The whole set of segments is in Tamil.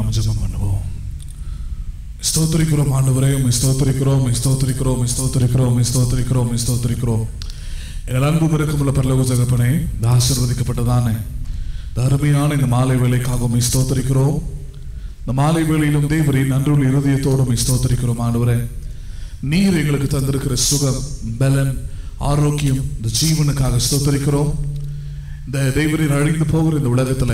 நாம் ஜெபம் பண்ணுவோம் ஸ்தோத்திரிக்கிறோம் ஆண்டவரே உம்மை ஸ்தோத்திரிக்கிறோம் உம்மை ஸ்தோத்திரிக்கிறோம் உம்மை ஸ்தோத்திரிக்கிறோம் உம்மை ஸ்தோத்திரிக்கிறோம் உம்மை ஸ்தோத்திரிக்கிறோம் எங்கள் அன்பு இருக்குள்ள பரலோக ஜகப்பனே இந்த ஆசீர்வதிக்கப்பட்டதானே இந்த அருமையான இந்த மாலை வேலைக்காக உம்மை ஸ்தோத்திரிக்கிறோம் இந்த மாலை வேளையிலும் தேவரின் நன்றுள்ள இருதயத்தோடு உம்மை ஸ்தோத்திரிக்கிறோம் ஆண்டவரே நீர் எங்களுக்கு தந்திருக்கிற சுகம் பலன் ஆரோக்கியம் இந்த ஜீவனுக்காக ஸ்தோத்திரிக்கிறோம் இந்த தெய்வரின் அழிந்து போகிற இந்த உலகத்துல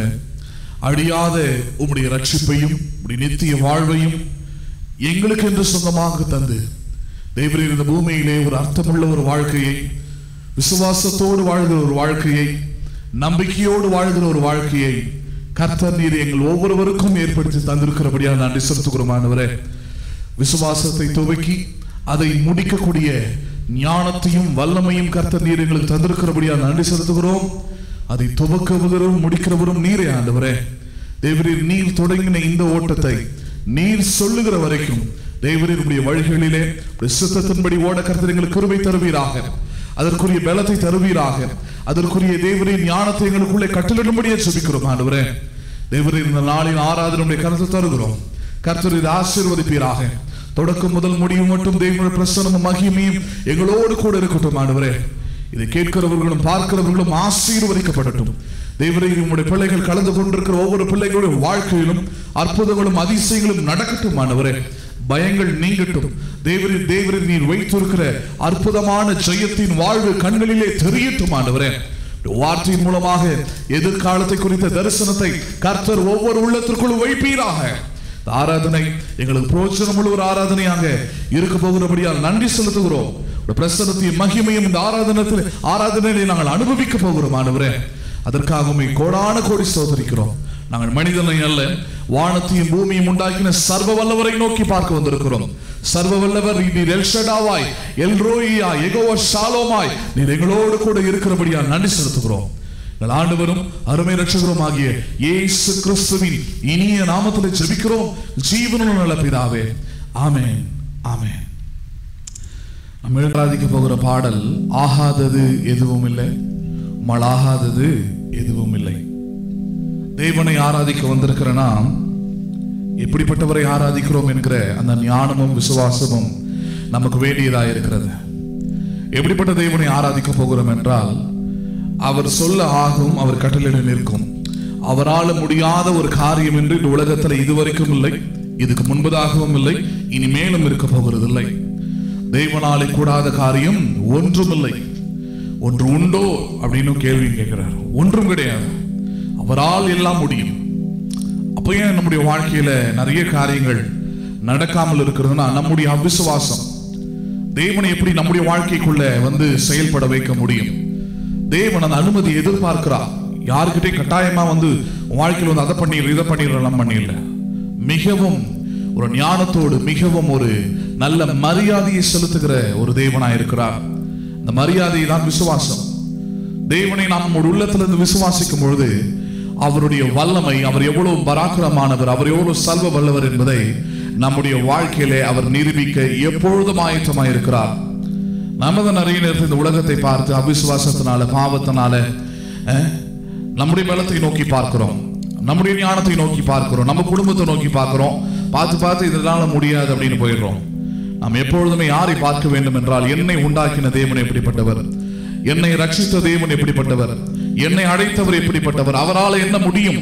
அழியாத உம்முடைய ரட்சிப்பையும் உம்முடைய நித்திய வாழ்வையும் எங்களுக்கு என்று சொந்தமாக தந்து தெய்வரின் இந்த பூமியிலே ஒரு அர்த்தமுள்ள ஒரு வாழ்க்கையை விசுவாசத்தோடு வாழ்கிற ஒரு வாழ்க்கையை நம்பிக்கையோடு வாழ்கிற ஒரு வாழ்க்கையை கர்த்தர் நீர் எங்கள் ஒவ்வொருவருக்கும் ஏற்படுத்தி தந்திருக்கிறபடியாக நன்றி செலுத்துகிறோம் ஆண்டவரே விசுவாசத்தை துவக்கி அதை முடிக்கக்கூடிய ஞானத்தையும் வல்லமையும் கர்த்தர் நீர் எங்களுக்கு தந்திருக்கிறபடியாக நன்றி செலுத்துகிறோம் அதை துவக்குவரும் முடிக்கிறவரும் நீரே ஆண்டவரே தேவரீர் நீர் தொடங்கின இந்த ஓட்டத்தை நீர் சொல்லுகிற வரைக்கும் தேவரீருடைய வழிகளிலே உம்முடைய சித்தத்தின்படி ஓட கர்த்தர் எங்களுக்கு கிருபை தருவீராக அதற்குரிய பலத்தை தருவீராக அதற்குரிய தேவரின் ஞானத்தை எங்களுக்குள்ளே கட்டளிடும்படியே சுபிக்கிறோம் ஆண்டவரே தேவரின் இந்த நாளின் ஆராதனுடைய கருத்தை தருகிறோம் கர்த்தர் இதை ஆசீர்வதிப்பீராக தொடக்கம் முதல் முடிவு மட்டும் தேவனுடைய பிரசனமும் மகிமையும் எங்களோடு கூட இருக்கட்டும் ஆண்டவரே இதை கேட்கிறவர்களும் பார்க்கிறவர்களும் ஆசீர்வதிக்கப்படட்டும் தேவரே உம்முடைய பிள்ளைகள் கலந்து கொண்டிருக்கிற ஒவ்வொரு பிள்ளைகளுடைய வாழ்க்கையிலும் அற்புதங்களும் அதிசயங்களும் நடக்கட்டும் ஆண்டவரே பயங்கள் நீங்கட்டும் தேவரின் தேவரின் நீர் வைத்திருக்கிற அற்புதமான ஜெயத்தின் வாழ்வு கண்களிலே தெரியட்டும் ஆண்டவரே வார்த்தையின் மூலமாக எதிர்காலத்தை குறித்த தரிசனத்தை கர்த்தர் ஒவ்வொரு உள்ளத்திற்குள்ளும் வைப்பீராக இந்த ஆராதனை எங்களுக்கு பிரோஜனம் உள்ள ஒரு ஆராதனையாக இருக்க போகிறபடியால் நன்றி செலுத்துகிறோம் உடைய பிரசனத்தின் மகிமையும் இந்த ஆராதனத்தில் ஆராதனையை நாங்கள் அனுபவிக்க போகிறோம் ஆண்டவரே அதற்காக உம்மை கோடான கோடி ஸ்தோத்தரிக்கிறோம் நாங்கள் மனிதனை அல்ல வானத்தையும் பூமியும் உண்டாக்கின சர்வ வல்லவரை நோக்கி பார்க்க வந்திருக்கிறோம் சர்வ வல்லவர் நீர் எல்ஷடாவாய் எல்ரோயியா எகோவ ஷாலோமாய் நீர் எங்களோடு கூட இருக்கிறபடியா நன்றி செலுத்துகிறோம் எங்கள் ஆண்டவரும் அருமை ரட்சகரும் ஆகிய இயேசு கிறிஸ்துவின் இனிய நாமத்தில் ஜெபிக்கிறோம் ஜீவனுள்ள நல்ல பிதாவே ஆமென் ஆமென் நம்ம எழுதாதிக்க போகிற பாடல் ஆகாதது எதுவும் இல்லை மழாகாதது எதுவும் இல்லை தேவனை ஆராதிக்க வந்திருக்கிற நாம் எப்படிப்பட்டவரை ஆராதிக்கிறோம் என்கிற அந்த ஞானமும் விசுவாசமும் நமக்கு வேண்டியதாக இருக்கிறது எப்படிப்பட்ட தேவனை ஆராதிக்க போகிறோம் என்றால் அவர் சொல்ல ஆகும் அவர் கட்டளையிட நிற்கும் அவரால் முடியாத ஒரு காரியம் என்று இந்த உலகத்தில் இதுவரைக்கும் இல்லை இதுக்கு முன்பதாகவும் இல்லை இனிமேலும் இருக்க போகிறதில்லை தெய்வனாலே கூடாத காரியம் ஒன்றும் இல்லை ஒன்று உண்டோ அப்படின்னு கேள்வி கேட்கிறார் ஒன்றும் கிடையாது அவரால் எல்லாம் முடியும் அப்போ ஏன் நம்முடைய வாழ்க்கையில நிறைய காரியங்கள் நடக்காமல் இருக்கிறதுனா நம்முடைய அவிசுவாசம் தேவனை எப்படி நம்முடைய வாழ்க்கைக்குள்ள வந்து செயல்பட வைக்க முடியும் தேவன் அந்த அனுமதி எதிர்பார்க்கிறார் யாருக்கிட்டே கட்டாயமா வந்து உன் வாழ்க்கையில் வந்து அதை பண்ணிடு இதை பண்ணிடலாம் பண்ணிடல மிகவும் ஒரு ஞானத்தோடு மிகவும் ஒரு நல்ல மரியாதையை செலுத்துகிற ஒரு தேவனா இருக்கிறார் இந்த மரியாதை தான் விசுவாசம் தேவனை நாம் நம்முடைய உள்ளத்திலிருந்து விசுவாசிக்கும் பொழுது அவருடைய வல்லமை அவர் எவ்வளவு பராக்கிரமானவர் அவர் எவ்வளவு சல்வ வல்லவர் என்பதை நம்முடைய வாழ்க்கையிலே அவர் நிரூபிக்க எப்பொழுதும் ஆயத்தமாய் இருக்கிறார் நம்ம தான் நிறைய நேரத்தில் இந்த உலகத்தை பார்த்து அவிசுவாசத்தினால பாவத்தினால அஹ், நம்முடைய பலத்தை நோக்கி பார்க்கிறோம் நம்முடைய ஞானத்தை நோக்கி பார்க்கிறோம் நம்ம குடும்பத்தை நோக்கி பார்க்கிறோம் பார்த்து பார்த்து இதனால முடியாது அப்படின்னு போயிடுறோம் நாம் எப்பொழுதுமே யாரை பார்க்க வேண்டும் என்றால் என்னை உண்டாக்கின தேவன் எப்படிப்பட்டவர் என்னை ரட்சித்த தேவன் எப்படிப்பட்டவர் என்னை அழைத்தவர் எப்படிப்பட்டவர் அவரால் என்ன முடியும்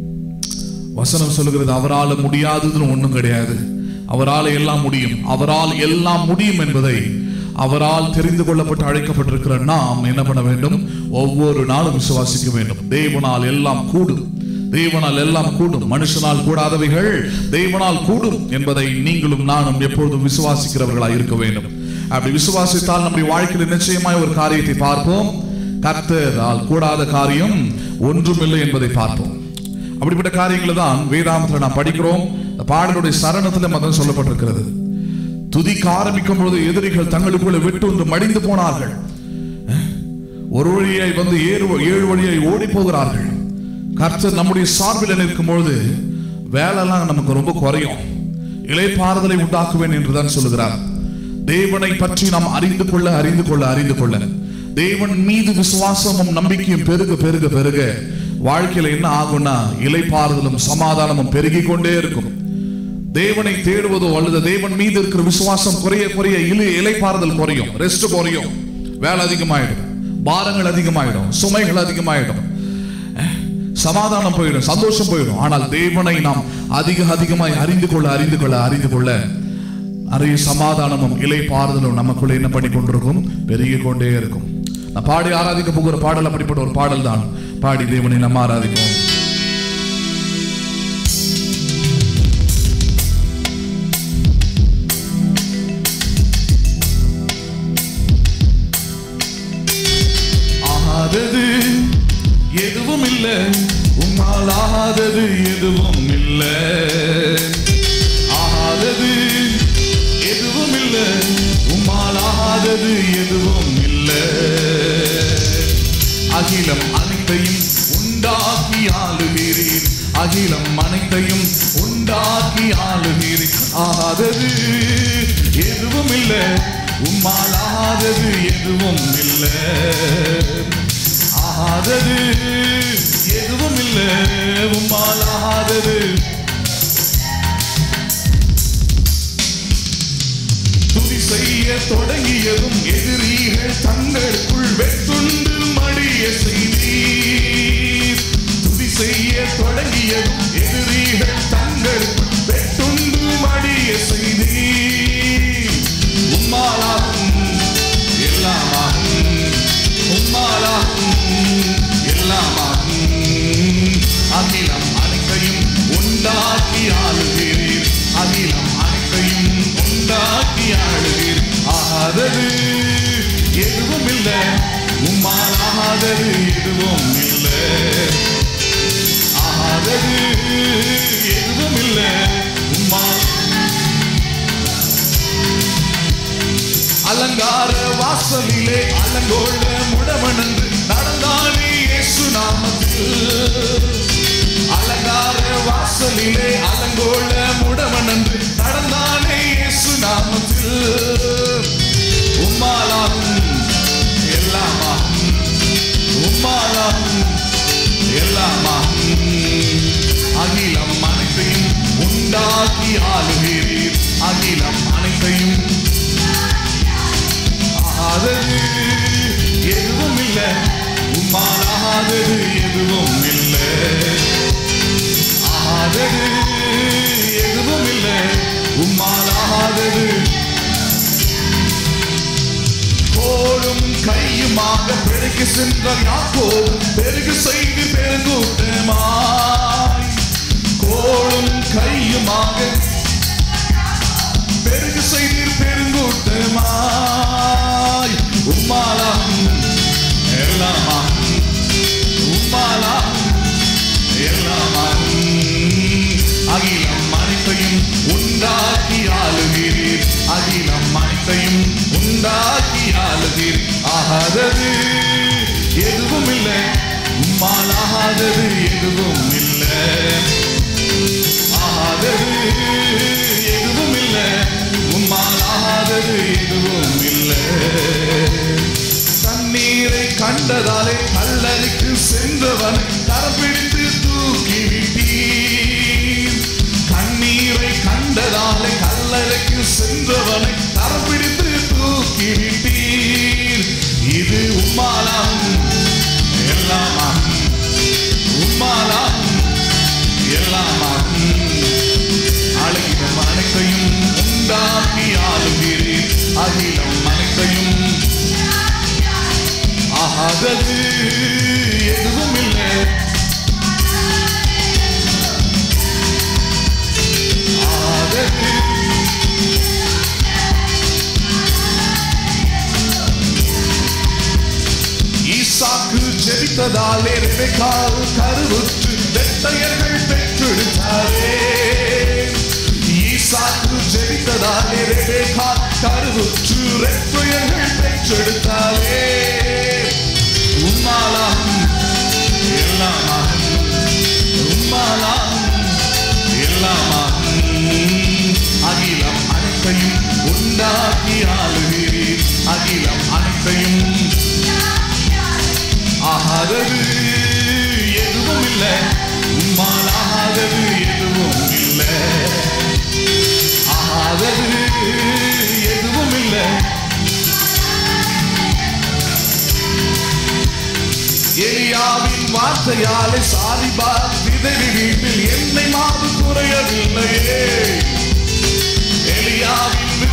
வசனம் சொல்லுகிறது அவரால் முடியாததுன்னு ஒண்ணும் கிடையாது அவரால் எல்லாம் முடியும் அவரால் எல்லாம் முடியும் என்பதை அவரால் தெரிந்து கொள்ளப்பட்டு அழைக்கப்பட்டிருக்கிற நாம் என்ன பண்ண வேண்டும் ஒவ்வொரு நாளும் விசுவாசிக்க வேண்டும் தேவனால் எல்லாம் கூடும் தேவனால் எல்லாம் கூடும் மனுஷனால் கூடாதவைகள் தேவனால் கூடும் என்பதை நீங்களும் நானும் எப்பொழுதும் விசுவாசிக்கிறவர்களாய் இருக்க வேண்டும் அப்படி விசுவாசித்தால் நம்முடைய வாழ்க்கையில் நிச்சயமாய் ஒரு காரியத்தை பார்ப்போம் கர்த்தரால் கூடாத காரியம் ஒன்றுமில்லை என்பதை பார்ப்போம் அப்படிப்பட்ட காரியங்களை தான் வேதாமத்தில் நாம் படிக்கிறோம் இந்த பாடலுடைய சரணத்தில் மதம் சொல்லப்பட்டிருக்கிறது துதிக்க ஆரம்பிக்கும் பொழுது எதிரிகள் தங்களுக்குள்ள விட்டு வந்து மடிந்து போனார்கள் அஹ், ஒரு வழியாய் வந்து ஏழு ஏழு வழியாய் ஓடி போகிறார்கள் கர்த்தர் நம்முடைய சார்பில் நிற்கும் பொழுது வேலைலாம் நமக்கு ரொம்ப குறையும் இளைப்பாறுதலை உண்டாக்குவேன் என்றுதான் சொல்லுகிறார் தேவனை பற்றி நாம் அறிந்து கொள்ள அறிந்து கொள்ள அறிந்து கொள்ள தேவன் மீது விசுவாசமும் நம்பிக்கையும் பெருக பெருக பெருக வாழ்க்கையில என்ன ஆகும்னா இலைப்பாறுதலும் சமாதானமும் பெருகி கொண்டே இருக்கும் தேவனை தேடுவதோ அல்லது தேவன் மீது இருக்கிற விசுவாசம் குறைய குறைய இலை இலைப்பாறுதல் குறையும் ரெஸ்ட் குறையும் வேலை அதிகமாயிடும் பாரங்கள் அதிகமாயிடும் சுமைகள் அதிகமாயிடும் அஹ், சமாதானம் போயிடும் சந்தோஷம் போயிடும் ஆனால் தேவனை நாம் அதிக அதிகமாய் அறிந்து கொள்ள அறிந்து கொள்ள அறிந்து கொள்ள நிறைய சமாதானமும் இலைப்பாறுதலும் நமக்குள்ள என்ன பண்ணி கொண்டிருக்கும் பெருகி கொண்டே இருக்கும் நான் பாடி ஆராதிக்க போகிற பாடல் அப்படிப்பட்ட ஒரு பாடல் தான் பாடி தேவனை நம்ம ஆராதிப்போம் ஆகாதது எதுவும் இல்ல உம்மால் ஆகாதது எதுவும் இல்ல ஆகாதது எதுவும் இல்ல உம்மால் ஆகாதது எதுவும் இல்ல அகிலம் அனைத்தையும் உண்டாக்கி ஆளுகிறீர் அகிலம் அனைத்தையும் உண்டாக்கி ஆளுகிறீர் ஆகாதது எதுவும் இல்ல உம்மால் ஆகாதது எதுவும் இல்ல ஆகாதது எதுவும் இல்ல உம்மால் ஆகாதது துதி செய்ய தொடங்கியதும் எதிரிகள் தங்களுக்குள் வெட்டுண்டு மடிய செய்தீர் துதி செய்ய தொடங்கியதும் எதிரிகள் தங்களுக்குள் வெட்டுண்டு மடிய செய்தீர் உம்மாலாகும் எல்லாமாகும் உம்மாலாகும் எல்லாமாகும் அகிலம் அனைத்தையும் உண்டாக்கி ஆளுகிறீர் அகிலம் அனைத்தையும் உண்டாக்கி ஆளுகிறீர் ஆகாதது எதுவும் இல்ல உம்மால் ஆகாதது எதுவும் இல்ல ஆகாதது எதுவும் இல்ல உம்மால் அலங்கார வாசலிலே அலங்கோல முடமணந்து நடந்தானே இயேசு நாமத்தில் அலங்கார வாசலிலே அலங்கோல முடமணந்து நடந்தானே இயேசு நாமத்தில் உம்மாலாகும் எல்லாமாகும் உம்மாலாகும் எல்லாமாகும் அகிலம் அனைத்தையும் உண்டாக்கி ஆளுகிறீர் அகிலம் அனைத்தையும் ஆகாதது எதுவும் இல்ல உம்மால் ஆகாதது எதுவும் இல்ல ஆகாதது எதுவும் இல்ல உம்மால் ஆகாதது கோடும் கையுமாக பிழைக்கு சென்ற யாக்கோடு பெருகு செய்து பெருங்கூட்டமாய் கோடும் கையுமாக பெருகு செய்தீர் பெருங்கூட்டமாய் உம்மாலாம் எல்லாமாம் உம்மாலாம் எல்லாமாம் அகிலம் அனைத்தையும் உண்டாக்கி ஆளுகிறீர் அகிலம் அனைத்தையும் உண்டாக்கி ஆளுகிறீர் ஆகாதது எதுவும் இல்லை உம்மால் ஆகாதது எதுவும் இல்லை ஆகாதது எதுவும் இல்ல உம்மால் ஆகாதது எதுவும் இல்ல தண்ணீரை கண்டதாலே கல்லறைக்கு சென்றவனை கரப்பிடித்து தூக்கி விட்டீர் கண்ணீரை கண்டதாலே கல்லறைக்கு சென்றவனை கரப்பிடித்து தூக்கி விட்டீர் இது உம்மாலாம் எல்லாமாம் உம்மாலாம் எல்லாமாகும் அழகிடம் அனைத்தையும் உண்டாக்கி ஆளுகிறீர் அகிலம் அனைத்தையும் ஆகாதது எதுவும் இல்லை ஆகாதது ஈசாக்கு ஜெபித்ததாலே ரெபெக்காள் கருவுற்று வெட்டையர்கள் பெற்றெடுத்தாரே ஈசாக்கு ஜெபித்ததாலே ரெபெக்காள் கருவுற்று ரெட்டையர்கள் பெற்றெடுத்தாரே உம்மாலாம் எல்லாமாகும் உம்மாலாம் எல்லாமாகும் அகிலம் அனைத்தையும் உண்டாக்கி ஆளுகிறீர் அகிலம் அனைத்தையும் ஆகாதது எதுவும் எலியாவின் வார்த்தையாலே சாரிபார் விதவி வீட்டில் என்னை மாவு குறையவில்லையே எலியாவின் வி-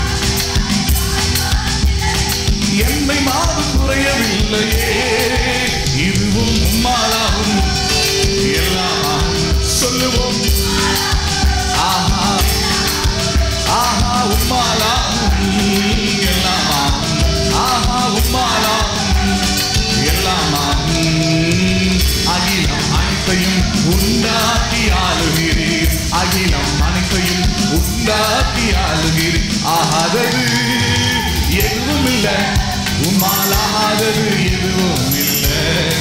என்னை மாவு குறையவில்லையே இதுவும் உம்மாலாகும் எல்லாம் சொல்லுவோம் ஆஹா ஆஹா உம்மாலாகும் எல்லாம் ஆஹா உம்மாலாகும் எல்லாமாகும் அகிலம் அனைத்தையும் உண்டாக்கி ஆளுகிறீர் அகிலம் அனைத்தையும் உண்டாக்கி ஆளுகிறீர் ஆகாதது எதுவும் இல்லை உம்மாலாகாதது எதுவும் இல்லை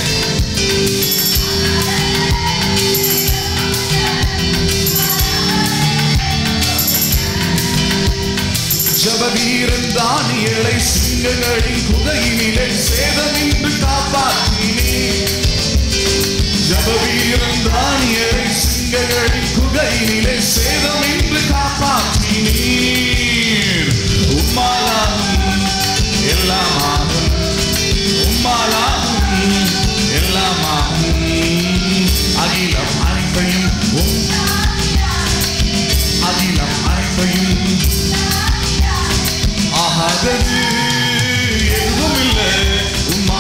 ஜபவீரன் தானியலை சிங்கங்களின் குகையினிலே சேதமின்றி காப்பாற்றினீர் ஜபவீரன் தானியலை சிங்கங்களின் குகையினிலே சேதமின்றி காப்பாற்றினீர் உம்மாலாகும் எல்லாமாகும் உம்மாலாகும் எல்லாமாகும் அகிலம் அனைத்தையும் உம் அகிலம் அனைத்தையும் ஆகாதது எதுவும் இல்லை உம்மா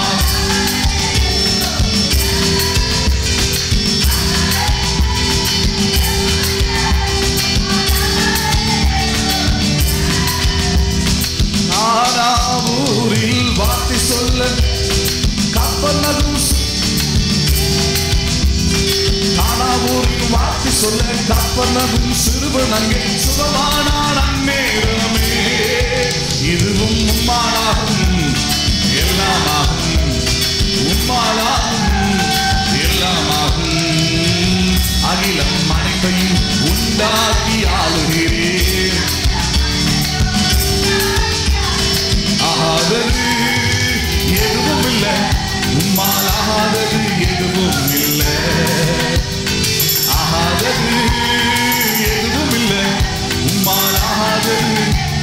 நானாவூரில் வார்த்தை சொல்ல கப்பனதும் நானாவூரில் வார்த்தை சொல்ல கப்பனதும் சிறுவன் அங்கே சுகமானான் அந்நேரமே இதுவும் உம்மாலாகும் எல்லாமாகும் உம்மாலாகும் எல்லாமாகும் அகிலம் அனைத்தையும் உண்டாக்கி ஆளுகிறேன் ஆகாதது எதுவும் இல்லை உம்மால் ஆகாதது எதுவும் இல்லை ஆகாதது எதுவும் இல்லை உம்மால் ஆகாதது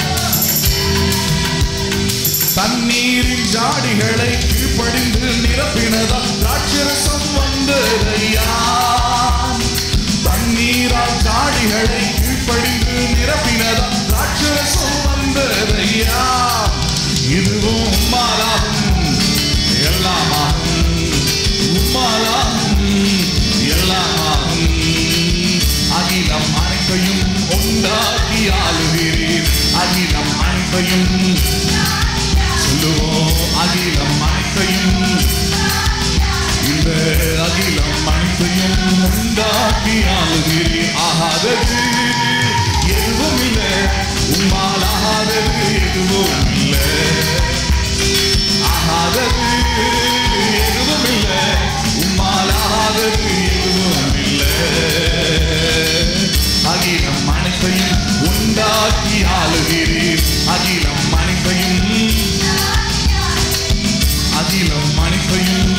தண்ணீரின் ஜாடிகளை கீழ்ப்படிந்து நிரப்பினதால் ராட்சரசம் வந்ததையா தண்ணீரால் ஜாடிகளை கீழ்ப்படிந்து நிரப்பினதால் ராட்சரசம் வந்ததையா இதுவும் உம்மாலாகும் எல்லாமாகும் உம்மாலாகும் எல்லாமாகும் அகிலம் அனைத்தையும் உண்டாக்கி ஆளுகிறீர் அகிலம் அனைத்தையும் சொல்லுவோம் அகிலம் அனைத்தையும் இந்த அகிலம் அனைத்தையும் உண்டாக்கி ஆளுகிறீர் ஆகாதது எதுவும் இல்லை உம்மால் ஆகாதது எதுவும் இல்லை ஆகாதது எதுவும் இல்லை உம்மால் ஆகாதது எதுவும் இல்லை அகிலம் அனைத்தையும் உண்டாக்கி ஆளுகிறீர் அகிலம் அனைத்தையும் அகிலம் அனைத்தையும்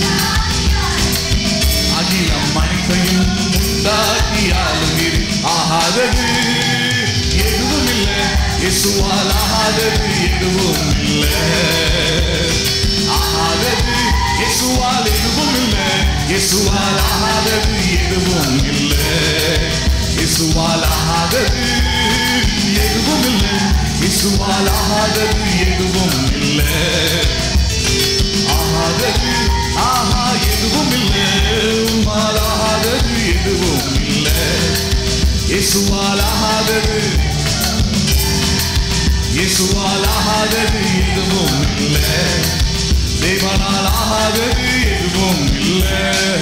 அகிலம் அனைத்தையும் உண்டாக்கி ஆளுகிறீர் ஆகாதது எதுவும் இல்லை இயேசுவால் ஆகாதது எதுவும் இல்லை ஆகாதது இயேசுவால் எதுவும் இல்லை இயேசுவால் ஆகாதது எதுவும் இல்லை இயேசுவால் ஆகாதது எதுவும் இல்லை இயேசுவால் ஆகாதது எதுவும் இல்லை ஆகாதது ஆஹா எதுவும் இல்லை உம்மால் ஆகாதது எதுவும் இல்லை இயேசுவால் ஆகாதது இயேசுவால் ஆகாதது எதுவும் இல்லை தேவனால் ஆகாதது எதுவும் இல்லை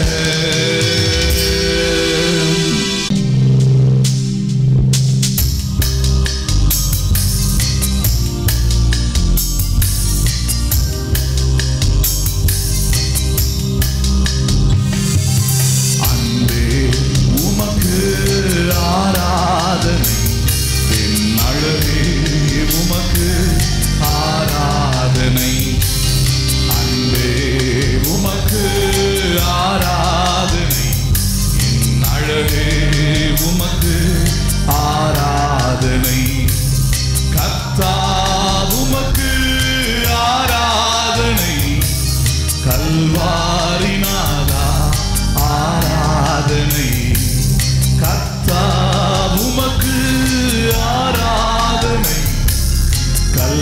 அன்பே உமக்கு ஆராதனை என் அழகே உமக்கு ஆராதனை அன்பே உமக்கு ஆராதனை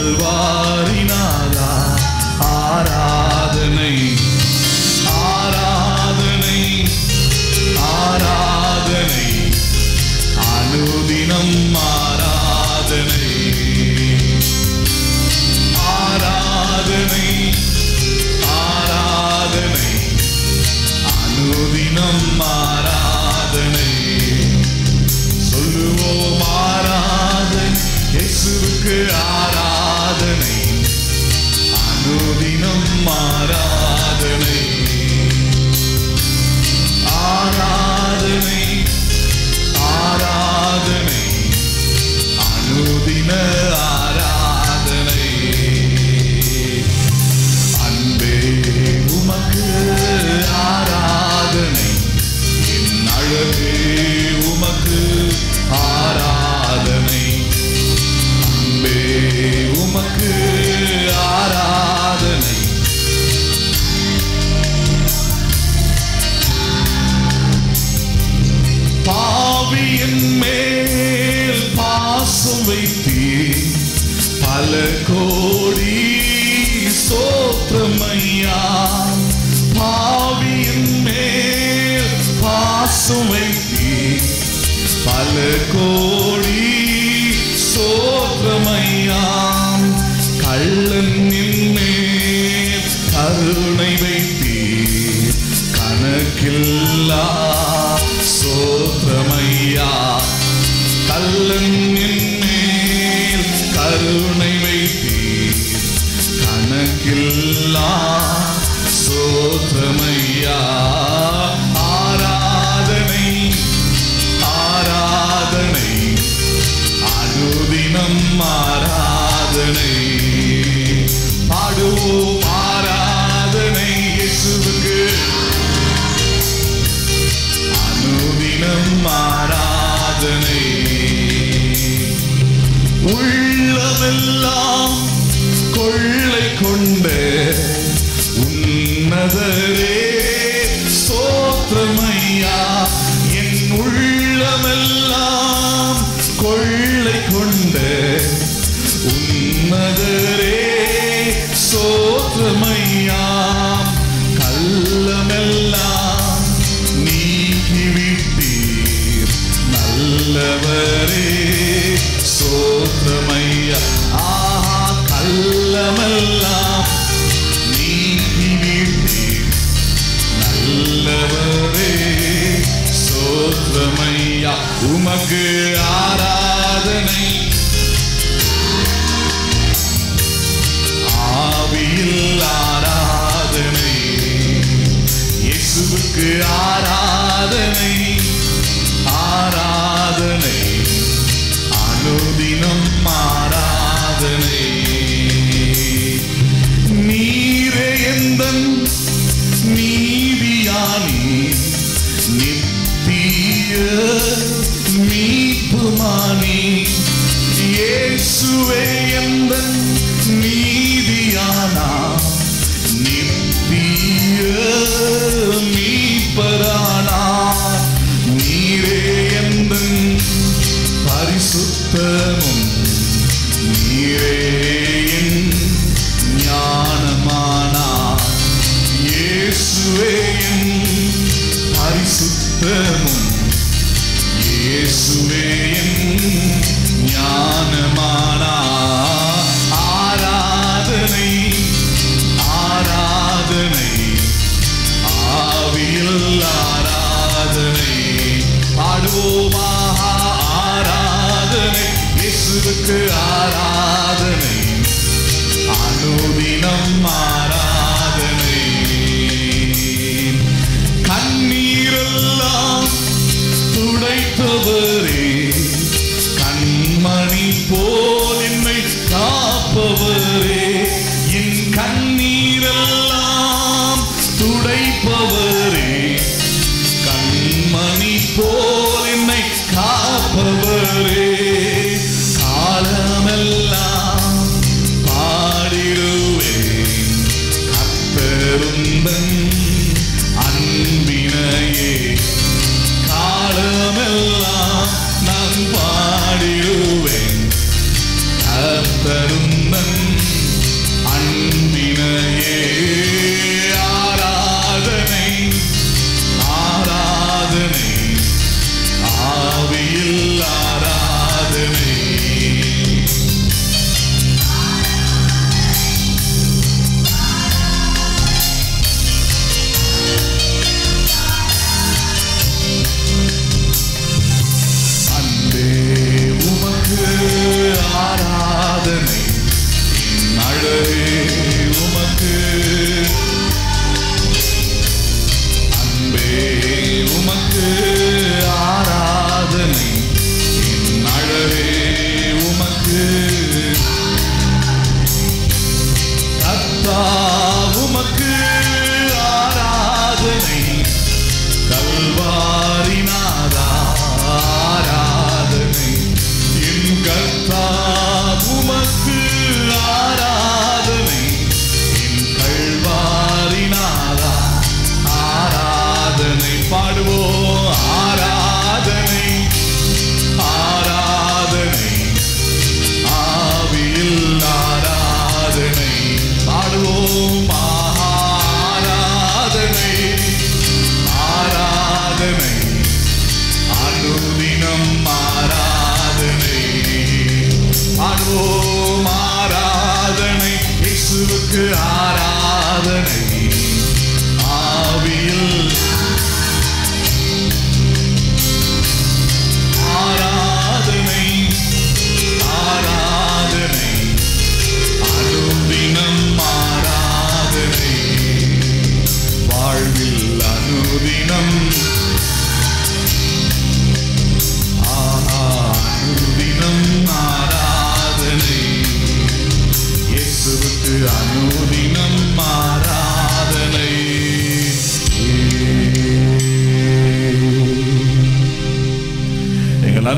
கல்வாரினாதா ஆராதனை ஆராதனை ஆராதனை அனுதினம் ஆராதனை ஆராதனை ஆராதனை அனுதினம் ஆராதனை சொல்லுவோம் ஆராதனை இயேசுவுக்கு ஆராதனை அனுதினம் ஆராதனை ஆராதனை ஆராதனை அனுதின ஆராதனை அன்பே உமக்கு ஆராதனை என் அழகே உமக்கு ஆராதனை அன்பே உமக்கு ஆராதனை பாவியின் மேல் பாசம் வைத்தீர் பல கோடி சோத்திரமையா பாவியின் மேல் பாசம் வைத்தீர் பல கோடி சோத்திரமையாம் கள்ளன் மேல் கருணை வைத்தீர் கணக்கில்லா சோத்திரமையா கள்ளன் மேல் கருணை வைத்தீர் கணக்கில்லா சோத்திரமையா ஆராதனை ஆராதனை அனுதினம் ஆராதனை பாடுவோம் ஆராதனை இயேசுவுக்கு அனுதினம் ஆராதனை உள்ளமெல்லாம் கொள்ளை கொண்ட உன்னதரே சோத்திரமையா என் உள்ளமெல்லாம் கொள்ளை கொண்ட உன்னதரே சோத்திரமையாம் கள்ளமெல்லாம் நீக்கிவிட்டீர் நல்லவரே சோத்திரமையா ஆஹா கள்ளமெல்லாம் நீக்கிவிட்டீர் நல்லவரே சோத்திரமையா உமக்கு ஆராதனை ஆவியில் ஆராதனை இயேசுவுக்கு ஆராதனை ஆராதனை அனுதினம் ஆராதனை நீரே எந்தன் நீதியானி நித்திய மீட்புமானி இயேசுவே எந்தன் நீதியானா நித்திய மீட்பரானா நீரே எந்தன் பரிசுத்தமும் நீரே என் ஞானமானா இயேசுவே என் பரிசுத்தமும் இயேசுவே என் ஞானமானா ஆராதனை ஆராதனை ஆவியில் ஆராதனை பாடுவோமாக ஆராதனை இயேசுவுக்கு ஆராதனை அனுதினம் ஆராதனை கண்ணீரெல்லாம் துடைத்தவரே கண்மணி போல் என்னை காப்பவரே என் கண்ணீரெல்லாம் துடைப்பவரே கண்மணி போல் என்னை காப்பவரே காலமெல்லாம் பாடிடுவேன் கத்தருந்தன் அன்பினையே காலமெல்லாம் நான் பாடிடுவேன் கத்தருந்தன்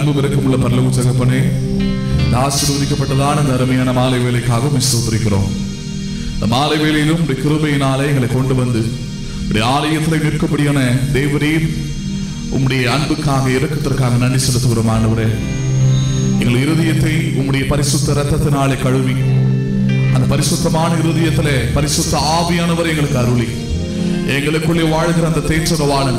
அன்பு பெருக்கமுள்ள பரலவு தகப்பனே இந்த ஆசீர்வதிக்கப்பட்டதான இந்த அருமையான மாலை வேலைக்காக மிஸ்தோத்திரிக்கிறோம் இந்த மாலை வேலையிலும் உடைய கிருபையினாலே எங்களை கொண்டு வந்து உடைய ஆலயத்தில் நிற்கப்படியான தேவரீர் உம்முடைய அன்புக்காக இறக்கத்திற்காக நன்றி செலுத்துகிறோம் ஆண்டவரே எங்கள் இருதயத்தை உம்முடைய பரிசுத்த ரத்தத்தினாலே கழுவி அந்த பரிசுத்தமான இருதயத்திலே பரிசுத்த ஆவியானவர் எங்களுக்கு அருளி எங்களுக்குள்ளே வாழ்கிற அந்த தேற்றரவாளன்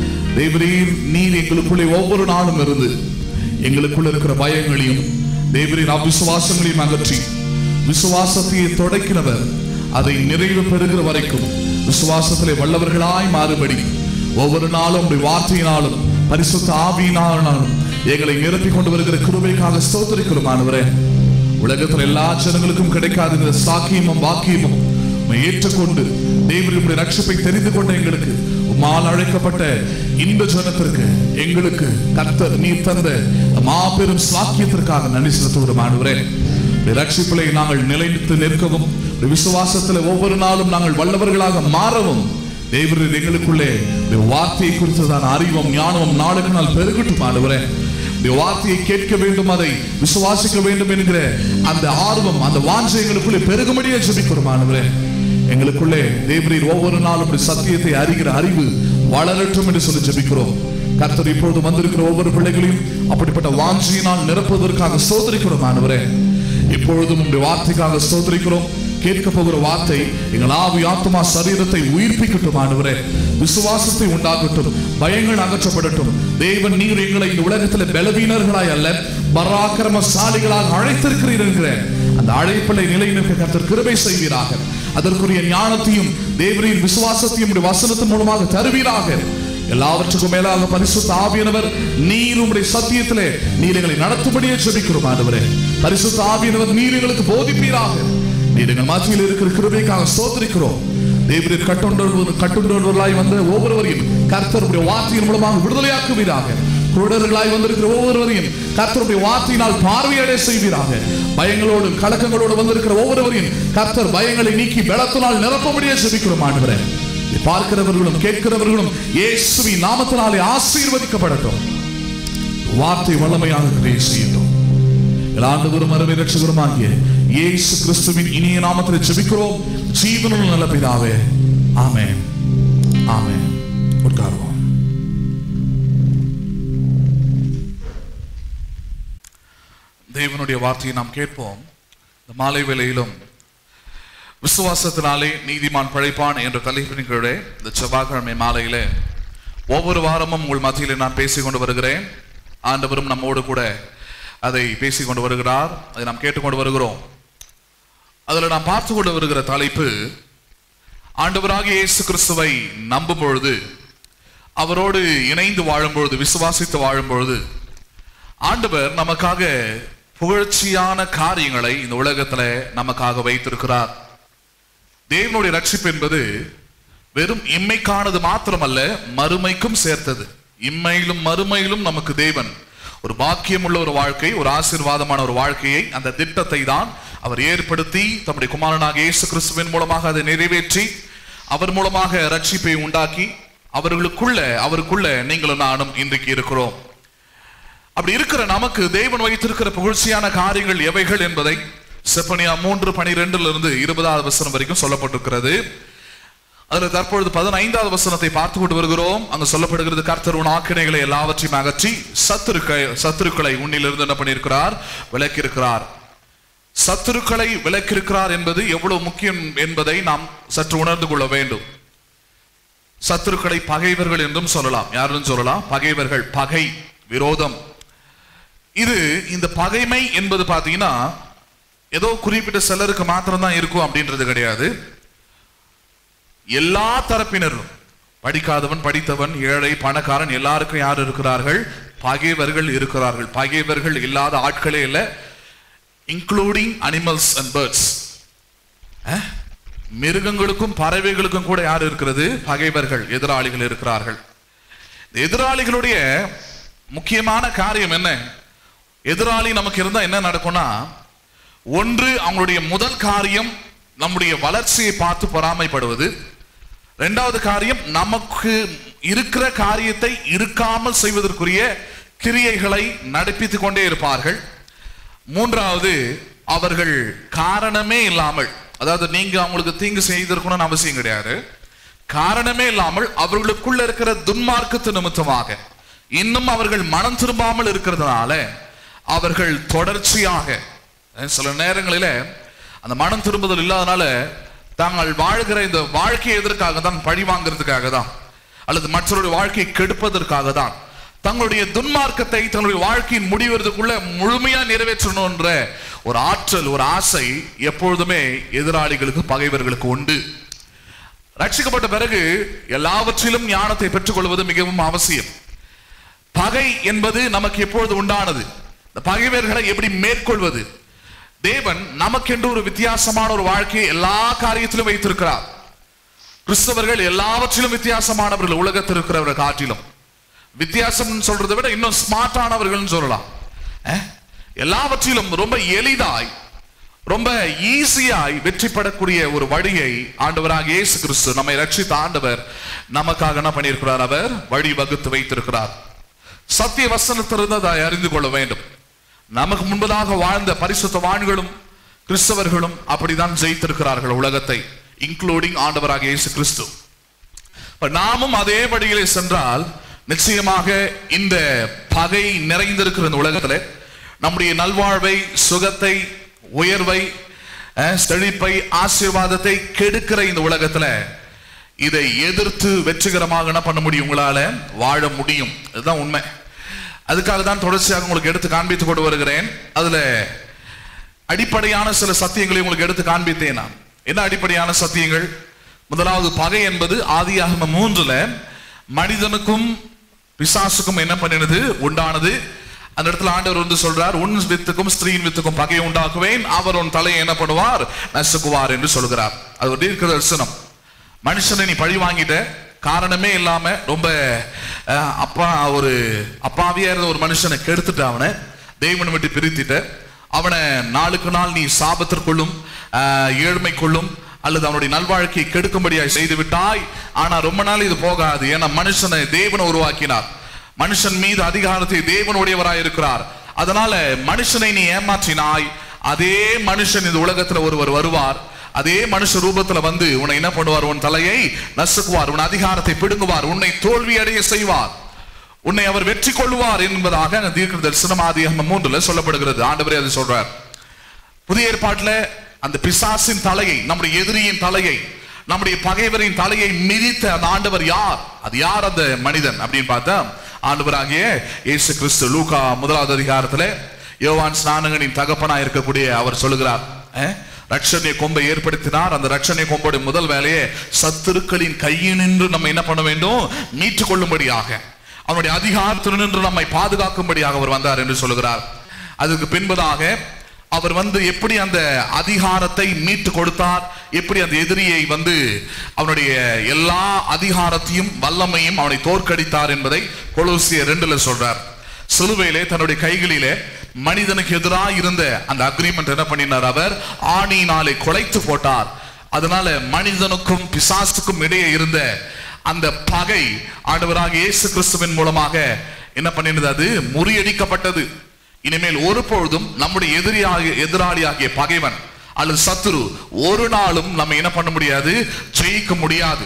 தேவரீர் நீர் எங்களுக்குள்ளே ஒவ்வொரு நாளும் இருந்து எங்களுக்குள்ள இருக்கிற பயங்களையும் தேவரின் அவிசுவாசங்களையும் அகற்றி விசுவாசத்தை தொடக்கினவர் அதை நிறைவு பெறுகிற வரைக்கும் விசுவாசத்திலே வல்லவர்களாய் மாறுபடி ஒவ்வொரு நாளும் உடைய வார்த்தையினாலும் பரிசுத்த ஆவியினாலும் எங்களை நிரப்பிக் கொண்டு வருகிற கிருபைக்காக ஸ்தோத்திரிக்கிறோம் ஆண்டவரே உலகத்தில் எல்லா ஜனங்களுக்கும் கிடைக்காத இந்த சாக்கியமும் வாக்கியமும் உம்மை ஏற்றுக்கொண்டு தேவனுடைய ரட்சிப்பை தெரிந்து கொண்ட எங்களுக்கு உம்மால் அழைக்கப்பட்ட இன்ப ஜனத்திற்கு எங்களுக்கு கர்த்தர் நீ தந்த மாபெரும் சாக்கியத்திற்காக நன்றி செலுத்துகிறோம் ஆண்டவரே உம்முடைய ரட்சிப்பிலே நாங்கள் நிலைத்து நிற்கவும் உம்முடைய விசுவாசத்தில் ஒவ்வொரு நாளும் நாங்கள் வல்லவர்களாக மாறவும் தேவரீர் எங்களுக்குள்ளே உம்முடைய வார்த்தையை குறித்ததான அறிவும் ஞானமும் நாளுக்கு நாள் பெருகட்டும் ஆண்டவரே உம்முடைய வார்த்தையை கேட்க வேண்டும் அதை விசுவாசிக்க வேண்டும் என்கிற அந்த ஆர்வம் அந்த வாஞ்சை எங்களுக்குள்ளே பெருகும்படியே ஜெபிக்கிறோம் ஆண்டவரே எங்களுக்குள்ளே தேவரீர் ஒவ்வொரு நாளும் இப்படி சத்தியத்தை அறிகிற அறிவு வளரட்டும் என்று சொல்லி ஜெபிக்கிறோம் கர்த்தர் இப்பொழுது வந்திருக்கிற ஒவ்வொரு பிள்ளைகளையும் அப்படிப்பட்ட வாஞ்சியினால் நிரப்புவதற்காக சோதரிக்கிறோம் ஆண்டவரே இப்பொழுதும் உங்களுடைய வார்த்தைக்காக சோதரிக்கிறோம் கேட்க போகிற வார்த்தை எங்கள் ஆவி ஆத்மா சரீரத்தை உயிர்ப்பிக்கட்டும் ஆண்டவரே விசுவாசத்தை உண்டாக்கட்டும் பயங்கள் அகற்றப்படட்டும் தேவன் நீர் எங்களை இந்த உலகத்தில் பலவீனர்களாய் அல்ல பராக்கிரமசாலிகளாக அழைத்திருக்கிறீர் என்கிற அந்த அழைப்பிலை நிலைநிற்க கர்த்தர் கிருபை செய்வீராக அதற்குரிய ஞானத்தையும் தேவரின் விசுவாசத்தையும் உடைய வசனத்தின் மூலமாக தருவீராக எல்லாவற்றுக்கும் மேலாக பரிசுத்த ஆவியானவர் நீர் உம்முடைய சத்தியத்திலே நீர் எங்களை நடத்தும்படியே ஜெபிக்கிறோம் ஆண்டவரே பரிசுத்த ஆவியானவர் நீர் எங்களுக்கு போதிப்பீராக நீர் எங்கள் மத்தியில் இருக்கிற கிருபைக்காக ஸ்தோத்திரிக்கிறோம் தேவரின் கட்டுண்டோர் கட்டுண்டோர்களாய் வந்த ஒவ்வொருவரையும் கர்த்தருடைய வார்த்தையின் மூலமாக விடுதலையாக்குவீராக குருடர்களாய் வந்திருக்கிற ஒவ்வொருவரையும் கர்த்தருடைய வார்த்தையினால் பார்வையடைய செய்வீராக பயங்களோடும் கலக்கங்களோடு வந்திருக்கிற ஒவ்வொருவரையும் கர்த்தர் பயங்களை நீக்கி பலத்தினால் நிரப்பபடியே ஜெபிக்கிறோம் ஆண்டவரே இதை பார்க்கிறவர்களும் கேட்கிறவர்களும் இயேசுவின் நாமத்தினாலே ஆசீர்வதிக்கப்படட்டும் வார்த்தை வல்லமையாக கிரியை செய்யட்டும் ஆண்டவரும் அருமை ரட்சகருமாகிய இயேசு கிறிஸ்துவின் இனிய நாமத்தில் ஜெபிக்கிறோம் ஜீவனுள்ள நல்ல பிதாவே ஆமென் ஆமென் உட்காருவோம் தேவனுடைய வார்த்தையை நாம் கேட்போம் இந்த மாலை வேளையிலும் விசுவாசத்தினாலே நீதிமான் பழைப்பான் என்ற தலைப்பின் கீழே இந்த செவ்வாய்க்கிழமை மாலையிலே ஒவ்வொரு வாரமும் உங்கள் மத்தியிலே நான் பேசிக் கொண்டு வருகிறேன் ஆண்டவரும் நம்மோடு கூட அதை பேசிக் கொண்டு வருகிறார் அதை நாம் கேட்டுக்கொண்டு வருகிறோம் அதில் நாம் பார்த்து கொண்டு வருகிற தலைப்பு ஆண்டவராகிய இயேசு கிறிஸ்துவை நம்பும் பொழுது அவரோடு இணைந்து வாழும் பொழுது விசுவாசித்து வாழும் பொழுது ஆண்டவர் நமக்காக புகழ்ச்சியான காரியங்களை இந்த உலகத்துல நமக்காக வைத்திருக்கிறார் தேவனுடைய ரட்சிப்பு என்பது வெறும் இம்மைக்கானது மாத்திரமல்ல மறுமைக்கும் சேர்த்தது இம்மையிலும் மறுமையிலும் நமக்கு தேவன் ஒரு பாக்கியம் உள்ள ஒரு வாழ்க்கை ஒரு ஆசீர்வாதமான ஒரு வாழ்க்கையை அந்த திட்டத்தை தான் அவர் ஏற்படுத்தி தம்முடைய குமாரனாக இயேசு கிறிஸ்துவின் மூலமாக அதை நிறைவேற்றி அவர் மூலமாக ரட்சிப்பை உண்டாக்கி அவர்களுக்குள்ள அவருக்குள்ள நீங்களும் நானும் இன்றைக்கு இருக்கிறோம் அப்படி இருக்கிற நமக்கு தேவன் வைத்திருக்கிற புகழ்ச்சியான காரியங்கள் எவைகள் என்பதை செப்பனியா மூன்று பனிரெண்டுல இருந்து இருபதாவது வசனம் வரைக்கும் சொல்லப்பட்டிருக்கிறது அதுல தற்பொழுது பதினைந்தாவது வசனத்தை பார்த்து கொண்டு வருகிறோம் அங்க சொல்லப்படுகிறது கர்த்தர் உன் ஆக்கினைகளை எல்லாவற்றையும் அகற்றி சத்துருக்க சத்துருக்களை உன்னிலிருந்து என்ன பண்ணியிருக்கிறார் விலக்கியிருக்கிறார் சத்துருக்களை விலக்கியிருக்கிறார் என்பது எவ்வளவு முக்கியம் என்பதை நாம் சற்று உணர்ந்து கொள்ள வேண்டும் சத்துருக்களை பகைவர்கள் என்றும் சொல்லலாம் யாருன்னு சொல்லலாம் பகைவர்கள் பகை விரோதம் இது இந்த பகைமை என்பது பாத்தீங்கன்னா ஏதோ குறிப்பிட்ட சிலருக்கு மாத்திரம் தான் இருக்கும் அப்படின்றது கிடையாது எல்லா தரப்பினரும் படிக்காதவன் படித்தவன் ஏழை பணக்காரன் எல்லாருக்கும் யார் இருக்கிறார்கள் பகைவர்கள் இருக்கிறார்கள் பகைவர்கள் இல்லாத ஆட்களே இல்லை இன்க்ளூடிங் அனிமல்ஸ் அண்ட் பேர்ட்ஸ் மிருகங்களுக்கும் பறவைகளுக்கும் கூட யார் இருக்கிறது பகைவர்கள் எதிராளிகள் இருக்கிறார்கள் இந்த எதிராளிகளுடைய முக்கியமான காரியம் என்ன எதிராளி நமக்கு இருந்தா என்ன நடக்கும்னா ஒன்று அவங்களுடைய முதல் காரியம் நம்முடைய வளர்ச்சியை பார்த்து பொறாமைப்படுவது இரண்டாவது காரியம் நமக்கு இருக்கிற காரியத்தை இருக்காமல் செய்வதற்குரிய கிரியைகளை நடப்பித்துக் கொண்டே இருப்பார்கள் மூன்றாவது அவர்கள் காரணமே இல்லாமல் அதாவது நீங்க அவங்களுக்கு தீங்கு செய்திருக்கணும்னு அவசியம் கிடையாது காரணமே இல்லாமல் அவர்களுக்குள்ள இருக்கிற துன்மார்க்கத்து நிமித்தமாக இன்னும் அவர்கள் மனம் திரும்பாமல் இருக்கிறதுனால அவர்கள் தொடர்ச்சியாக அஹ், சில நேரங்களில அந்த மனம் திரும்புதல் இல்லாதனால தாங்கள் வாழ்கிற இந்த வாழ்க்கை எதற்காக தான் பழி வாங்குறதுக்காக தான் அல்லது மற்றவருடைய வாழ்க்கையை கெடுப்பதற்காக தான் தங்களுடைய துன்மார்க்கத்தை தங்களுடைய வாழ்க்கையின் முடிவதற்குள்ள முழுமையா நிறைவேற்றணும்ன்ற ஒரு ஆற்றல் ஒரு ஆசை எப்பொழுதுமே எதிராளிகளுக்கு பகைவர்களுக்கு உண்டு ரட்சிக்கப்பட்ட பிறகு எல்லாவற்றிலும் ஞானத்தை பெற்றுக்கொள்வது மிகவும் அவசியம் பகை என்பது நமக்கு எப்பொழுது உண்டானது இந்த பகைவர்களை எப்படி மேற்கொள்வது தேவன் நமக்கென்று ஒரு வித்தியாசமான ஒரு வாழ்க்கையை எல்லா காரியத்திலும் வைத்திருக்கிறார் கிறிஸ்தவர்கள் எல்லாவற்றிலும் வித்தியாசமானவர்கள் உலகத்தில் இருக்கிறவர்கள் காட்டிலும் வித்தியாசம் சொல்றதை விட இன்னும் ஸ்மார்ட்டானவர்கள் சொல்லலாம் அஹ்? எல்லாவற்றிலும் ரொம்ப எளிதாய் ரொம்ப ஈஸியாய் வெற்றி பெறக்கூடிய ஒரு வழியை ஆண்டவராக இயேசு கிறிஸ்து நம்மை ரட்சித்த ஆண்டவர் நமக்காக என்ன பண்ணியிருக்கிறார் அவர் வழி வகுத்து வைத்திருக்கிறார் சத்திய வசனத்திலிருந்து அதை அறிந்து கொள்ள வேண்டும் நமக்கு முன்பதாக வாழ்ந்த பரிசுத்த வான்களும் கிறிஸ்தவர்களும் அப்படிதான் ஜெயித்திருக்கிறார்கள் உலகத்தை இன்க்ளூடிங் ஆண்டவராக இயேசு கிறிஸ்து இப்ப நாமும் அதே வழியிலே சென்றால் நிச்சயமாக இந்த பகை நிறைந்திருக்கிற இந்த உலகத்துல நம்முடைய நல்வாழ்வை சுகத்தை உயர்வை அஹ், செழிப்பை ஆசீர்வாதத்தை கெடுக்கிற இந்த உலகத்துல இதை எதிர்த்து வெற்றிகரமாக என்ன பண்ண முடியும் உங்களால வாழ முடியும் இதுதான் உண்மை அதுக்காக தான் தொடர்ச்சியாக உங்களுக்கு எடுத்து காண்பித்துக் கொண்டு வருகிறேன் அதுல அடிப்படையான சில சத்தியங்களை உங்களுக்கு எடுத்து காண்பித்தேன் நான் என்ன அடிப்படையான சத்தியங்கள் முதலாவது பகை என்பது ஆதியாகம மூன்றுல மனிதனுக்கும் பிசாசுக்கும் என்ன பண்ணினது உண்டானது அந்த இடத்துல ஆண்டவர் வந்து சொல்றார் உன் வித்துக்கும் ஸ்திரீயின் வித்துக்கும் பகையை உண்டாக்குவேன் அவர் உன் தலையை என்ன பண்ணுவார் நசுக்குவார் என்று சொல்கிறார் அது ஒரு தீர்க்க தரிசனம் மனுஷனை நீ பழி வாங்கிட்ட காரணமே இல்லாம ரொம்ப அஹ், அப்பா ஒரு அப்பாவியா இருந்த ஒரு மனுஷனை கெடுத்துட்ட அவனை தெய்வனை விட்டு பிரித்திட்ட அவனை நாளுக்கு நாள் நீ சாபத்திற்குள்ளும் அஹ், ஏழ்மைக்குள்ளும் அல்லது அவனுடைய நல்வாழ்க்கையை கெடுக்கும்படியாய் செய்து விட்டாய் ஆனா ரொம்ப நாள் இது போகாது ஏன்னா மனுஷனை தேவனை உருவாக்கினார் மனுஷன் மீது அதிகாரத்தை தேவனுடையவராய் இருக்கிறார் அதனால மனுஷனை நீ ஏமாற்றினாய் அதே மனுஷன் இந்த உலகத்துல ஒருவர் வருவார் அதே மனுஷ ரூபத்துல வந்து உன்னை என்ன பண்ணுவார் உன் தலையை நசுக்குவார் உன் அதிகாரத்தை பிடுங்குவார் உன்னை தோல்வி அடைய செய்வார் உன்னை அவர் வெற்றி கொள்வார் என்பதாக அந்த தீர்க்க தரிசனம் ஆதியாகமம் மூன்றுல சொல்லப்படுகிறது ஆண்டவரே அது சொல்றார் புதிய ஏற்பாட்டுல அந்த பிசாசின் தலையை நம்முடைய எதிரியின் தலையை நம்முடைய பகைவரின் தலையை மிதித்த அந்த ஆண்டவர் யார் அது யார் அந்த மனிதன் அப்படின்னு பார்த்தா ஆண்டவராகிய இயேசு கிறிஸ்து லூகா முதலாவது அதிகாரத்துல யோவான் ஸ்நானகனின் தகப்பனா இருக்கக்கூடிய அவர் சொல்லுகிறார் அஹ், ரட்சணிய கொம்பை ஏற்படுத்தினார் அந்த ரட்சணிய கொம்புடைய முதல் வேலையே சத்துருக்களின் கையினின்று நம்ம என்ன பண்ண வேண்டும் மீட்டுக் கொள்ளும்படியாக அவனுடைய அதிகாரத்தினின்று நம்மை பாதுகாக்கும்படியாக அவர் வந்தார் என்று சொல்லுகிறார் அதுக்கு பின்பதாக அவர் வந்து எப்படி அந்த அதிகாரத்தை மீட்டு கொடுத்தார் எப்படி அந்த எதிரியை வந்து அவனுடைய எல்லா அதிகாரத்தையும் வல்லமையும் அவனை தோற்கடித்தார் என்பதை கொலோசிய ரெண்டுல சொல்றார் சிலுவையிலே தன்னுடைய கைகளிலே மனிதனுக்கு எதிராக இருந்த அந்த அக்ரிமெண்ட் என்ன பண்ணினார் அவர் ஆணியினாலே குலைத்து போட்டார் அதனால மனிதனுக்கும் பிசாசுக்கும் இடையே இருந்த அந்த பகை ஆண்டவராக இயேசு கிறிஸ்துவின் மூலமாக என்ன பண்ணினது அது முறியடிக்கப்பட்டது இனிமேல் ஒரு பொழுதும் நம்முடைய எதிரியாக எதிராளியாகிய பகைவன் அல்லது சத்துரு ஒரு நாளும் நம்ம என்ன பண்ண முடியாது ஜெயிக்க முடியாது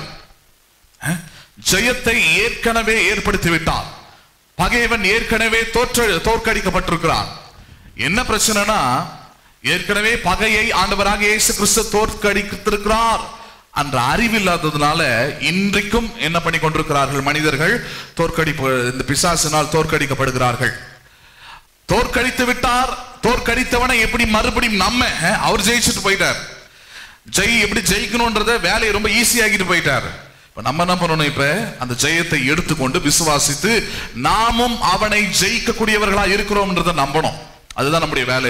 அஹ்? ஜெயத்தை ஏற்கனவே ஏற்படுத்தி விட்டார் பகைவன் ஏற்கனவே தோற்ற தோற்கடிக்கப்பட்டிருக்கிறான் என்ன பிரச்சனைனா ஏற்கனவே பகையை ஆண்டவராக இயேசு கிறிஸ்து தோற்கடித்திருக்கிறார் என்ற அறிவில்லாததுனால இன்றைக்கும் என்ன பண்ணி கொண்டிருக்கிறார்கள் மனிதர்கள் தோற்கடிப்பு இந்த பிசாசினால் தோற்கடிக்கப்படுகிறார்கள் தோற்கடித்து விட்டார் தோற்கடித்தவனை எப்படி மறுபடியும் நம்ம அஹ், அவர் ஜெயிச்சுட்டு போயிட்டார் ஜெய் எப்படி ஜெயிக்கணும்ன்றத வேலையை ரொம்ப ஈஸியாக்கிட்டு போயிட்டார் இப்ப நம்ம என்ன பண்ணணும் இப்ப அந்த ஜெயத்தை எடுத்துக்கொண்டு விசுவாசித்து நாமும் அவனை ஜெயிக்கக்கூடியவர்களா இருக்கிறோம்ன்றத நம்பணும் அதுதான் நம்முடைய வேலை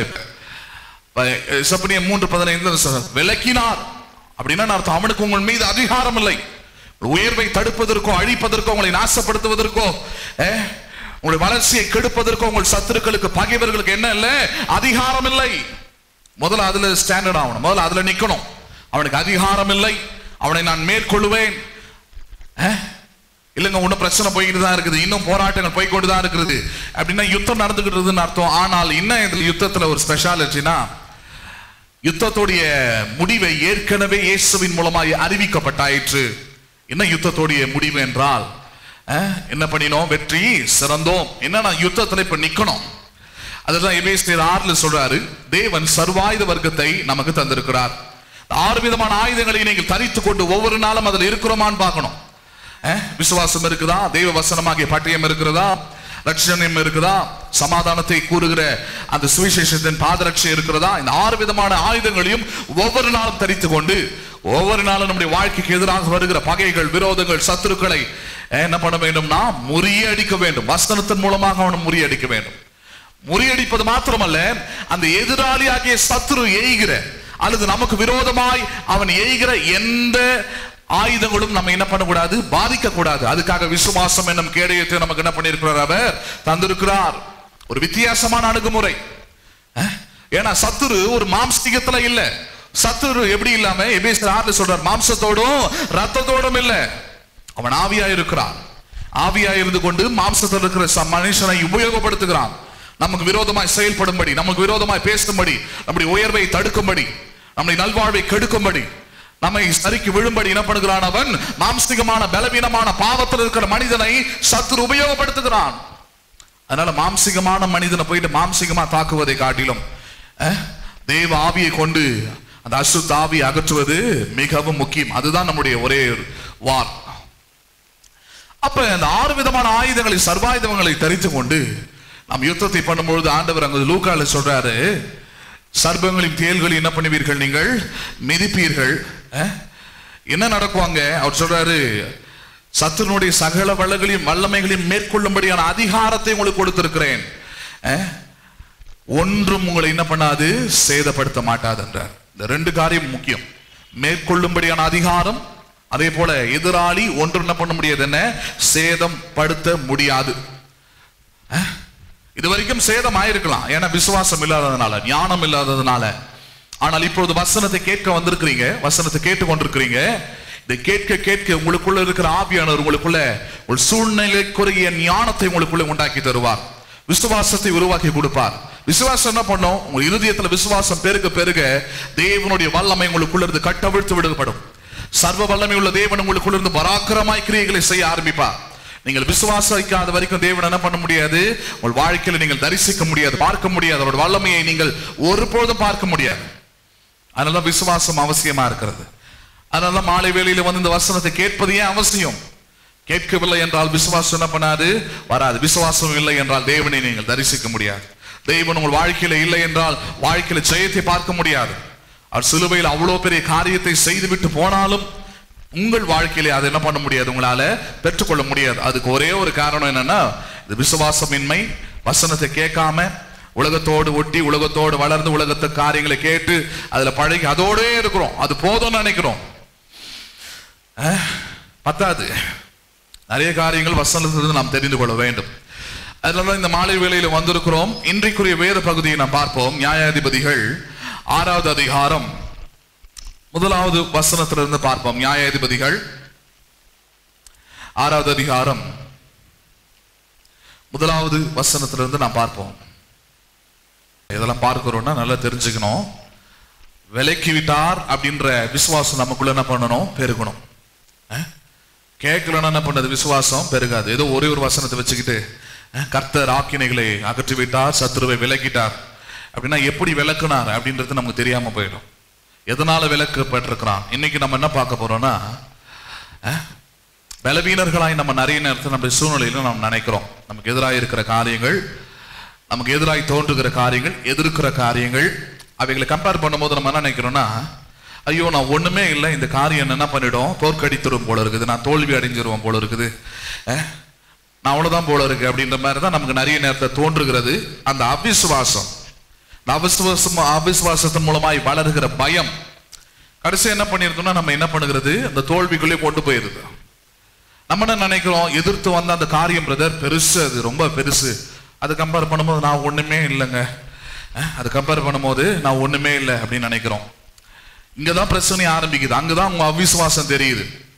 இப்ப சப்பனிய மூன்று பதினைந்து விளக்கினார் அப்படின்னா என்ன அர்த்தம் அவனுக்கு உங்கள் மீது அதிகாரம் இல்லை உயர்வை தடுப்பதற்கோ அழிப்பதற்கோ உங்களை நாசப்படுத்துவதற்கோ அஹ், உங்களுடைய வளர்ச்சியை கெடுப்பதற்கோ உங்கள் சத்துருக்களுக்கு பகைவர்களுக்கு என்ன இல்லை அதிகாரம் இல்லை முதல்ல அதுல ஸ்டாண்டர்ட் ஆகணும் முதல்ல அதுல நிக்கணும் அவனுக்கு அதிகாரம் இல்லை அவனை நான் மேற்கொள்ளுவேன் அஹ்? இல்லைங்க இன்னும் பிரச்சனை போய்கிட்டு தான் இருக்குது இன்னும் போராட்டங்கள் போய்க்கொண்டு தான் இருக்குது அப்படின்னா யுத்தம் நடந்துகிட்டு இருக்குதுன்னு அர்த்தம் ஆனால் இன்னும் இதுல யுத்தத்துல ஒரு ஸ்பெஷாலிட்டினா யுத்தத்துடைய முடிவை ஏற்கனவே இயேசுவின் மூலமாய் அறிவிக்கப்பட்டாயிற்று என்ன யுத்தத்துடைய முடிவு என்றால் அஹ், என்ன பண்ணினோம் வெற்றி சிறந்தோம் என்னன்னா யுத்தத்துல இப்ப நிக்கணும் அதுதான் எபேசியர் ஆறுல சொல்றாரு தேவன் சர்வாயுத வர்க்கத்தை நமக்கு தந்திருக்கிறார் ஆறு விதமான ஆயுதங்களை நீங்கள் தரித்து கொண்டு ஒவ்வொரு நாளும் அதில் இருக்கிறோமான்னு பார்க்கணும் அஹ், விசுவாசம் இருக்குதா தெய்வ வசனமாகிய பட்டயம் இருக்கிறதா ரட்சணியம் இருக்குதா சமாதானத்தை கூறுகிற அந்த சுவிசேஷத்தின் பாதரட்சை இருக்கிறதா இந்த ஆறு விதமான ஆயுதங்களையும் ஒவ்வொரு நாளும் தரித்து கொண்டு ஒவ்வொரு நாளும் நம்முடைய வாழ்க்கைக்கு எதிராக வருகிற பகைகள் விரோதங்கள் சத்துருக்களை அஹ், என்ன பண்ண வேண்டும்னா முறியடிக்க வேண்டும் வசனத்தின் மூலமாக அவனை முறியடிக்க வேண்டும் முறியடிப்பது மாத்திரமல்ல அந்த எதிராளியாகிய சத்துரு எய்கிற அல்லது நமக்கு விரோதமாய் அவன் எய்கிற எந்த ஆயுதங்களும் நம்ம என்ன பண்ணக்கூடாது பாதிக்க கூடாது அதுக்காக விசுவாசம் என்னும் கேடயத்தை நமக்கு என்ன பண்ணியிருக்கிறார் அவர் தந்திருக்கிறார் ஒரு வித்தியாசமான அணுகுமுறை அஹ்? ஏன்னா சத்துரு ஒரு மாம்ஸ்திகத்துல இல்ல சத்துரு எப்படி இல்லாம எபேசியர் ஆறுல சொல்றார் மாம்சத்தோடும் ரத்தத்தோடும் இல்ல அவன் ஆவியா இருக்கிறான் ஆவியா இருந்து கொண்டு மாம்சத்தில் இருக்கிற ச- மனுஷனை உபயோகப்படுத்துகிறான் நமக்கு விரோதமாய் செயல்படும்படி நமக்கு விரோதமாய் பேசும்படி நம்முடைய உயர்வை தடுக்கும்படி நம்முடைய நல்வாழ்வை கெடுக்கும்படி நம்மை சரிக்கு விழும்படி என்ன பண்ணுகிறான் அவன் மாம்சிகமான பலவீனமான பாவத்தில் இருக்கிற மனிதனை சத்துரு உபயோகப்படுத்துகிறான் அதனால மாம்சிகமான மனிதனை போயிட்டு மாம்சிகமா தாக்குவதை காட்டிலும் அஹ், தேவ ஆவியை கொண்டு அந்த அசுத்த ஆவியை அகற்றுவது மிகவும் முக்கியம் அதுதான் நம்முடைய ஒரே வார் அப்ப அந்த ஆறு விதமான ஆயுதங்களை சர்வாயுதங்களை தரித்து கொண்டு நாம் யுத்தத்தை பண்ணும்பொழுது ஆண்டவர் அங்கு லூக்கால சொல்றாரு சர்ப்பங்களின் தேள்களை என்ன பண்ணுவீர்கள் நீங்கள் மிதிப்பீர்கள் அஹ்? என்ன நடக்குவாங்க அவர் சொல்றாரு சத்துருனுடைய சகல வல்லங்களையும் வல்லமைகளையும் மேற்கொள்ளும்படியான அதிகாரத்தை உங்களுக்கு கொடுத்திருக்கிறேன் அஹ்? ஒன்றும் உங்களை என்ன பண்ணாது சேதப்படுத்த மாட்டாது என்றார் இந்த ரெண்டு காரியம் முக்கியம் மேற்கொள்ளும்படியான அதிகாரம் அதே போல எதிராளி ஒன்று என்ன பண்ண முடியாது என்ன சேதம் படுத்த முடியாது அஹ்? இது வரைக்கும் சேதம் ஆயிருக்கலாம் ஏன்னா விசுவாசம் இல்லாததுனால ஞானம் இல்லாததுனால ஆனால் இப்பொழுது வசனத்தை கேட்க வந்திருக்கிறீங்க வசனத்தை கேட்டு கொண்டிருக்கிறீங்க இதை கேட்க கேட்க உங்களுக்குள்ள இருக்கிற ஆவியானவர் உங்களுக்குள்ள ஒரு சூழ்நிலைக்குரிய ஞானத்தை உங்களுக்குள்ள உண்டாக்கி தருவார் விசுவாசத்தை உருவாக்கி கொடுப்பார் விசுவாசம் என்ன பண்ணும் உங்க இருதயத்துல விசுவாசம் பெருக பெருக தேவனுடைய வல்லமை உங்களுக்குள்ள இருந்து கட்டவிழ்த்து விடுபடும் சர்வ வல்லமை உள்ள தேவன் உங்களுக்குள்ள இருந்து பராக்கிரமாய் கிரியைகளை செய்ய ஆரம்பிப்பார் நீங்கள் விசுவாசிக்காத வரைக்கும் தேவன் என்ன பண்ண முடியாது உங்கள் வாழ்க்கையில நீங்கள் தரிசிக்க முடியாது பார்க்க முடியாது அவருடைய வல்லமையை நீங்கள் ஒருபொழுதும் பார்க்க முடியாது அதனால விசுவாசம் அவசியமா இருக்கிறது அதனால மாலை வேளையில வந்து இந்த வசனத்தை கேட்பது ஏன் அவசியம் கேட்கவில்லை என்றால் விசுவாசம் என்ன பண்ணாது வராது விசுவாசம் இல்லை என்றால் தேவனை நீங்கள் தரிசிக்க முடியாது தேவன் உங்கள் வாழ்க்கையில இல்லை என்றால் வாழ்க்கையில ஜெயத்தை பார்க்க முடியாது அவர் சிலுவையில் அவ்வளவு பெரிய காரியத்தை செய்துவிட்டு போனாலும் உங்கள் வாழ்க்கையிலே அதை என்ன பண்ண முடியாது உங்களால பெற்றுக்கொள்ள முடியாது அதுக்கு ஒரே ஒரு காரணம் என்னன்னா இது விசுவாசமின்மை வசனத்தை கேட்காம உலகத்தோடு ஒட்டி உலகத்தோடு வளர்ந்து உலகத்து காரியங்களை கேட்டு அதுல பழகி அதோடே இருக்கிறோம் அது போதும்னு நினைக்கிறோம் அஹ், பத்தாது நிறைய காரியங்கள் வசனத்திலிருந்து நாம் தெரிந்து கொள்ள வேண்டும் அதனால இந்த மாலை வேளையில வந்திருக்கிறோம் இன்றைக்குரிய வேத பகுதியை நாம் பார்ப்போம் நியாயாதிபதிகள் ஆறாவது அதிகாரம் முதலாவது வசனத்திலிருந்து பார்ப்போம் நியாயாதிபதிகள் ஆறாவது அதிகாரம் முதலாவது வசனத்திலிருந்து நாம் பார்ப்போம் இதெல்லாம் பார்க்கிறோம்னா நல்லா தெரிஞ்சுக்கணும் விலக்கி விட்டார் அப்படின்ற விசுவாசம் நமக்குள்ள என்ன பண்ணணும் பெருகணும் அஹ்? கேட்கலன்னா என்ன பண்ணது விசுவாசம் பெருகாது ஏதோ ஒரே ஒரு வசனத்தை வச்சுக்கிட்டு அஹ், கர்த்தர் ஆக்கினைகளை அகற்றி விட்டார் சத்துருவை விலக்கிட்டார் அப்படின்னா எப்படி விளக்குனார் அப்படின்றது நமக்கு தெரியாம போயிடும் எதனால விலக்கப்பட்டிருக்கிறான் இன்னைக்கு நம்ம என்ன பார்க்க போறோம்னா அஹ், பலவீனர்களாய் நம்ம நிறைய நேரத்தில் நம்ம சூழ்நிலையில நாம் நினைக்கிறோம் நமக்கு எதிராக இருக்கிற காரியங்கள் நமக்கு எதிராய் தோன்றுகிற காரியங்கள் எதிர்க்கிற காரியங்கள் அவைகளை கம்பேர் பண்ணும்போது நம்ம என்ன நினைக்கிறோம்னா ஐயோ நான் ஒண்ணுமே இல்லை இந்த காரியம் என்ன பண்ணிடும் தோற்கடித்துரும் போல இருக்குது நான் தோல்வி அடைஞ்சிருவேன் போல இருக்குது அஹ், நான் அவ்வளவுதான் போல இருக்கு அப்படின்ற மாதிரி தான் நமக்கு நிறைய நேரத்தை தோன்றுகிறது அந்த அவிசுவாசம் இந்த அவிசுவாசம் அவிசுவாசத்தின் மூலமாய் வளருகிற பயம் கடைசி என்ன பண்ணிருக்கோம்னா நம்ம என்ன பண்ணுகிறது அந்த தோல்விக்குள்ளே கொண்டு போயிருது நம்ம என்ன நினைக்கிறோம் எதிர்த்து வந்த அந்த காரியம் பிரதர் பெருசு அது ரொம்ப பெருசு அது கம்பேர் பண்ணும்போது நான் ஒண்ணுமே இல்லைங்க அஹ், அது கம்பேர் பண்ணும்போது நான் ஒண்ணுமே இல்லை அப்படின்னு நினைக்கிறோம் இங்கதான் பிரச்சனை ஆரம்பிக்குது அங்கதான் உங்க அவிசுவாசம் தெரியுது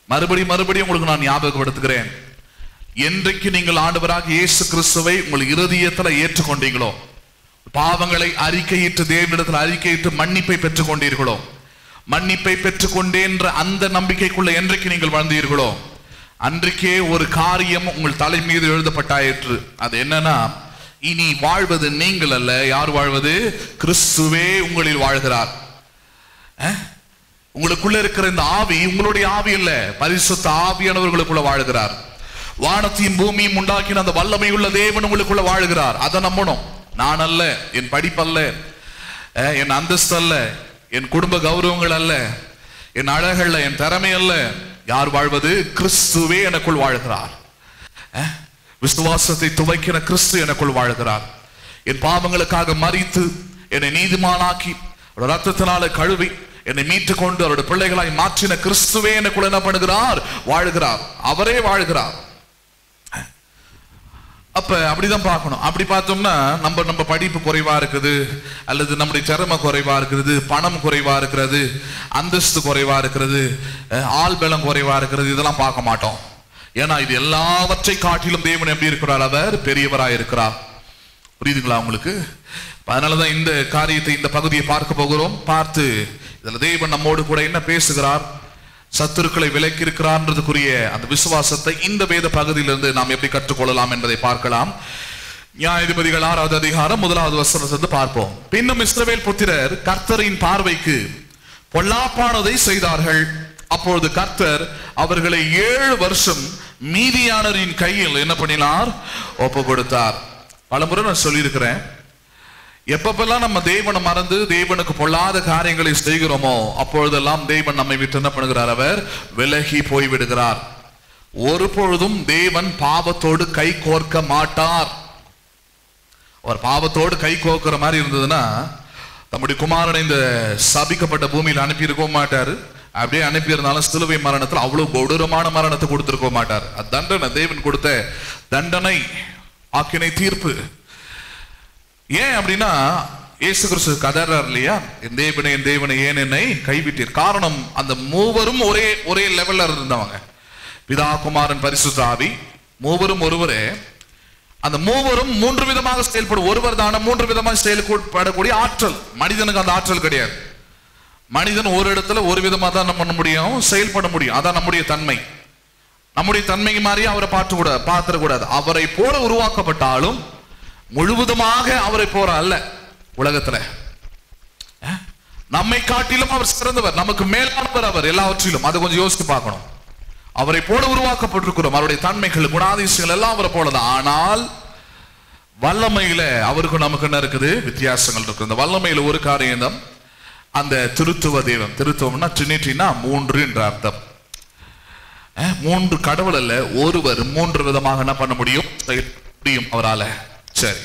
மறுபடி மறுபடியும் உங்களுக்கு நான் ஞாபகப்படுத்துகிறேன் என்றைக்கு நீங்கள் ஆண்டவராக இயேசு கிறிஸ்துவை உங்கள் இருதயத்துல ஏற்றுக்கொண்டீங்களோ பாவங்களை அறிக்கையிட்டு தேவனிடத்தில் அறிக்கையிட்டு மன்னிப்பை பெற்றுக் கொண்டீர்களோ மன்னிப்பை பெற்றுக்கொண்டேன்ற அந்த நம்பிக்கைக்குள்ள என்றைக்கு நீங்கள் வாழ்ந்தீர்களோ அன்றைக்கே ஒரு காரியம் உங்கள் தலை மீது எழுதப்பட்டாயிற்று அது என்னன்னா இனி வாழ்வது நீங்கள் அல்ல யார் வாழ்வது கிறிஸ்துவே உங்களில் வாழ்கிறார் அஹ்? உங்களுக்குள்ள இருக்கிற இந்த ஆவி உங்களுடைய ஆவி இல்ல பரிசுத்த ஆவியானவர்களுக்குள்ள வாழ்கிறார் வானத்தையும் பூமியும் உண்டாக்கின அந்த வல்லமை உள்ள தேவன் உங்களுக்குள்ள வாழ்கிறார் அதை நம்பணும் நான் அல்ல என் படிப்பல்ல அஹ், என் அந்தஸ்து அல்ல என் குடும்ப கௌரவங்கள் அல்ல என் அழகல்ல என் திறமை அல்ல யார் வாழ்வது கிறிஸ்துவே எனக்குள் வாழ்கிறார் அஹ், விசுவாசத்தை துவைக்கிற கிறிஸ்து எனக்குள் வாழ்கிறார் என் பாவங்களுக்காக மறித்து என்னை நீதிமானாக்கி அவருடைய ரத்தத்தினால கழுவி என்னை மீட்டுக் கொண்டு அவருடைய பிள்ளைகளாய் மாற்றின கிறிஸ்துவே எனக்குள்ள என்ன பண்ணுகிறார் வாழ்கிறார் அவரே வாழ்கிறார் அப்ப அப்படிதான் பார்க்கணும் அப்படி பார்த்தோம்னா நம்ம நம்ம படிப்பு குறைவா இருக்குது அல்லது நம்முடைய திறமை குறைவா இருக்கிறது பணம் குறைவா இருக்கிறது அந்தஸ்து குறைவா இருக்கிறது அஹ், ஆள் பலம் குறைவா இருக்கிறது இதெல்லாம் பார்க்க மாட்டோம் ஏன்னா இது எல்லாவற்றை காட்டிலும் தேவன் எப்படி இருக்கிறார் அவர் பெரியவராய் இருக்கிறார் புரியுதுங்களா உங்களுக்கு அதனாலதான் இந்த காரியத்தை இந்த பகுதியை பார்க்க போகிறோம் பார்த்து இதுல தேவன் நம்மோடு கூட என்ன பேசுகிறார் சத்துருக்களை விலக்கி இருக்கிறார்ன்றதுக்குரிய அந்த விசுவாசத்தை இந்த வேத பகுதியிலிருந்து நாம் எப்படி கற்றுக்கொள்ளலாம் என்பதை பார்க்கலாம் நியாயாதிபதிகள் ஆறாவது அதிகாரம் முதலாவது வசனத்தை பார்ப்போம் பின்னும் இஸ்ரவேல் புத்திரர் கர்த்தரின் பார்வைக்கு பொல்லாப்பானதை செய்தார்கள் அப்பொழுது கர்த்தர் அவர்களை ஏழு வருஷம் மீதியானரின் கையில் என்ன பண்ணினார் ஒப்பு கொடுத்தார் பலமுறை நான் சொல்லியிருக்கிறேன் எப்பப்பெல்லாம் நம்ம தேவனை மறந்து தேவனுக்கு பொல்லாத காரியங்களை செய்கிறோமோ அப்பொழுதெல்லாம் தேவன் நம்மை விட்டு என்ன பண்ணுகிறார் அவர் விலகி போய்விடுகிறார் ஒரு பொழுதும் தேவன் பாவத்தோடு கை கோர்க்க மாட்டார் அவர் பாவத்தோடு கை கோர்க்கிற மாதிரி இருந்ததுன்னா தம்முடைய குமாரனை இந்த சபிக்கப்பட்ட பூமியில் அனுப்பி இருக்க மாட்டாரு அப்படியே அனுப்பி இருந்தாலும் சிலுவை மரணத்தில் அவ்வளவு கொடூரமான மரணத்தை கொடுத்திருக்க மாட்டார் அது தண்டனை தேவன் கொடுத்த தண்டனை ஆக்கினை தீர்ப்பு ஏன் அப்படின்னா இயேசு கிறிஸ்து கதறார் இல்லையா என் தேவனை என் தேவனை ஏன் என்னை கைவிட்டீர் காரணம் அந்த மூவரும் ஒரே ஒரே லெவல்ல இருந்தவங்க பிதா குமாரன் பரிசுத்த ஆவி மூவரும் ஒருவரே அந்த மூவரும் மூன்று விதமாக செயல்படும் ஒருவர் தான மூன்று விதமாக செயல்படக்கூடிய ஆற்றல் மனிதனுக்கு அந்த ஆற்றல் கிடையாது மனிதன் ஒரு இடத்துல ஒரு விதமா தான் நம்ம பண்ண முடியும் செயல்பட முடியும் அதான் நம்முடைய தன்மை நம்முடைய தன்மை மாதிரி அவரை பார்த்து கூட பார்த்துடக்கூடாது அவரை போல உருவாக்கப்பட்டாலும் முழுவதுமாக அவரை போற அல்ல உலகத்துல அஹ்? நம்மை காட்டிலும் அவர் சிறந்தவர் நமக்கு மேலானவர் அவர் எல்லாவற்றிலும் அதை கொஞ்சம் யோசித்து பார்க்கணும் அவரை போல உருவாக்கப்பட்டிருக்கிறோம் அவருடைய தன்மைகள் குணாதிசயங்கள் எல்லாம் அவரை போலதான் ஆனால் வல்லமையில அவருக்கும் நமக்கு என்ன இருக்குது வித்தியாசங்கள் இருக்கு இந்த வல்லமையில ஒரு காரியம் தான் அந்த திருத்துவ தெய்வம் திருத்துவம்னா ட்ரினிட்டினா மூன்று என்ற அர்த்தம் அஹ், மூன்று கடவுள் அல்ல ஒருவர் மூன்று விதமாக என்ன பண்ண முடியும் செயல்பட முடியும் அவரால சரி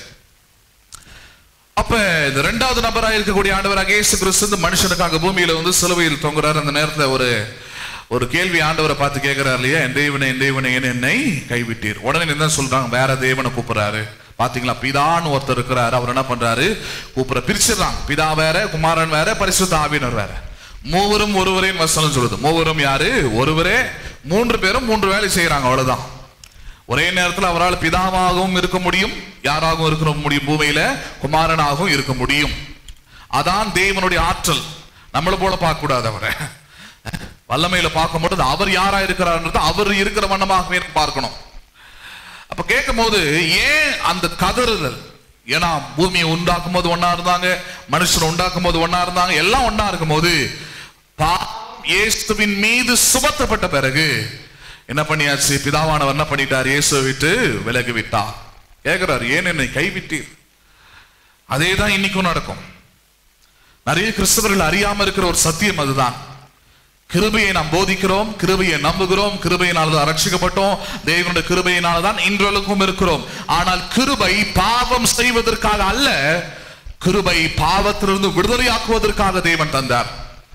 அப்ப இந்த ரெண்டாவது நபராக இருக்கக்கூடிய ஆண்டவராக இயேசு கிறிஸ்து இந்த மனுஷனுக்காக பூமியில வந்து சிலுவையில் தொங்குறாரு அந்த நேரத்துல ஒரு ஒரு கேள்வி ஆண்டவரை பார்த்து கேட்கிறார் இல்லையா என் தேவனை என் தேவனை ஏன் என்னை கைவிட்டீர் உடனே என்ன சொல்றாங்க வேற தேவனை கூப்பிடுறாரு பாத்தீங்களா பிதான்னு ஒருத்தர் இருக்கிறாரு அவர் என்ன பண்றாரு கூப்பிட பிரிச்சிடுறாங்க பிதா வேற குமாரன் வேற பரிசுத்த ஆவியினர் வேற மூவரும் ஒருவரே வசனம் சொல்லுது மூவரும் யாரு ஒருவரே மூன்று பேரும் மூன்று வேலை செய்யறாங்க அவ்வளவுதான் ஒரே நேரத்தில் அவரால் பிதாவாகவும் இருக்க முடியும் யாராகவும் இருக்க முடியும் பூமியில குமாரனாகவும் இருக்க முடியும் அதான் தேவனுடைய ஆற்றல் நம்மளை போல பார்க்க கூடாது அவரை வல்லமையில பார்க்கும்போது அவர் யாரா இருக்கிறார்ன்றது அவர் இருக்கிற வண்ணமாகவே பார்க்கணும் அப்ப கேட்கும் போது ஏன் அந்த கதறுதல் ஏன்னா பூமியை உண்டாக்கும் போது ஒன்னா இருந்தாங்க மனுஷனை உண்டாக்கும் போது ஒன்னா இருந்தாங்க எல்லாம் ஒன்னா இருக்கும் போது பாவம் இயேசுவின் மீது சுமத்தப்பட்ட பிறகு என்ன பண்ணியாச்சு பிதாவானவர் என்ன பண்ணிட்டார் இயேசுவை விட்டு விலகி விட்டார் கேட்கிறார் ஏன் என்னை கைவிட்டீர் அதே தான் இன்னைக்கும் நடக்கும் நிறைய கிறிஸ்தவர்கள் அறியாம இருக்கிற ஒரு சத்தியம் அதுதான் கிருபையை நாம் போதிக்கிறோம் கிருபையை நம்புகிறோம் கிருபையினால் தான் ரட்சிக்கப்பட்டோம் தேவனுடைய கிருபையினால் தான் இன்றளவுக்கும் இருக்கிறோம் ஆனால் கிருபை பாவம் செய்வதற்காக அல்ல கிருபை பாவத்திலிருந்து விடுதலையாக்குவதற்காக தேவன் தந்தார்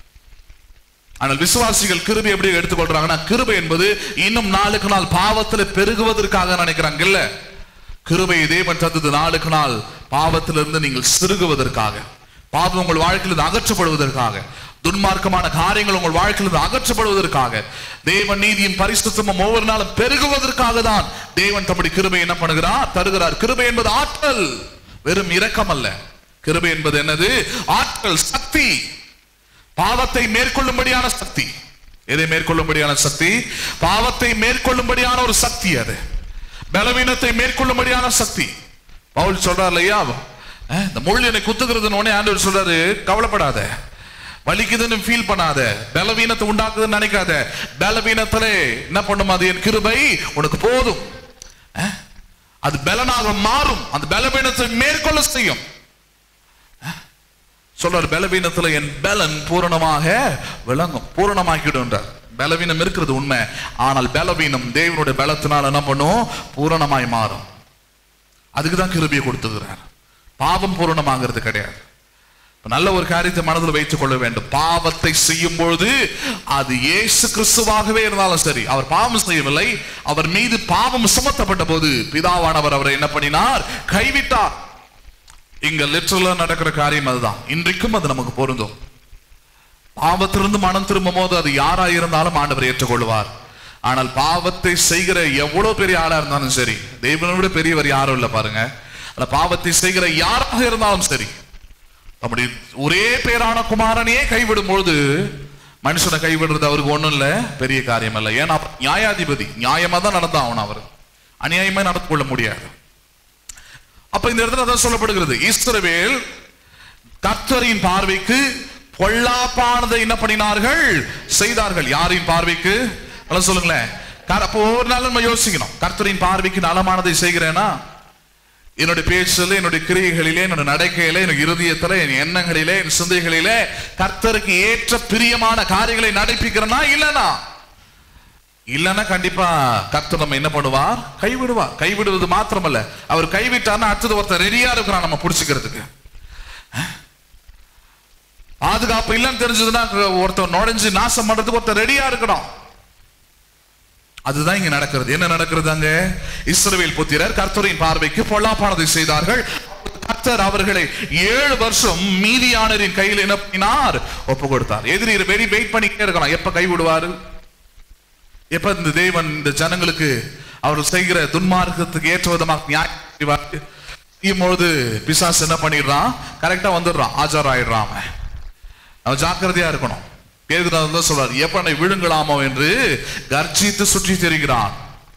ஆனால் விசுவாசிகள் கிருபை எப்படி எடுத்துக்கொள்றாங்கன்னா கிருபை என்பது இன்னும் நாளுக்கு நாள் பாவத்துல பெருகுவதற்காக நினைக்கிறாங்க இல்ல கிருபை தேவன் தந்தது நாளுக்கு நாள் பாவத்திலிருந்து நீங்கள் சிறுகுவதற்காக பாவம் உங்கள் வாழ்க்கையிலிருந்து அகற்றப்படுவதற்காக துன்மார்க்கமான காரியங்கள் உங்கள் வாழ்க்கையிலிருந்து அகற்றப்படுவதற்காக தேவன் நீதியும் பரிசுத்தமும் ஒவ்வொரு நாளும் பெருகுவதற்காக தான் தேவன் தம்முடைய கிருபை என்ன பண்ணுகிறார் தருகிறார் கிருபை என்பது ஆற்றல் வெறும் இரக்கம் அல்ல கிருபை என்பது என்னது ஆற்றல் சக்தி பாவத்தை மேற்கொள்ளும்படியான சக்தி எதை மேற்கொள்ளும்படியான சக்தி பாவத்தை மேற்கொள்ளும்படியான ஒரு சக்தி அது பலவீனத்தை மேற்கொள்ளும்படியான சக்தி பவுல் சொல்றார் இல்லையா அஹ், இந்த முள் என்னை குத்துகிறதுன்னு உடனே ஆண்டவர் சொல்றாரு கவலைப்படாத வலிக்குதுன்னு ஃபீல் பண்ணாத பலவீனத்தை உண்டாக்குதுன்னு நினைக்காத பலவீனத்திலே என்ன பண்ணும் அது என் கிருபை உனக்கு போதும் அஹ், அது பலனாக மாறும் அந்த பலவீனத்தை மேற்கொள்ள செய்யும் சொல்றார் பலவீனத்துல என் பலன் பூரணமாக விளங்கும் பூரணமாக்கிடுன்றார் பலவீனம் இருக்கிறது உண்மை ஆனால் பலவீனம் தேவனுடைய பலத்தினால் என்ன பண்ணும் பூரணமாய் மாறும் அதுக்கு தான் கிருபியை கொடுத்துக்கிறார் பாவம் பூரணமாகிறது கிடையாது இப்ப நல்ல ஒரு காரியத்தை மனதில் வைத்துக் கொள்ள வேண்டும் பாவத்தை செய்யும் பொழுது அது இயேசு கிறிஸ்துவாகவே இருந்தாலும் சரி அவர் பாவம் செய்யவில்லை அவர் மீது பாவம் சுமத்தப்பட்ட போது பிதாவானவர் அவரை என்ன பண்ணினார் கைவிட்டார் இங்க லிட்டரலா நடக்கிற காரியம் அதுதான் இன்றைக்கும் அது நமக்கு பொருந்தும் பாவத்திலிருந்து மனம் திரும்பும் போது அது யாரா இருந்தாலும் ஆண்டவர் ஏற்றுக்கொள்வார் ஆனால் பாவத்தை செய்கிற எவ்வளவு பெரிய ஆளா இருந்தாலும் சரி தெய்வனை விட பெரியவர் யாரும் இல்ல பாருங்க அந்த பாவத்தை செய்கிற யாராக இருந்தாலும் சரி நம்முடைய ஒரே பேரான குமாரனையே கைவிடும் பொழுது மனுஷனை கைவிடுறது அவருக்கு ஒண்ணும் இல்ல பெரிய காரியம் இல்ல ஏன்னா அவர் நியாயாதிபதி நியாயமா தான் நடந்தாகணும் அவர் அநியாயமா நடந்து கொள்ள முடியாது அப்ப இந்த இடத்துல அதான் சொல்லப்படுகிறது இஸ்ரவேல் கர்த்தரின் பார்வைக்கு பொல்லாப்பானதை என்ன பண்ணினார்கள் செய்தார்கள் யாரின் பார்வைக்கு நல்லா சொல்லுங்களேன் கர- அப்போ ஒரு நாள் நம்ம யோசிக்கணும் கர்த்தரின் பார்வைக்கு நலமானதை செய்கிறேனா என்னுடைய பேச்சில் என்னுடைய கிரியைகளிலே என்னுடைய நடக்கையிலே என்னுடைய இருதயத்திலே என் எண்ணங்களிலே என் சிந்தைகளிலே கர்த்தருக்கு ஏற்ற பிரியமான காரியங்களை நடைப்பிக்கிறேனா இல்லனா இல்லைன்னா கண்டிப்பா கர்த்தர் நம்ம என்ன பண்ணுவார் கைவிடுவார் கைவிடுவது மாத்திரமல்ல அவர் கைவிட்டார்னா அடுத்தது ஒருத்தர் ரெடியா இருக்கிறான் நம்ம புடிச்சுக்கிறதுக்கு பாதுகாப்பு இல்லைன்னு தெரிஞ்சதுன்னா ஒருத்தர் நுழைஞ்சு நாசம் பண்றதுக்கு ஒருத்தர் ரெடியா இருக்கணும் அதுதான் இங்க நடக்கிறது என்ன நடக்கிறது அங்க இஸ்ரவேல் புத்திரர் கர்த்தரின் பார்வைக்கு பொல்லாப்பானதை செய்தார்கள் கர்த்தர் அவர்களை ஏழு வருஷம் மீதியானரின் கையில் என்ன பண்ணினார் ஒப்பு கொடுத்தார் எதிரி வெடி வெயிட் பண்ணிக்கிட்டே இருக்கலாம் எப்ப கை விடுவாரு எப்ப இந்த தேவன் இந்த ஜனங்களுக்கு அவர்கள் செய்கிற துன்மார்க்கத்துக்கு ஏற்ற விதமாக நியாயம் செய்வார் செய்யும் பொழுது பிசாசு என்ன பண்ணிடுறான் கரெக்டா வந்துடுறான் ஆஜர் ஆயிடுறான் அவன் அவன் ஜாக்கிரதையா இருக்கணும் பேதுநாதன் தான் சொல்றார் எப்பனை விழுங்கலாமோ என்று கர்ஜித்து சுற்றி தெரிகிறான்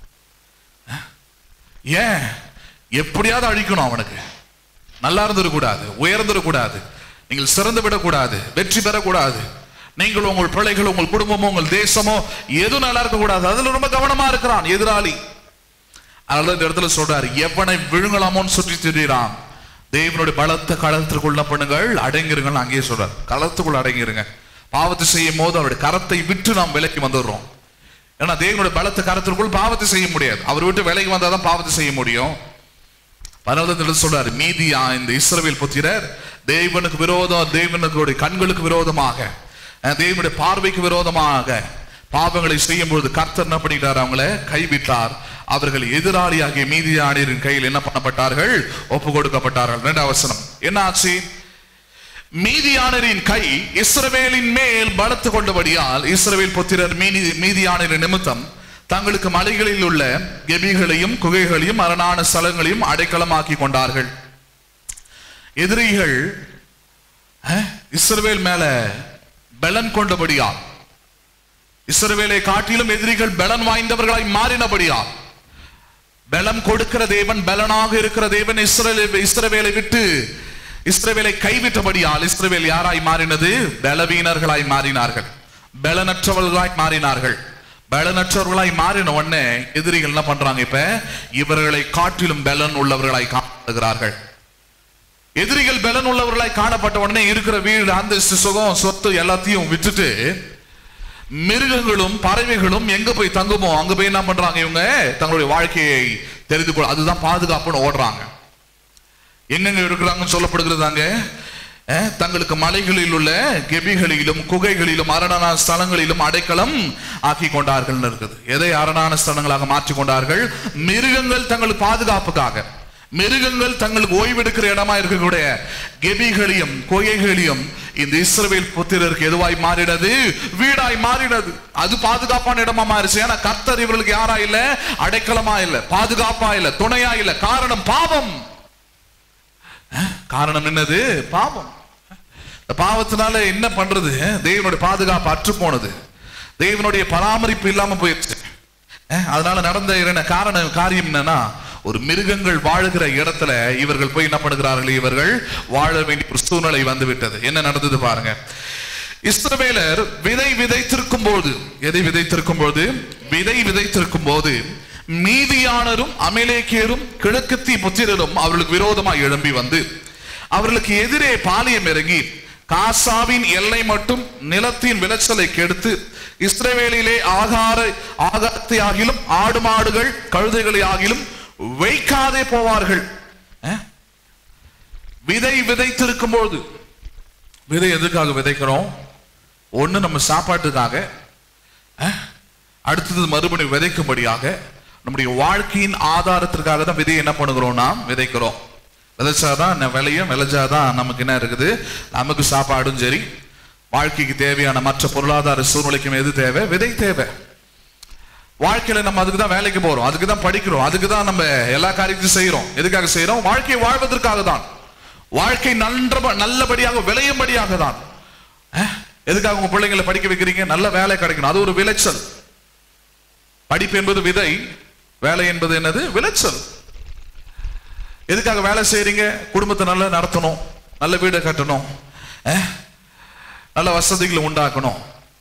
ஏன் எப்படியாவது அழிக்கணும் அவனுக்கு நல்லா இருந்துடக்கூடாது உயர்ந்துடக்கூடாது நீங்கள் சிறந்து விடக்கூடாது வெற்றி பெறக்கூடாது நீங்கள் உங்கள் பிள்ளைகள் உங்கள் குடும்பமோ உங்கள் தேசமோ எதுவும் நல்லா இருக்கக்கூடாது அதுல ரொம்ப கவனமா இருக்கிறான் எதிராளி அதனால இந்த இடத்துல சொல்றாரு எவனை விழுங்கலாமோன்னு சுற்றி திரிகிறான் தேவனுடைய பலத்த களத்திற்குள்ள பண்ணுங்கள் அடங்கிருங்கள் அங்கேயே சொல்றார் களத்துக்குள்ள அடங்கிருங்க பாவத்தை செய்யும் போது அவருடைய கரத்தை விட்டு நாம் விலக்கி வந்துடுறோம் ஏன்னா தேவனுடைய பலத்த கரத்திற்குள் பாவத்தை செய்ய முடியாது அவர் விட்டு விலகி வந்தாதான் பாவத்தை செய்ய முடியும் பரவதத்தில் சொல்றாரு மீதியா இந்த இஸ்ரவேல் புத்திரர் தேவனுக்கு விரோதம் தேவனுடைய கண்களுக்கு விரோதமாக அஹ், தேவனுடைய பார்வைக்கு விரோதமாக பாவங்களை செய்யும் பொழுது கர்த்தர் என்ன பண்ணிட்டார் அவங்கள கைவிட்டார் அவர்கள் எதிராளியாகிய மீதியானியரின் கையில் என்ன பண்ணப்பட்டார்கள் ஒப்பு கொடுக்கப்பட்டார்கள் இரண்டாவது வசனம் என்ன ஆச்சு மீதியானரின் கை இஸ்ரவேலின் மேல் பலத்து கொண்டபடியால் இஸ்ரவேல் புத்திரர் மீதி மீதியானரின் நிமித்தம் தங்களுக்கு மலைகளில் உள்ள கெபிகளையும் குகைகளையும் அரணான ஸ்தலங்களையும் அடைக்கலமாக்கி கொண்டார்கள் எதிரிகள் அஹ், இஸ்ரவேல் மேல பலன் கொண்டபடியால் இஸ்ரவேலை காட்டிலும் எதிரிகள் பலன் வாய்ந்தவர்களாய் மாறினபடியால் பலம் கொடுக்கிற தேவன் பலனாக இருக்கிற தேவன் இஸ்ரவேலை இஸ்ரவேலை விட்டு இஸ்ரவேலை கைவிட்டபடியால் இஸ்ரவேல் யாராய் மாறினது பலவீனர்களாய் மாறினார்கள் பலனற்றவர்களாய் மாறினார்கள் பலனற்றவர்களாய் மாறின உடனே எதிரிகள் என்ன பண்றாங்க இப்ப இவர்களை காட்டிலும் பலன் உள்ளவர்களாய் காணப்படுகிறார்கள் எதிரிகள் பலன் உள்ளவர்களாய் காணப்பட்ட உடனே இருக்கிற வீடு அந்த சுகம் சொத்து எல்லாத்தையும் விட்டுட்டு மிருகங்களும் பறவைகளும் எங்க போய் தங்குமோ அங்க போய் என்ன பண்றாங்க இவங்க தங்களுடைய வாழ்க்கையை தெரிந்து கொள்ள அதுதான் பாதுகாப்புன்னு ஓடுறாங்க எங்கெங்க இருக்கிறாங்கன்னு சொல்லப்படுகிறது அங்க அஹ், தங்களுக்கு மலைகளில் உள்ள கெபிகளிலும் குகைகளிலும் அரணான ஸ்தலங்களிலும் அடைக்கலம் ஆக்கி கொண்டார்கள் இருக்குது எதை அரணான ஸ்தலங்களாக மாற்றி கொண்டார்கள் மிருகங்கள் தங்கள் பாதுகாப்புக்காக மிருகங்கள் தங்களுக்கு ஓய்வெடுக்கிற இடமா இருக்கக்கூடிய கெபிகளையும் கொகைகளையும் இந்த இஸ்ரவேல் புத்திரருக்கு எதுவாய் மாறினது வீடாய் மாறினது அது பாதுகாப்பான இடமா மாறிச்சு ஏன்னா கர்த்தர் இவர்களுக்கு யாரா இல்ல அடைக்கலமா இல்ல பாதுகாப்பா இல்ல துணையா இல்ல காரணம் பாவம் அஹ், காரணம் என்னது பாவம் இந்த பாவத்தினால என்ன பண்றது தேவனுடைய பாதுகாப்பு அற்று போனது தேவனுடைய பராமரிப்பு இல்லாம போயிடுச்சு அஹ், அதனால நடந்த என்ன காரணம் காரியம் என்னன்னா ஒரு மிருகங்கள் வாழுகிற இடத்துல இவர்கள் போய் என்ன பண்ணுகிறார்கள் இவர்கள் வாழ வேண்டிய ஒரு சூழ்நிலை வந்து விட்டது என்ன நடந்தது பாருங்க இஸ்ரவேலர் விதை விதைத்திருக்கும் போது எதை விதைத்திருக்கும் போது விதை விதைத்திருக்கும் போது மீதியானரும் அமலேக்கியரும் கிழக்கத்தி புத்திரரும் அவர்களுக்கு விரோதமாக எழும்பி வந்து அவர்களுக்கு எதிரே பாளையம் இறங்கி காசாவின் எல்லை மட்டும் நிலத்தின் விளைச்சலை கெடுத்து இஸ்ரவேலிலே ஆகார ஆகாரத்தை ஆகிலும் ஆடு மாடுகள் கழுதைகளை ஆகிலும் வைக்காதே போவார்கள் அஹ்? விதை விதைத்திருக்கும் போது விதை எதுக்காக விதைக்கிறோம் ஒண்ணு நம்ம சாப்பாட்டுக்காக அஹ், அடுத்தது மறுபடியும் விதைக்கும்படியாக நம்முடைய வாழ்க்கையின் ஆதாரத்திற்காக தான் விதையை என்ன பண்ணுகிறோம் நாம் விதைக்கிறோம் விதைச்சாதான் ந- விளையும் விளைஞ்சாதான் நமக்கு என்ன இருக்குது நமக்கு சாப்பாடும் சரி வாழ்க்கைக்கு தேவையான மற்ற பொருளாதார சூழ்நிலைக்கும் எது தேவை விதை தேவை வாழ்க்கையில நம்ம அதுக்கு தான் வேலைக்கு போறோம் அதுக்கு தான் படிக்கிறோம் அதுக்கு தான் நம்ம எல்லா காரியத்தையும் செய்யறோம் எதுக்காக செய்யறோம் வாழ்க்கையை வாழ்வதற்காக தான் வாழ்க்கை நன்ற நல்லபடியாக விளையும்படியாக தான் அஹ், எதுக்காக உங்க பிள்ளைங்களை படிக்க வைக்கிறீங்க நல்ல வேலை கிடைக்கணும் அது ஒரு விளைச்சல் படிப்பு என்பது விதை வேலை என்பது என்னது விளைச்சல் எதுக்காக வேலை செய்றீங்க குடும்பத்தை நல்லா நடத்தணும் நல்ல வீடு கட்டணும் அஹ், நல்ல வசதிகளை உண்டாக்கணும்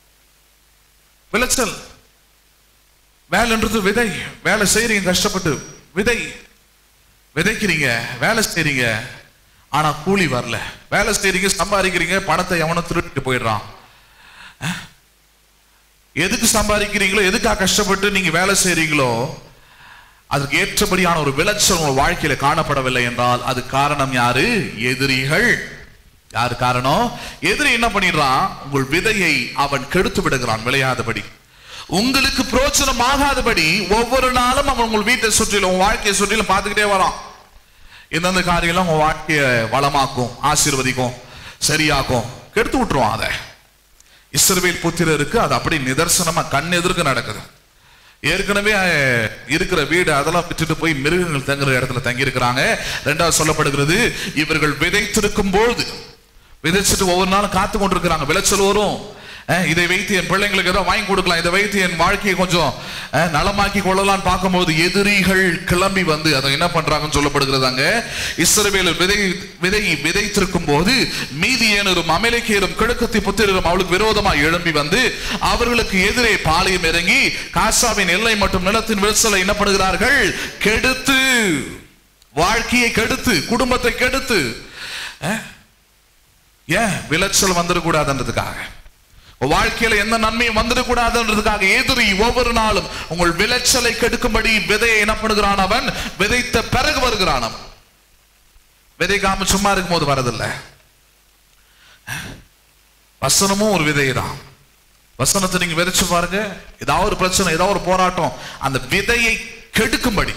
விளைச்சல் வேலைன்றது விதை வேலை செய்றீங்க கஷ்டப்பட்டு விதை விதைக்கிறீங்க வேலை செய்றீங்க ஆனா கூலி வரல வேலை செய்றீங்க சம்பாதிக்கிறீங்க பணத்தை எவனோ திருடிட்டு போயிடுறான் அஹ்? எதுக்கு சம்பாதிக்கிறீங்களோ எதுக்காக கஷ்டப்பட்டு நீங்க வேலை செய்றீங்களோ அதுக்கு ஏற்றபடியான ஒரு விளைச்சல் உங்க வாழ்க்கையில காணப்படவில்லை என்றால் அது காரணம் யாரு எதிரிகள் யாரு காரணம் எதிரி என்ன பண்ணிடுறான் உங்கள் விதையை அவன் கெடுத்து விடுகிறான் விளையாதபடி உங்களுக்கு பிரோச்சனம் ஆகாதபடி ஒவ்வொரு நாளும் அவன் உங்கள் வீட்டை சுற்றிலும் உன் வாழ்க்கையை சுற்றிலும் பார்த்துக்கிட்டே வரான் எந்தெந்த காரியம்லாம் உங்க வாழ்க்கையை வளமாக்கும் ஆசீர்வதிக்கும் சரியாக்கும் கெடுத்து விட்டுருவான் அதை இஸ்ரவேல் புத்திரருக்கு அது அப்படி நிதர்சனமா கண் எதிர்க்க நடக்குது ஏற்கனவே அஹ், இருக்கிற வீடு அதெல்லாம் விட்டுட்டு போய் மிருகங்கள் தங்குற இடத்துல தங்கி இருக்கிறாங்க ரெண்டாவது சொல்லப்படுகிறது இவர்கள் விதைத்திருக்கும் பொழுது விதைச்சிட்டு ஒவ்வொரு நாளும் காத்து கொண்டிருக்கிறாங்க விளைச்சல் வரும் அஹ், இதை வைத்து என் பிள்ளைங்களுக்கு ஏதோ வாங்கி கொடுக்கலாம் இதை வைத்து என் வாழ்க்கையை கொஞ்சம் அஹ், நலமாக்கி கொள்ளலாம்னு பார்க்கும்போது எதிரிகள் கிளம்பி வந்து அதை என்ன பண்றாங்கன்னு சொல்லப்படுகிறது அங்க இஸ்ரவேலர் விதை விதை விதைத்திருக்கும் போது மீதியனரும் அமெரிக்கையரும் கிழக்கத்தி புத்திரரும் அவளுக்கு விரோதமாக எழும்பி வந்து அவர்களுக்கு எதிரே பாளையம் இறங்கி காசாவின் எல்லை மற்றும் நிலத்தின் விளைச்சலை என்ன பண்ணுகிறார்கள் கெடுத்து வாழ்க்கையை கெடுத்து குடும்பத்தை கெடுத்து அஹ், ஏன் விளைச்சல் வந்துடக்கூடாதுன்றதுக்காக உங்க வாழ்க்கையில எந்த நன்மையும் வந்துடக்கூடாதுன்றதுக்காக எதிரி ஒவ்வொரு நாளும் உங்கள் விளைச்சலை கெடுக்கும்படி விதையை என்ன பண்ணுகிறான் அவன் விதைத்த பிறகு வருகிறான் அவன் விதைக்காம சும்மா இருக்கும் போது வரதில்லை வசனமும் ஒரு விதை தான் வசனத்தை நீங்க விதைச்சு பாருங்க ஏதாவது ஒரு பிரச்சனை ஏதாவது ஒரு போராட்டம் அந்த விதையை கெடுக்கும்படி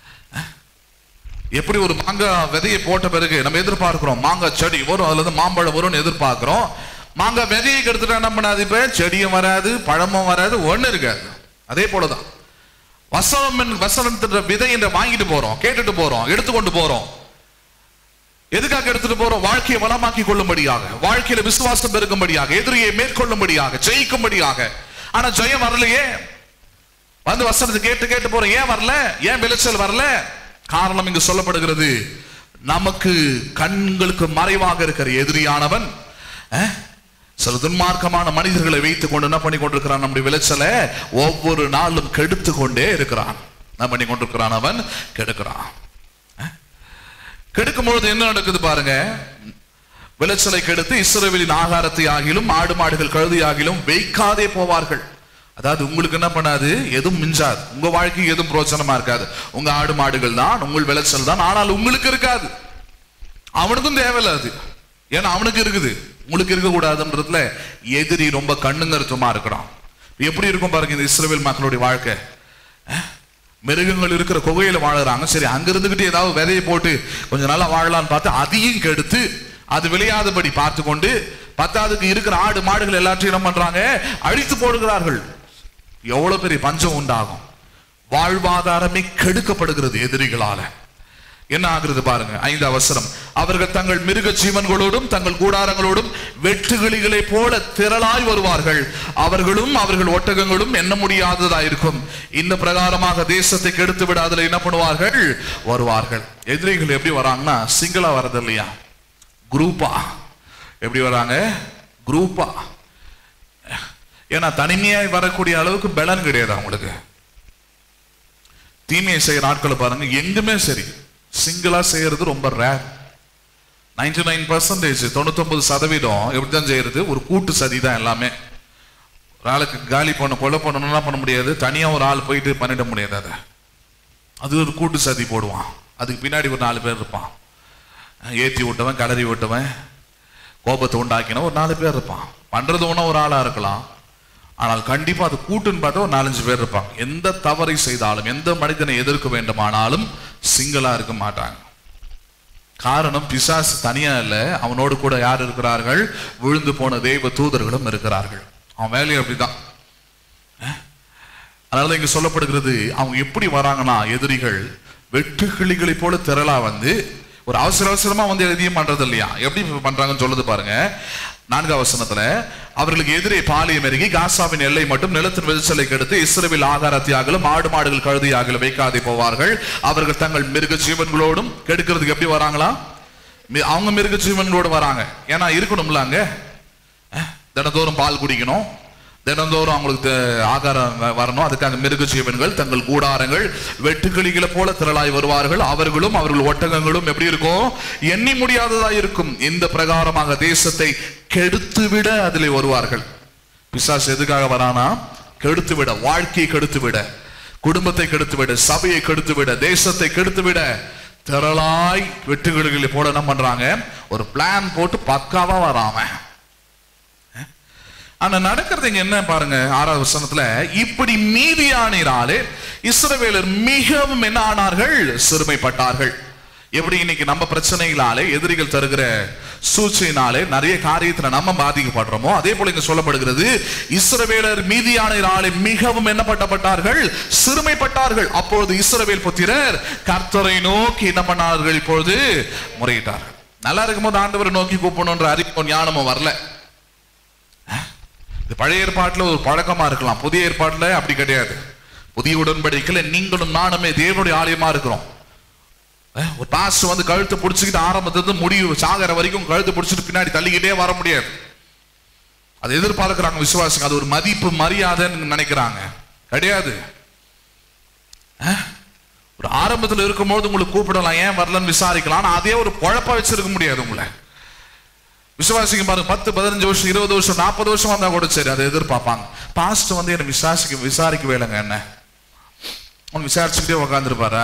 எப்படி ஒரு மாங்காய் விதையை போட்ட பிறகு நம்ம எதிர்பார்க்கிறோம் மாங்காய் செடி வரும் அதுல இருந்து மாம்பழம் வரும்னு எதிர்பார்க்கிறோம் மாங்காய் விதையை கெடுத்துட்டா என்ன பண்ணாது இப்ப செடியும் வராது பழமும் வராது ஒண்ணு இருக்காது அதே போலதான் வசனம் என்- வசனத்தின்ற விதை என்ற வாங்கிட்டு போறோம் கேட்டுட்டு போறோம் எடுத்துக்கொண்டு போறோம் எதுக்காக எடுத்துட்டு போறோம் வாழ்க்கையை வளமாக்கி கொள்ளும்படியாக வாழ்க்கையில விசுவாசம் பெருக்கும்படியாக எதிரியை மேற்கொள்ளும்படியாக ஜெயிக்கும்படியாக ஆனா ஜெயம் வரலையே வந்து வசனத்தை கேட்டு கேட்டு போறோம் ஏன் வரல ஏன் விளைச்சல் வரல காரணம் இங்கு சொல்லப்படுகிறது நமக்கு கண்களுக்கு மறைவாக இருக்கிற எதிரியானவன் அஹ், சில துன்மார்க்கமான மனிதர்களை வைத்துக் கொண்டு என்ன பண்ணி கொண்டிருக்கிறான் நம்முடைய விளைச்சலை ஒவ்வொரு நாளும் கெடுத்து கொண்டே இருக்கிறான் என்ன பண்ணி கொண்டிருக்கிறான் அவன் கெடுக்கிறான் கெடுக்கும் பொழுது என்ன நடக்குது பாருங்க விளைச்சலை கெடுத்து இஸ்ரவேலின் ஆகாரத்தை ஆகிலும் ஆடு மாடுகள் கழுதி ஆகிலும் வைக்காதே போவார்கள் அதாவது உங்களுக்கு என்ன பண்ணாது எதுவும் மிஞ்சாது உங்க வாழ்க்கைக்கு எதுவும் பிரோச்சனமா இருக்காது உங்க ஆடு மாடுகள் தான் உங்கள் விளைச்சல் தான் ஆனால் உங்களுக்கு இருக்காது அவனுக்கும் தேவையில்ல அது ஏன்னா அவனுக்கு இருக்குது உங்களுக்கு இருக்க கூடாதுன்றதுல எதிரி ரொம்ப கண்ணுங்கருத்துமா இருக்கிறான் எப்படி இருக்கும் பாருங்க இந்த இஸ்ரவேல் மக்களுடைய வாழ்க்கை அஹ்? மிருகங்கள் இருக்கிற குகையில வாழுறாங்க சரி அங்க இருந்துகிட்டு ஏதாவது விதையை போட்டு கொஞ்சம் நல்லா வாழலாம்னு பார்த்து அதையும் கெடுத்து அது விளையாதபடி பார்த்து கொண்டு பத்தாவதுக்கு இருக்கிற ஆடு மாடுகள் எல்லாத்தையும் என்ன பண்றாங்க அழித்து போடுகிறார்கள் எவ்வளவு பெரிய பஞ்சம் உண்டாகும் வாழ்வாதாரமே கெடுக்கப்படுகிறது எதிரிகளால என்ன ஆகுறது பாருங்க ஐந்து அவசரம் அவர்கள் தங்கள் மிருக ஜீவன்களோடும் தங்கள் கூடாரங்களோடும் வெட்டுக்கிளிகளை போல திரளாய் வருவார்கள் அவர்களும் அவர்கள் ஒட்டகங்களும் எண்ண முடியாததாயிருக்கும் இந்த பிரகாரமாக தேசத்தை கெடுத்து விட அதுல என்ன பண்ணுவார்கள் வருவார்கள் எதிரிகள் எப்படி வராங்கன்னா சிங்களா வரது இல்லையா குரூப்பா எப்படி வராங்க குரூப்பா ஏன்னா தனிமையாய் வரக்கூடிய அளவுக்கு பலன் கிடையாது அவங்களுக்கு தீமையை செய்யற ஆட்களை பாருங்க எங்குமே சரி சிங்கிளா செய்யறது ரொம்ப ரேர் நைன்டி நைன் பர்சன்டேஜ் தொண்ணூத்தொன்பது சதவீதம் எப்படிதான் செய்யறது ஒரு கூட்டு சதி தான் எல்லாமே ஒரு ஆளுக்கு காலி பண்ண கொலை பண்ணணும்னா பண்ண முடியாது தனியா ஒரு ஆள் போயிட்டு பண்ணிட முடியாது அதை அது ஒரு கூட்டு சதி போடுவான் அதுக்கு பின்னாடி ஒரு நாலு பேர் இருப்பான் ஏத்தி விட்டவன் கடறி விட்டவன் கோபத்தை உண்டாக்கின ஒரு நாலு பேர் இருப்பான் பண்றது ஒன்றா ஒரு ஆளா இருக்கலாம் ஆனால் கண்டிப்பா அது கூட்டுன்னு பார்த்தா ஒரு நாலஞ்சு பேர் இருப்பாங்க எந்த தவறை செய்தாலும் எந்த மனிதனை எதிர்க்க வேண்டுமானாலும் சிங்களா இருக்க மாட்டாங்க காரணம் பிசாசு தனியா இல்ல அவனோடு கூட யார் இருக்கிறார்கள் விழுந்து போன தெய்வ தூதர்களும் இருக்கிறார்கள் அவன் வேலையும் அப்படிதான் அஹ்? அதனால இங்க சொல்லப்படுகிறது அவங்க எப்படி வராங்கன்னா எதிரிகள் வெட்டு கிளிகளைப் போல திரளா வந்து ஒரு அவசர அவசரமா வந்து எதையும் பண்றது இல்லையா எப்படி பண்றாங்கன்னு சொல்லுது பாருங்க நான்காம் வசனத்துல அவர்களுக்கு எதிரே பாலியம் எருகி காசாவின் எல்லை மட்டும் நிலத்தின் விளைச்சலை கெடுத்து இஸ்ரவேல் ஆகார தியாகலும் ஆடு மாடுகள் கழுதியாகலும் வைக்காதே போவார்கள் அவர்கள் தங்கள் மிருக ஜீவன்களோடும் கெடுக்கிறதுக்கு எப்படி வராங்களா மி- அவங்க மிருக ஜீவன்களோடு வராங்க ஏன்னா இருக்கணும்ல அங்க அஹ், தினந்தோறும் பால் குடிக்கணும் தினந்தோறும் அவங்களுக்கு தே- ஆகாரம் வ- வரணும் அதுக்காக மிருக ஜீவன்கள் தங்கள் கூடாரங்கள் வெட்டுக்கிளிகளை போல திரளாய் வருவார்கள் அவர்களும் அவர்கள் ஒட்டகங்களும் எப்படி இருக்கும் எண்ணி முடியாததா இருக்கும் இந்த பிரகாரமாக தேசத்தை கெடுத்து விட அதில் வருவார்கள் பிசாசு எதுக்காக வரானா கெடுத்து விட வாழ்க்கையை கெடுத்து விட குடும்பத்தை கெடுத்து விட சபையை கெடுத்து விட தேசத்தை கெடுத்து விட திரளாய் வெட்டுக்கிளிகளை போல என்ன பண்றாங்க ஒரு பிளான் போட்டு பக்காவா வராம ஆனா நடக்கிறது இங்க என்ன பாருங்க ஆறாவது வசனத்துல இப்படி மீதியானிராலே இஸ்ரவேலர் மிகவும் என்ன ஆனார்கள் சிறுமைப்பட்டார்கள் எப்படி இன்னைக்கு நம்ம பிரச்சனைகளாலே எதிரிகள் தருகிற சூழ்ச்சியினாலே நிறைய காரியத்துல நம்ம பாதிக்கப்படுறோமோ அதே போல இங்க சொல்லப்படுகிறது இஸ்ரவேலர் மீதியானிராலே மிகவும் என்ன பண்ணப்பட்டார்கள் சிறுமைப்பட்டார்கள் அப்பொழுது இஸ்ரவேல் புத்திரர் கர்த்தரை நோக்கி என்ன பண்ணார்கள் இப்பொழுது முறையிட்டார்கள் நல்லா இருக்கும்போது ஆண்டவரை நோக்கி கூப்பிடணுன்ற அறிவு ஞானமும் வரல இது பழைய ஏற்பாட்டுல ஒரு பழக்கமா இருக்கலாம் புதிய ஏற்பாட்டுல அப்படி கிடையாது புதிய உடன்படிக்கையில நீங்களும் நானுமே தேவனுடைய ஆலயமா இருக்கிறோம் அஹ், ஒரு பாஸ்டர் வந்து கழுத்தை பிடிச்சிக்கிட்டு ஆரம்பத்துல முடிவு சாகர வரைக்கும் கழுத்தை பிடிச்சிட்டு பின்னாடி தள்ளிக்கிட்டே வர முடியாது அது எதிர்பார்க்கிறாங்க விசுவாசிங்க அது ஒரு மதிப்பு மரியாதைன்னு நினைக்கிறாங்க கிடையாது அஹ், ஒரு ஆரம்பத்துல இருக்கும்போது உங்களுக்கு கூப்பிடலாம் ஏன் வரலன்னு விசாரிக்கலாம் ஆனா அதே ஒரு குழப்ப வச்சிருக்க முடியாது உங்களை விசுவாசிக்க பாருங்க பத்து பதினஞ்சு வருஷம் இருபது வருஷம் நாற்பது வருஷம் வந்தா கூட சரி அதை எதிர்பார்ப்பாங்க பாஸ்ட் வந்து என்ன விசாரிக்க விசாரிக்க வேலைங்க என்ன அவன் விசாரிச்சுக்கிட்டே உக்காந்துருப்பாரா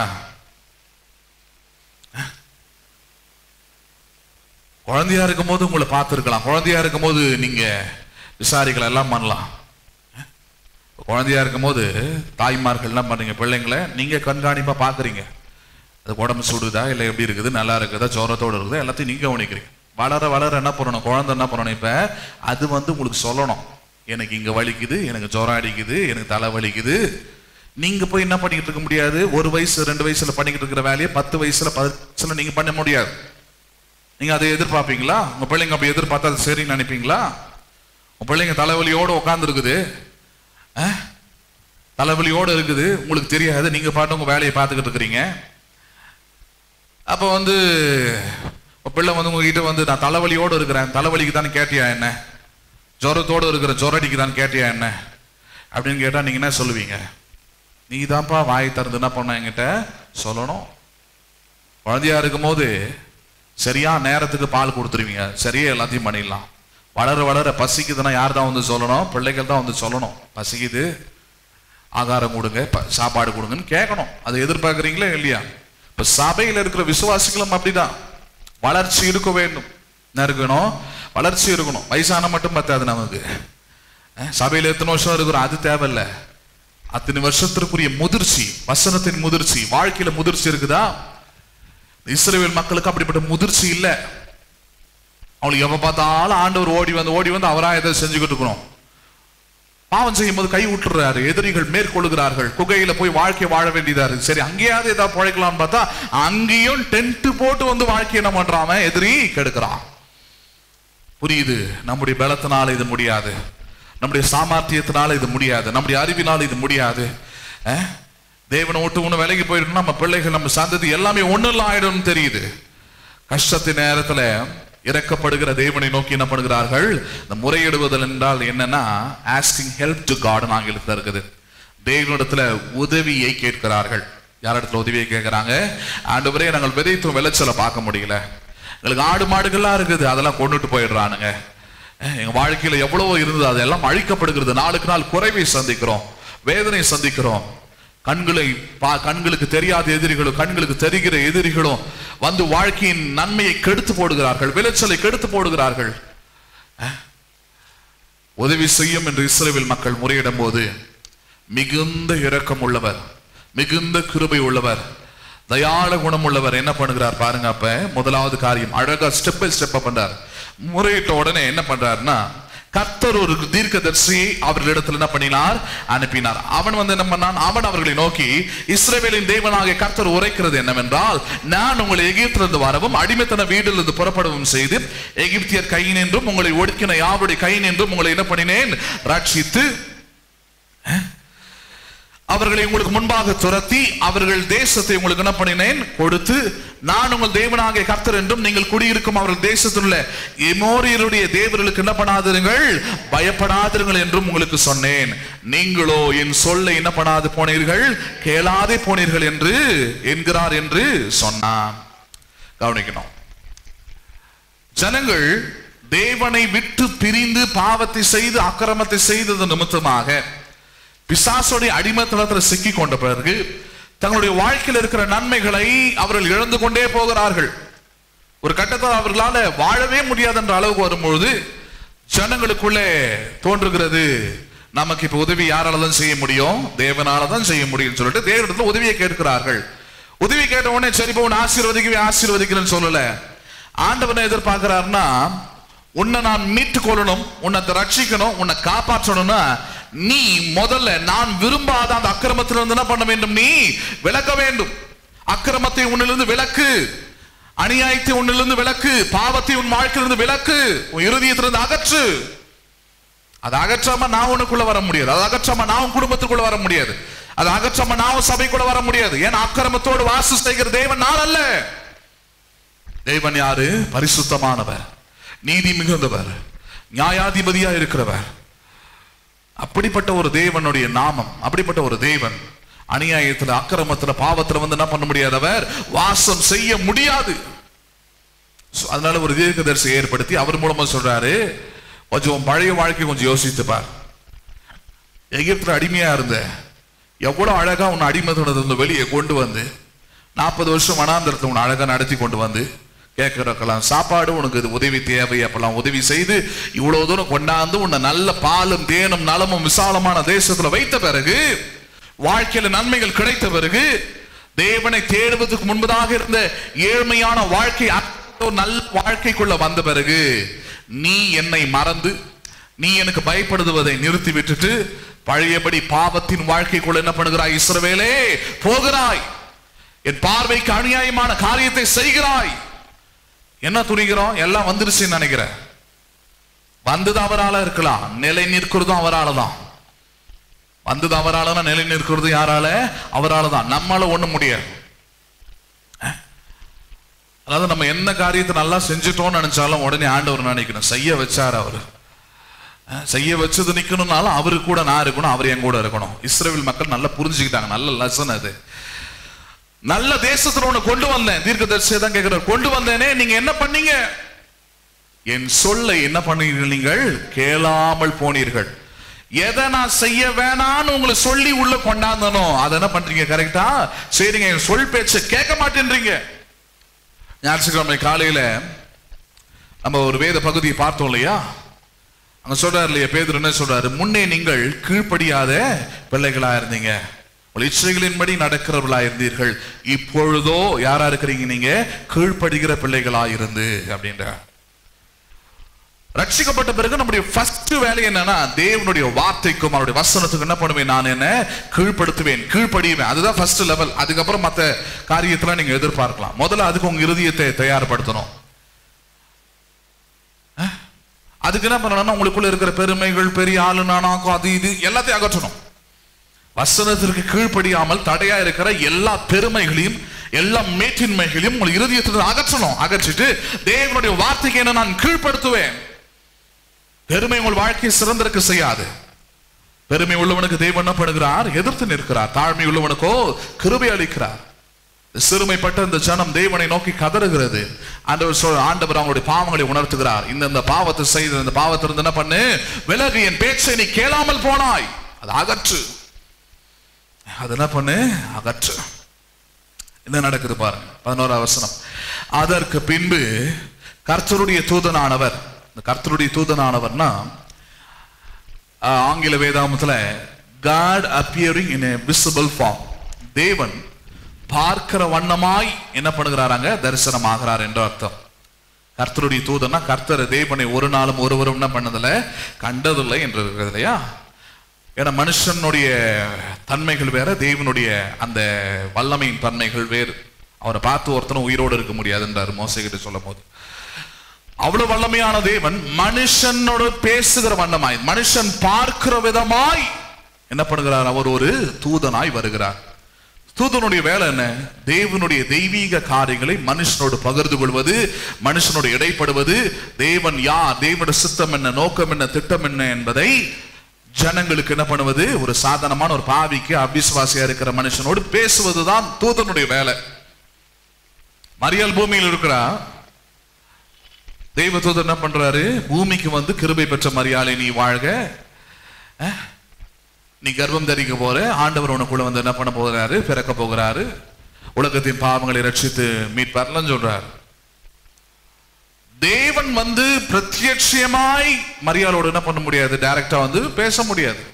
குழந்தையா இருக்கும் போது உங்களை பார்த்துருக்கலாம் குழந்தையா இருக்கும் போது நீங்க விசாரிக்கலாம் எல்லாம் பண்ணலாம் குழந்தையா இருக்கும் போது தாய்மார்கள் என்ன பண்றீங்க பிள்ளைங்களை நீங்க கண்காணிப்பா பாக்குறீங்க அது உடம்பு சுடுதா இல்லை எப்படி இருக்குது நல்லா இருக்குதா ஜோரத்தோடு இருக்குதா எல்லாத்தையும் நீங்க கவனிக்கிறீங்க வளர வளர என்ன பண்ணணும் குழந்தை என்ன பண்ணணும் இப்ப அது வந்து உங்களுக்கு சொல்லணும் எனக்கு இங்க வலிக்குது எனக்கு ஜுரம் அடிக்குது எனக்கு தலை வலிக்குது நீங்க போய் என்ன பண்ணிக்கிட்டு இருக்க முடியாது ஒரு வயசு ரெண்டு வயசுல பண்ணிக்கிட்டு இருக்கிற வேலையை பத்து வயசுல பத்து வயசுல நீங்க பண்ண முடியாது நீங்க அதை எதிர்பார்ப்பீங்களா உங்க பிள்ளைங்க அப்படி எதிர்பார்த்தா அது சரின்னு நினைப்பீங்களா உங்க பிள்ளைங்க தலைவலியோட உட்கார்ந்து இருக்குது தலைவலியோட இருக்குது உங்களுக்கு தெரியாது நீங்க பாட்டு உங்க வேலையை பார்த்துக்கிட்டு இருக்கிறீங்க அப்ப வந்து உங்க பிள்ளை வந்து உங்ககிட்ட வந்து நான் தலைவலியோட இருக்கிறேன் தலைவலிக்கு தானே கேட்டியா என்ன ஜுரத்தோட இருக்கிற ஜுரடிக்கு தான் கேட்டியா என்ன அப்படின்னு கேட்டா நீங்க என்ன சொல்லுவீங்க நீ தான்ப்பா வாய் திறந்து என்ன பண்ண என்கிட்ட சொல்லணும் குழந்தையா இருக்கும்போது சரியா நேரத்துக்கு பால் கொடுத்துருவீங்க சரியா எல்லாத்தையும் பண்ணிடலாம் வளர வளர பசிக்குதுன்னா யார் தான் வந்து சொல்லணும் பிள்ளைகள் தான் வந்து சொல்லணும் பசிக்குது ஆகாரம் கொடுங்க ப- சாப்பாடு கொடுங்கன்னு கேட்கணும் அதை எதிர்பார்க்குறீங்களா இல்லையா இப்ப சபையில் இருக்கிற விசுவாசிகளும் அப்படிதான் வளர்ச்சி இருக்க வேண்டும் என்ன இருக்கணும் வளர்ச்சி இருக்கணும் வயசான மட்டும் பத்தாது நமக்கு அஹ், சபையில எத்தனை வருஷம் இருக்கிறோம் அது தேவையில்ல அத்தனை வருஷத்திற்குரிய முதிர்ச்சி வசனத்தின் முதிர்ச்சி வாழ்க்கையில முதிர்ச்சி இருக்குதா இஸ்ரேல் மக்களுக்கு அப்படிப்பட்ட முதிர்ச்சி இல்ல அவங்களுக்கு எப்ப பார்த்தாலும் ஆண்டவர் ஓடி வந்து ஓடி வந்து அவரா எதை செஞ்சுக்கிட்டு இருக்கணும் பாவம் செய்யும் போது கை விட்டுறாரு எதிரிகள் மேற்கொள்கிறார்கள் குகையில போய் வாழ்க்கை வாழ வேண்டியதா இருக்கு சரி அங்கேயாவது ஏதாவது பிழைக்கலாம்னு பார்த்தா அங்கேயும் டென்ட் போட்டு வந்து வாழ்க்கை என்ன பண்றான் அவன் எதிரி கெடுக்கிறான் புரியுது நம்முடைய பலத்தினால இது முடியாது நம்முடைய சாமர்த்தியத்தினால இது முடியாது நம்முடைய அறிவினால இது முடியாது அஹ்? தேவனை விட்டு ஒண்ணு விலகி போயிடும் நம்ம பிள்ளைகள் நம்ம சந்ததி எல்லாமே ஒண்ணுல ஆயிடும்னு தெரியுது கஷ்டத்தின் நேரத்துல இறக்கப்படுகிற தேவனை நோக்கி என்ன பண்ணுகிறார்கள் இந்த முறையிடுவதல் என்றால் என்னன்னா ஆஸ்கிங் ஹெல்ப் டு காட் ஆங்கிலத்தில் இருக்குது தேவனிடத்துல உதவியை கேட்கிறார்கள் யார் இடத்துல உதவியை கேட்கிறாங்க ஆண்டவரே நாங்கள் விதைத்தும் விளைச்சலை பார்க்க முடியல எங்களுக்கு ஆடு மாடுகள்லாம் இருக்குது அதெல்லாம் கொண்டுட்டு போயிடுறானுங்க அஹ் எங்க வாழ்க்கையில எவ்வளவோ இருந்தது அதெல்லாம் அழிக்கப்படுகிறது நாளுக்கு நாள் குறைவை சந்திக்கிறோம் வேதனை சந்திக்கிறோம் கண்களை பா- கண்களுக்கு தெரியாத எதிரிகளும் கண்களுக்கு தெரிகிற எதிரிகளும் வந்து வாழ்க்கையின் நன்மையை கெடுத்து போடுகிறார்கள் விளைச்சலை கெடுத்து போடுகிறார்கள் அஹ்? உதவி செய்யும் என்று இஸ்ரேல் மக்கள் முறையிடும் போது மிகுந்த இரக்கம் உள்ளவர் மிகுந்த கிருபை உள்ளவர் தயாள குணம் உள்ளவர் என்ன பண்ணுகிறார் பாருங்க அப்ப முதலாவது காரியம் அழகா ஸ்டெப் பை ஸ்டெப் பண்றார் முறையிட்ட உடனே என்ன பண்றாருன்னா கர்த்தர் ஒரு தீர்க்கதரிசியை அவர்களிடத்தில் என்ன பண்ணினார் அனுப்பினார் அவன் வந்து என்ன பண்ணான் அவன் அவர்களை நோக்கி இஸ்ரவேலின் தேவனாகிய கர்த்தர் உரைக்கிறது என்னவென்றால் நான் உங்களை எகிப்திலிருந்து வரவும் அடிமைத்தன வீட்டிலிருந்து புறப்படவும் செய்து எகிப்தியர் கையினின்றும் உங்களை ஒடுக்கின யாருடைய கையினின்றும் உங்களை என்ன பண்ணினேன் ரட்சித்து அவர்களை உங்களுக்கு முன்பாக துரத்தி அவர்கள் தேசத்தை உங்களுக்கு என்ன பண்ணினேன் கொடுத்து நான் உங்கள் தேவனாகிய கர்த்தர் என்றும் நீங்கள் குடியிருக்கும் அவர்கள் தேசத்தில் உள்ள எமோரியருடைய தேவர்களுக்கு என்ன பண்ணாதிருங்கள் பயப்படாதிருங்கள் என்றும் உங்களுக்கு சொன்னேன் நீங்களோ என் சொல்லை என்ன பண்ணாது போனீர்கள் கேளாதே போனீர்கள் என்று என்கிறார் என்று சொன்னான் கவனிக்கணும் ஜனங்கள் தேவனை விட்டு பிரிந்து பாவத்தை செய்து அக்கிரமத்தை செய்தது நிமித்தமாக பிசாசுடைய அடிமத்தனத்தில் சிக்கி கொண்ட பிறகு தங்களுடைய வாழ்க்கையில் இருக்கிற நன்மைகளை அவர்கள் இழந்து கொண்டே போகிறார்கள் ஒரு கட்டத்தில் அவர்களால வாழவே முடியாது என்ற அளவுக்கு வரும்பொழுது ஜனங்களுக்குள்ளே தோன்றுகிறது நமக்கு இப்ப உதவி யாரால தான் செய்ய முடியும் தேவனால தான் செய்ய முடியும்னு சொல்லிட்டு தேவனிடத்துல உதவியை கேட்கிறார்கள் உதவி கேட்ட உடனே சரி போ உன்னை ஆசீர்வதிக்கவே ஆசீர்வதிக்கிறேன்னு சொல்லல ஆண்டவனை எதிர்பார்க்கிறாருன்னா உன்னை நான் மீட்டுக் கொள்ளணும் உன்னை ரட்சிக்கணும் உன்னை காப்பாற்றணும்னா நீ முதல்ல நான் விரும்பாத அந்த அக்கிரமத்திலிருந்து என்ன பண்ண வேண்டும் நீ விலக்க வேண்டும் அக்கிரமத்தை உன்னிலிருந்து விலக்கு அநியாயத்தை உன்னிலிருந்து விலக்கு பாவத்தை உன் வாழ்க்கையிலிருந்து விலக்கு உன் இருதயத்திலிருந்து அகற்று அதை அகற்றாம நான் உனக்குள்ள வர முடியாது அதை அகற்றாம நான் உன் குடும்பத்துக்குள்ள வர முடியாது அதை அகற்றாம நான் உன் சபைக்குள்ள வர முடியாது ஏன்னா அக்கிரமத்தோடு வாசம் செய்கிற தேவன் நான் அல்ல தேவன் யாரு பரிசுத்தமானவர் நீதி மிகுந்தவர் நியாயாதிபதியா இருக்கிறவர் அப்படிப்பட்ட ஒரு தேவனுடைய நாமம் அப்படிப்பட்ட ஒரு தேவன் அநியாயத்துல அக்கிரமத்துல பாவத்துல வந்து என்ன பண்ண முடியாது அவர் வாசம் செய்ய முடியாது So, அதனால ஒரு தீர்க்கதரிசி ஏற்படுத்தி அவர் மூலமா சொல்றாரு கொஞ்சம் உன் பழைய வாழ்க்கை கொஞ்சம் யோசித்து பார் எகிப்துல அடிமையா இருந்த எவ்வளவு அழகா உன் அடிமத்தனத்திலிருந்து வெளியே கொண்டு வந்து நாற்பது வருஷம் வனாந்திரத்தை உன்னை அழகா நடத்தி கொண்டு வந்து கேட்கறக்கலாம் சாப்பாடு உனக்கு இது உதவி தேவை அப்பெல்லாம் உதவி செய்து இவ்வளவு தூரம் கொண்டாந்து உன்னை நல்ல பாலும் தேனும் நலமும் விசாலமான தேசத்துல வைத்த பிறகு வாழ்க்கையில நன்மைகள் கிடைத்த பிறகு தேவனை தேடுவதற்கு முன்பதாக இருந்த ஏழ்மையான வாழ்க்கை அத்தனை ஒரு நல்ல வாழ்க்கைக்குள்ள வந்த பிறகு நீ என்னை மறந்து நீ எனக்கு பயப்படுவதை நிறுத்தி விட்டுட்டு பழையபடி பாவத்தின் வாழ்க்கைக்குள்ள என்ன பண்ணுகிறாய் இஸ்ரவேலே போகிறாய் என் பார்வைக்கு அநியாயமான காரியத்தை செய்கிறாய் என்ன துணிகிறோம் எல்லாம் வந்துருச்சுன்னு நினைக்கிறேன் வந்தது அவரால இருக்கலாம் நிலை நிற்கிறதும் அவரால தான் வந்தது அவரால தான் நிலை நிற்கிறது யாரால அவரால தான் நம்மளால ஒண்ணும் முடியாது அஹ்? அதாவது நம்ம என்ன காரியத்தை நல்லா செஞ்சுட்டோம்னு நினைச்சாலும் உடனே ஆண்டவர் நினைக்கணும் செய்ய வச்சார் அவரு அஹ், செய்ய வச்சது நிக்கணும்னாலும் அவரு கூட நான் இருக்கணும் அவர் என் கூட இருக்கணும் இஸ்ரேல் மக்கள் நல்லா புரிஞ்சுக்கிட்டாங்க நல்ல லெசன் அது நல்ல தேசத்துல உன்னை கொண்டு வந்தேன் தீர்க்கதரிசியை தான் கேட்கிறார் கொண்டு வந்தேனே நீங்க என்ன பண்ணீங்க என் சொல்லை என்ன பண்ணீர்கள் நீங்கள் கேளாமல் போனீர்கள் எதை நான் செய்ய வேணாம்னு உங்களை சொல்லி உள்ள கொண்டாந்தனோ அதை என்ன பண்றீங்க கரெக்டா சரிங்க என் சொல் பேச்ச கேட்க மாட்டேன்றீங்க ஞாயிற்றுக்கிழமை காலையில நம்ம ஒரு வேத பகுதியை பார்த்தோம் இல்லையா அங்க சொல்றாரு இல்லையா பேதுரு என்ன சொல்றாரு முன்னே நீங்கள் கீழ்ப்படியாத பிள்ளைகளா இருந்தீங்க உங்கள் இச்சைகளின்படி நடக்கிறவர்களா இருந்தீர்கள் இப்பொழுதோ யாரா இருக்கிறீங்க நீங்க கீழ்ப்படுகிற பிள்ளைகளா இருந்து அப்படின்ற ரட்சிக்கப்பட்ட பிறகு நம்முடைய ஃபர்ஸ்ட் வேலை என்னன்னா தேவனுடைய வார்த்தைக்கும் அவருடைய வசனத்துக்கும் என்ன பண்ணுவேன் நான் என்ன கீழ்ப்படுத்துவேன் கீழ்ப்படியுவேன் அதுதான் ஃபர்ஸ்ட் லெவல் அதுக்கப்புறம் மற்ற காரியத்துல நீங்க எதிர்பார்க்கலாம் முதல்ல அதுக்கு உங்க இருதயத்தை தயார்படுத்தணும் அஹ்? அதுக்கு என்ன பண்ணணும்னா உங்களுக்குள்ள இருக்கிற பெருமைகள் பெரிய ஆளு நானாக்கும் அது இது எல்லாத்தையும் அகற்றணும் வசனத்திற்கு கீழ்ப்படியாமல் தடையா இருக்கிற எல்லா பெருமைகளையும் எல்லா மேற்றின்மைகளையும் உங்கள் இருதயத்தில் அகற்றணும் அகற்றிட்டு தேவனுடைய வார்த்தைக்கு என்ன நான் கீழ்ப்படுத்துவேன் பெருமை உங்கள் வாழ்க்கையை சிறந்திருக்க செய்யாது பெருமை உள்ளவனுக்கு தேவன் என்ன பண்ணுகிறார் எதிர்த்து நிற்கிறார் தாழ்மை உள்ளவனுக்கோ கிருபை அளிக்கிறார் சிறுமைப்பட்ட இந்த ஜனம் தேவனை நோக்கி கதறுகிறது ஆண்டவர் சொல் ஆண்டவர் அவங்களுடைய பாவங்களை உணர்த்துகிறார் இந்த இந்த பாவத்தை செய்த இந்த பாவத்திலிருந்து என்ன பண்ணு விலகு என் பேச்சை நீ கேளாமல் போனாய் அது அகற்று அது என்ன பண்ணு அகற்று என்ன நடக்குது பாருங்க பதினோரா வசனம் அதற்கு பின்பு கர்த்தருடைய தூதனானவர் இந்த கர்த்தருடைய தூதனானவர்னா ஆஹ், ஆங்கில வேதாமத்துல God appearing in a visible form தேவன் பார்க்கிற வண்ணமாய் என்ன பண்ணுகிறாராங்க தரிசனம் ஆகிறார் என்ற அர்த்தம் கர்த்தருடைய தூதனா கர்த்தர் தேவனை ஒரு நாளும் ஒருவரும் என்ன பண்ணதில்ல கண்டதில்லை என்று இருக்கிறது இல்லையா ஏன்னா மனுஷனுடைய தன்மைகள் வேற தேவனுடைய அந்த வல்லமையின் தன்மைகள் வேறு அவரை பார்த்து ஒருத்தனும் உயிரோடு இருக்க முடியாதுன்றார் மோசைகிட்ட சொல்லும் போது அவ்வளவு வல்லமையான தேவன் மனுஷனோடு பேசுகிற வண்ணமாய் மனுஷன் பார்க்கிற விதமாய் என்ன பண்ணுகிறார் அவர் ஒரு தூதனாய் வருகிறார் தூதனுடைய வேலை என்ன தேவனுடைய தெய்வீக காரியங்களை மனுஷனோடு பகிர்ந்து கொள்வது மனுஷனோடு இடைப்படுவது தேவன் யார் தேவனுடைய சித்தம் என்ன நோக்கம் என்ன திட்டம் என்ன என்பதை ஜனங்களுக்கு என்ன பண்ணுவது ஒரு சாதாரணமான ஒரு பாவிக்கு அபிசுவாசியா இருக்கிற மனுஷனோடு பேசுவதுதான் தூதனுடைய வேலை மரியாள் பூமியில் இருக்கிறா தெய்வ தூதர் என்ன பண்றாரு பூமிக்கு வந்து கிருபை பெற்ற மரியாதை நீ வாழ்க அஹ், நீ கர்ப்பம் தரிக்க போற ஆண்டவர் உனக்குள்ள வந்து என்ன பண்ண போகிறாரு பிறக்க போகிறாரு உலகத்தின் பாவங்களை ரட்சித்து மீட்பார்லாம் சொல்றாரு தேவன் வந்து பிரத்யட்சியமாய் மரியாளோடு என்ன பண்ண முடியாது டைரக்டா வந்து பேச முடியாது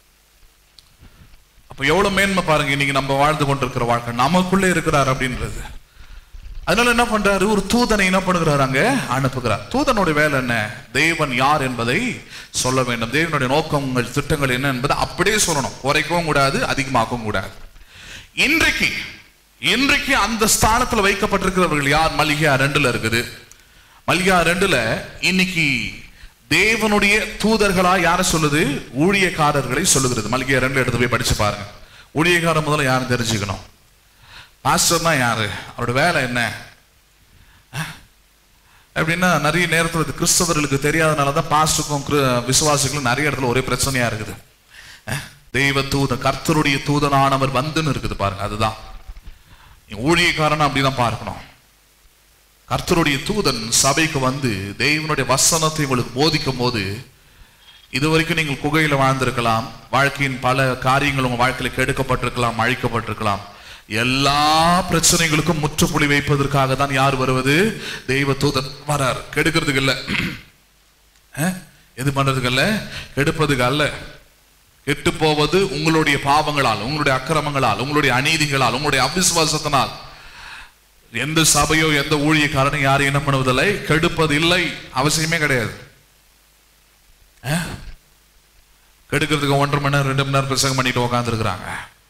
அப்ப எவ்வளவு மேன்மை பாருங்க இன்னைக்கு நம்ம வாழ்ந்து கொண்டிருக்கிற வாழ்க்கை நமக்குள்ளே இருக்கிறார் அப்படின்றது அதனால என்ன பண்றாரு ஒரு தூதனை என்ன பண்ணுகிறார் அங்க அனுப்புகிறார் தூதனுடைய வேலை என்ன தேவன் யார் என்பதை சொல்ல வேண்டும் தேவனுடைய நோக்கங்கள் திட்டங்கள் என்ன என்பதை அப்படியே சொல்லணும் குறைக்கவும் கூடாது அதிகமாக்கவும் கூடாது இன்றைக்கு இன்றைக்கு அந்த ஸ்தானத்துல வைக்கப்பட்டிருக்கிறவர்கள் யார் மல்லிகா ரெண்டுல இருக்குது மல்லிகா ரெண்டுல இன்னைக்கு தேவனுடைய தூதர்களா யார சொல்லுது ஊழியக்காரர்களை சொல்லுகிறது மல்லிகா ரெண்டு எடுத்து போய் படிச்சு பாருங்க ஊழியக்காரர் முதல்ல யாரும் தெரிஞ்சுக்கணும் பாஸ்டர்னா யாரு அவரோட வேலை என்ன அஹ்? அப்படின்னா நிறைய நேரத்தில் இது கிறிஸ்தவர்களுக்கு தெரியாதனால தான் பாஸ்டருக்கும் கிரு- விசுவாசிகளுக்கும் நிறைய இடத்துல ஒரே பிரச்சனையா இருக்குது அஹ்? தெய்வ தூதன் கர்த்தருடைய தூதனானவர் வந்துன்னு இருக்குது பாருங்க அதுதான் ஊழியக்காரன் அப்படிதான் பார்க்கணும் கர்த்தருடைய தூதன் சபைக்கு வந்து தேவனுடைய வசனத்தை உங்களுக்கு போதிக்கும் போது இதுவரைக்கும் நீங்கள் குகையில வாழ்ந்திருக்கலாம் வாழ்க்கையின் பல காரியங்கள் உங்க வாழ்க்கையில கெடுக்கப்பட்டிருக்கலாம் அழிக்கப்பட்டிருக்கலாம் எல்லா பிரச்சனைகளுக்கும் முற்றுப்புள்ளி வைப்பதற்காக தான் யார் வருவது தெய்வ தூதன் வரார் கெடுக்கிறதுக்கு இல்ல அஹ்? எது பண்றதுக்கு அல்ல கெடுப்பதுக்கு அல்ல கெட்டு போவது உங்களுடைய பாவங்களால் உங்களுடைய அக்கிரமங்களால் உங்களுடைய அநீதிகளால் உங்களுடைய அவிசுவாசத்தினால் எந்த சபையோ எந்த ஊழியக்காரனும் யாரும் என்ன பண்ணுவதில்லை கெடுப்பது இல்லை அவசியமே கிடையாது அஹ்? கெடுக்கிறதுக்கு ஒன்றரை மணி நேரம் ரெண்டு மணி நேரம் பிரசங்கம் பண்ணிட்டு உட்காந்துருக்குறாங்க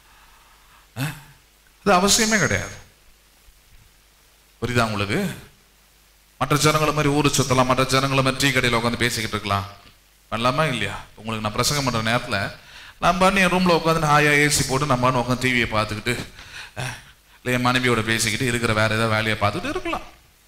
அது அவசியமே கிடையாது புரியுதா உங்களுக்கு மற்ற ஜனங்களை மாதிரி ஊரு சுத்தலாம் மற்ற ஜனங்களை மாதிரி டீ கடையில் உட்காந்து பேசிக்கிட்டு இருக்கலாம் பண்ணலாமா இல்லையா உங்களுக்கு நான் பிரசங்கம் பண்ற நேரத்துல நான் பண்ணி என் ரூம்ல உட்காந்து ஹாயா ஏசி போட்டு நம்ம உட்காந்து டிவியை பார்த்துக்கிட்டு அஹ், இல்லை என் மனைவியோட பேசிக்கிட்டு இருக்கிற வேற ஏதாவது வேலையை பார்த்துட்டு இருக்கலாம்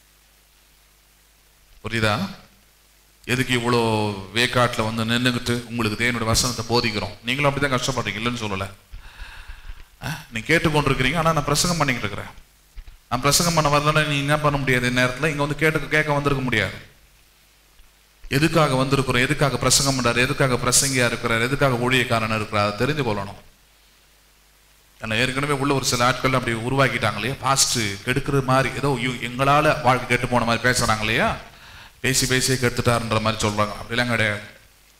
புரியுதா எதுக்கு இவ்வளோ வேக்காட்டில் வந்து நின்றுக்கிட்டு உங்களுக்கு தேவனுடைய வசனத்தை போதிக்கிறோம் நீங்களும் அப்படிதான் கஷ்டப்படுறீங்க இல்லைன்னு சொல்லலை அஹ், நீ கேட்டுக்கொண்டிருக்கிறீங்க ஆனால் நான் பிரசங்கம் பண்ணிக்கிட்டு இருக்கிறேன் நான் பிரசங்கம் பண்ண வரலன்னா நீ என்ன பண்ண முடியாது இந்த நேரத்தில் இங்கே வந்து கேட்டு கேட்க வந்திருக்க முடியாது எதுக்காக வந்திருக்கிறோம் எதுக்காக பிரசங்கம் பண்றாரு எதுக்காக பிரசங்கியா இருக்கிறார் எதுக்காக ஊழியக்காரன் இருக்கிறார் அதை தெரிஞ்சு கொள்ளணும் ஏன்னா ஏற்கனவே உள்ள ஒரு சில ஆட்கள் அப்படி உருவாக்கிட்டாங்க இல்லையா பாஸ்ட் கெடுக்கிற மாதிரி ஏதோ இவ- எங்களால வாழ்க்கை கெட்டு போன மாதிரி பேசுறாங்க இல்லையா பேசி பேசி கெடுத்துட்டாருன்ற மாதிரி சொல்றாங்க அப்படிலாம் கிடையாது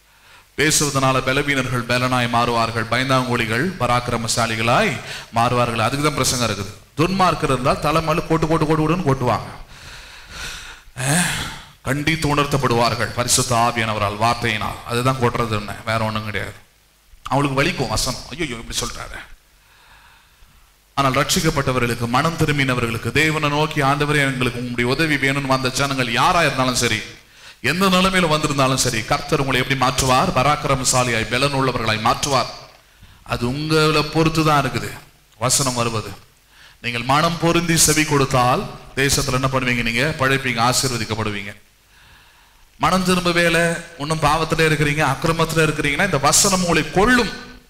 பேசுவதனால பலவீனர்கள் பலனாய் மாறுவார்கள் பயந்தாங்கோலிகள் பராக்கிரமசாலிகளாய் மாறுவார்கள் அதுக்கு தான் பிரசங்கம் இருக்குது துன்மார்க்கர் இருந்தால் தலைமையில கோட்டு கோட்டு கோட்டு கோட்டுன்னு கொட்டுவாங்க அஹ், கண்டித்து உணர்த்தப்படுவார்கள் பரிசுத்த ஆவியானவரால் வார்த்தையினால் அதுதான் கொட்டுறது என்ன வேற ஒண்ணும் கிடையாது அவளுக்கு வலிக்கும் வசனம் ஐயோ இப்படி சொல்றாரு ஆனால் ரட்சிக்கப்பட்டவர்களுக்கு மனம் திரும்பினவர்களுக்கு தேவனை நோக்கி ஆண்டவரே எங்களுக்கு உங்களுடைய உதவி வேணும்னு வந்த ஜனங்கள் யாரா இருந்தாலும் சரி எந்த நிலைமையில வந்திருந்தாலும் சரி கர்த்தர் உங்களை எப்படி மாற்றுவார் பராக்கிரமசாலியாய் பலன் உள்ளவர்களாய் மாற்றுவார் அது உங்களை பொறுத்து தான் இருக்குது வசனம் வருவது நீங்கள் மனம் பொருந்தி செவி கொடுத்தால் தேசத்துல என்ன பண்ணுவீங்க நீங்க பழைப்பீங்க ஆசீர்வதிக்கப்படுவீங்க மனம் திரும்ப வேலை இன்னும் பாவத்துல இருக்கிறீங்க அக்கிரமத்துல இருக்கிறீங்கன்னா இந்த வசனம் உங்களை கொள்ளும்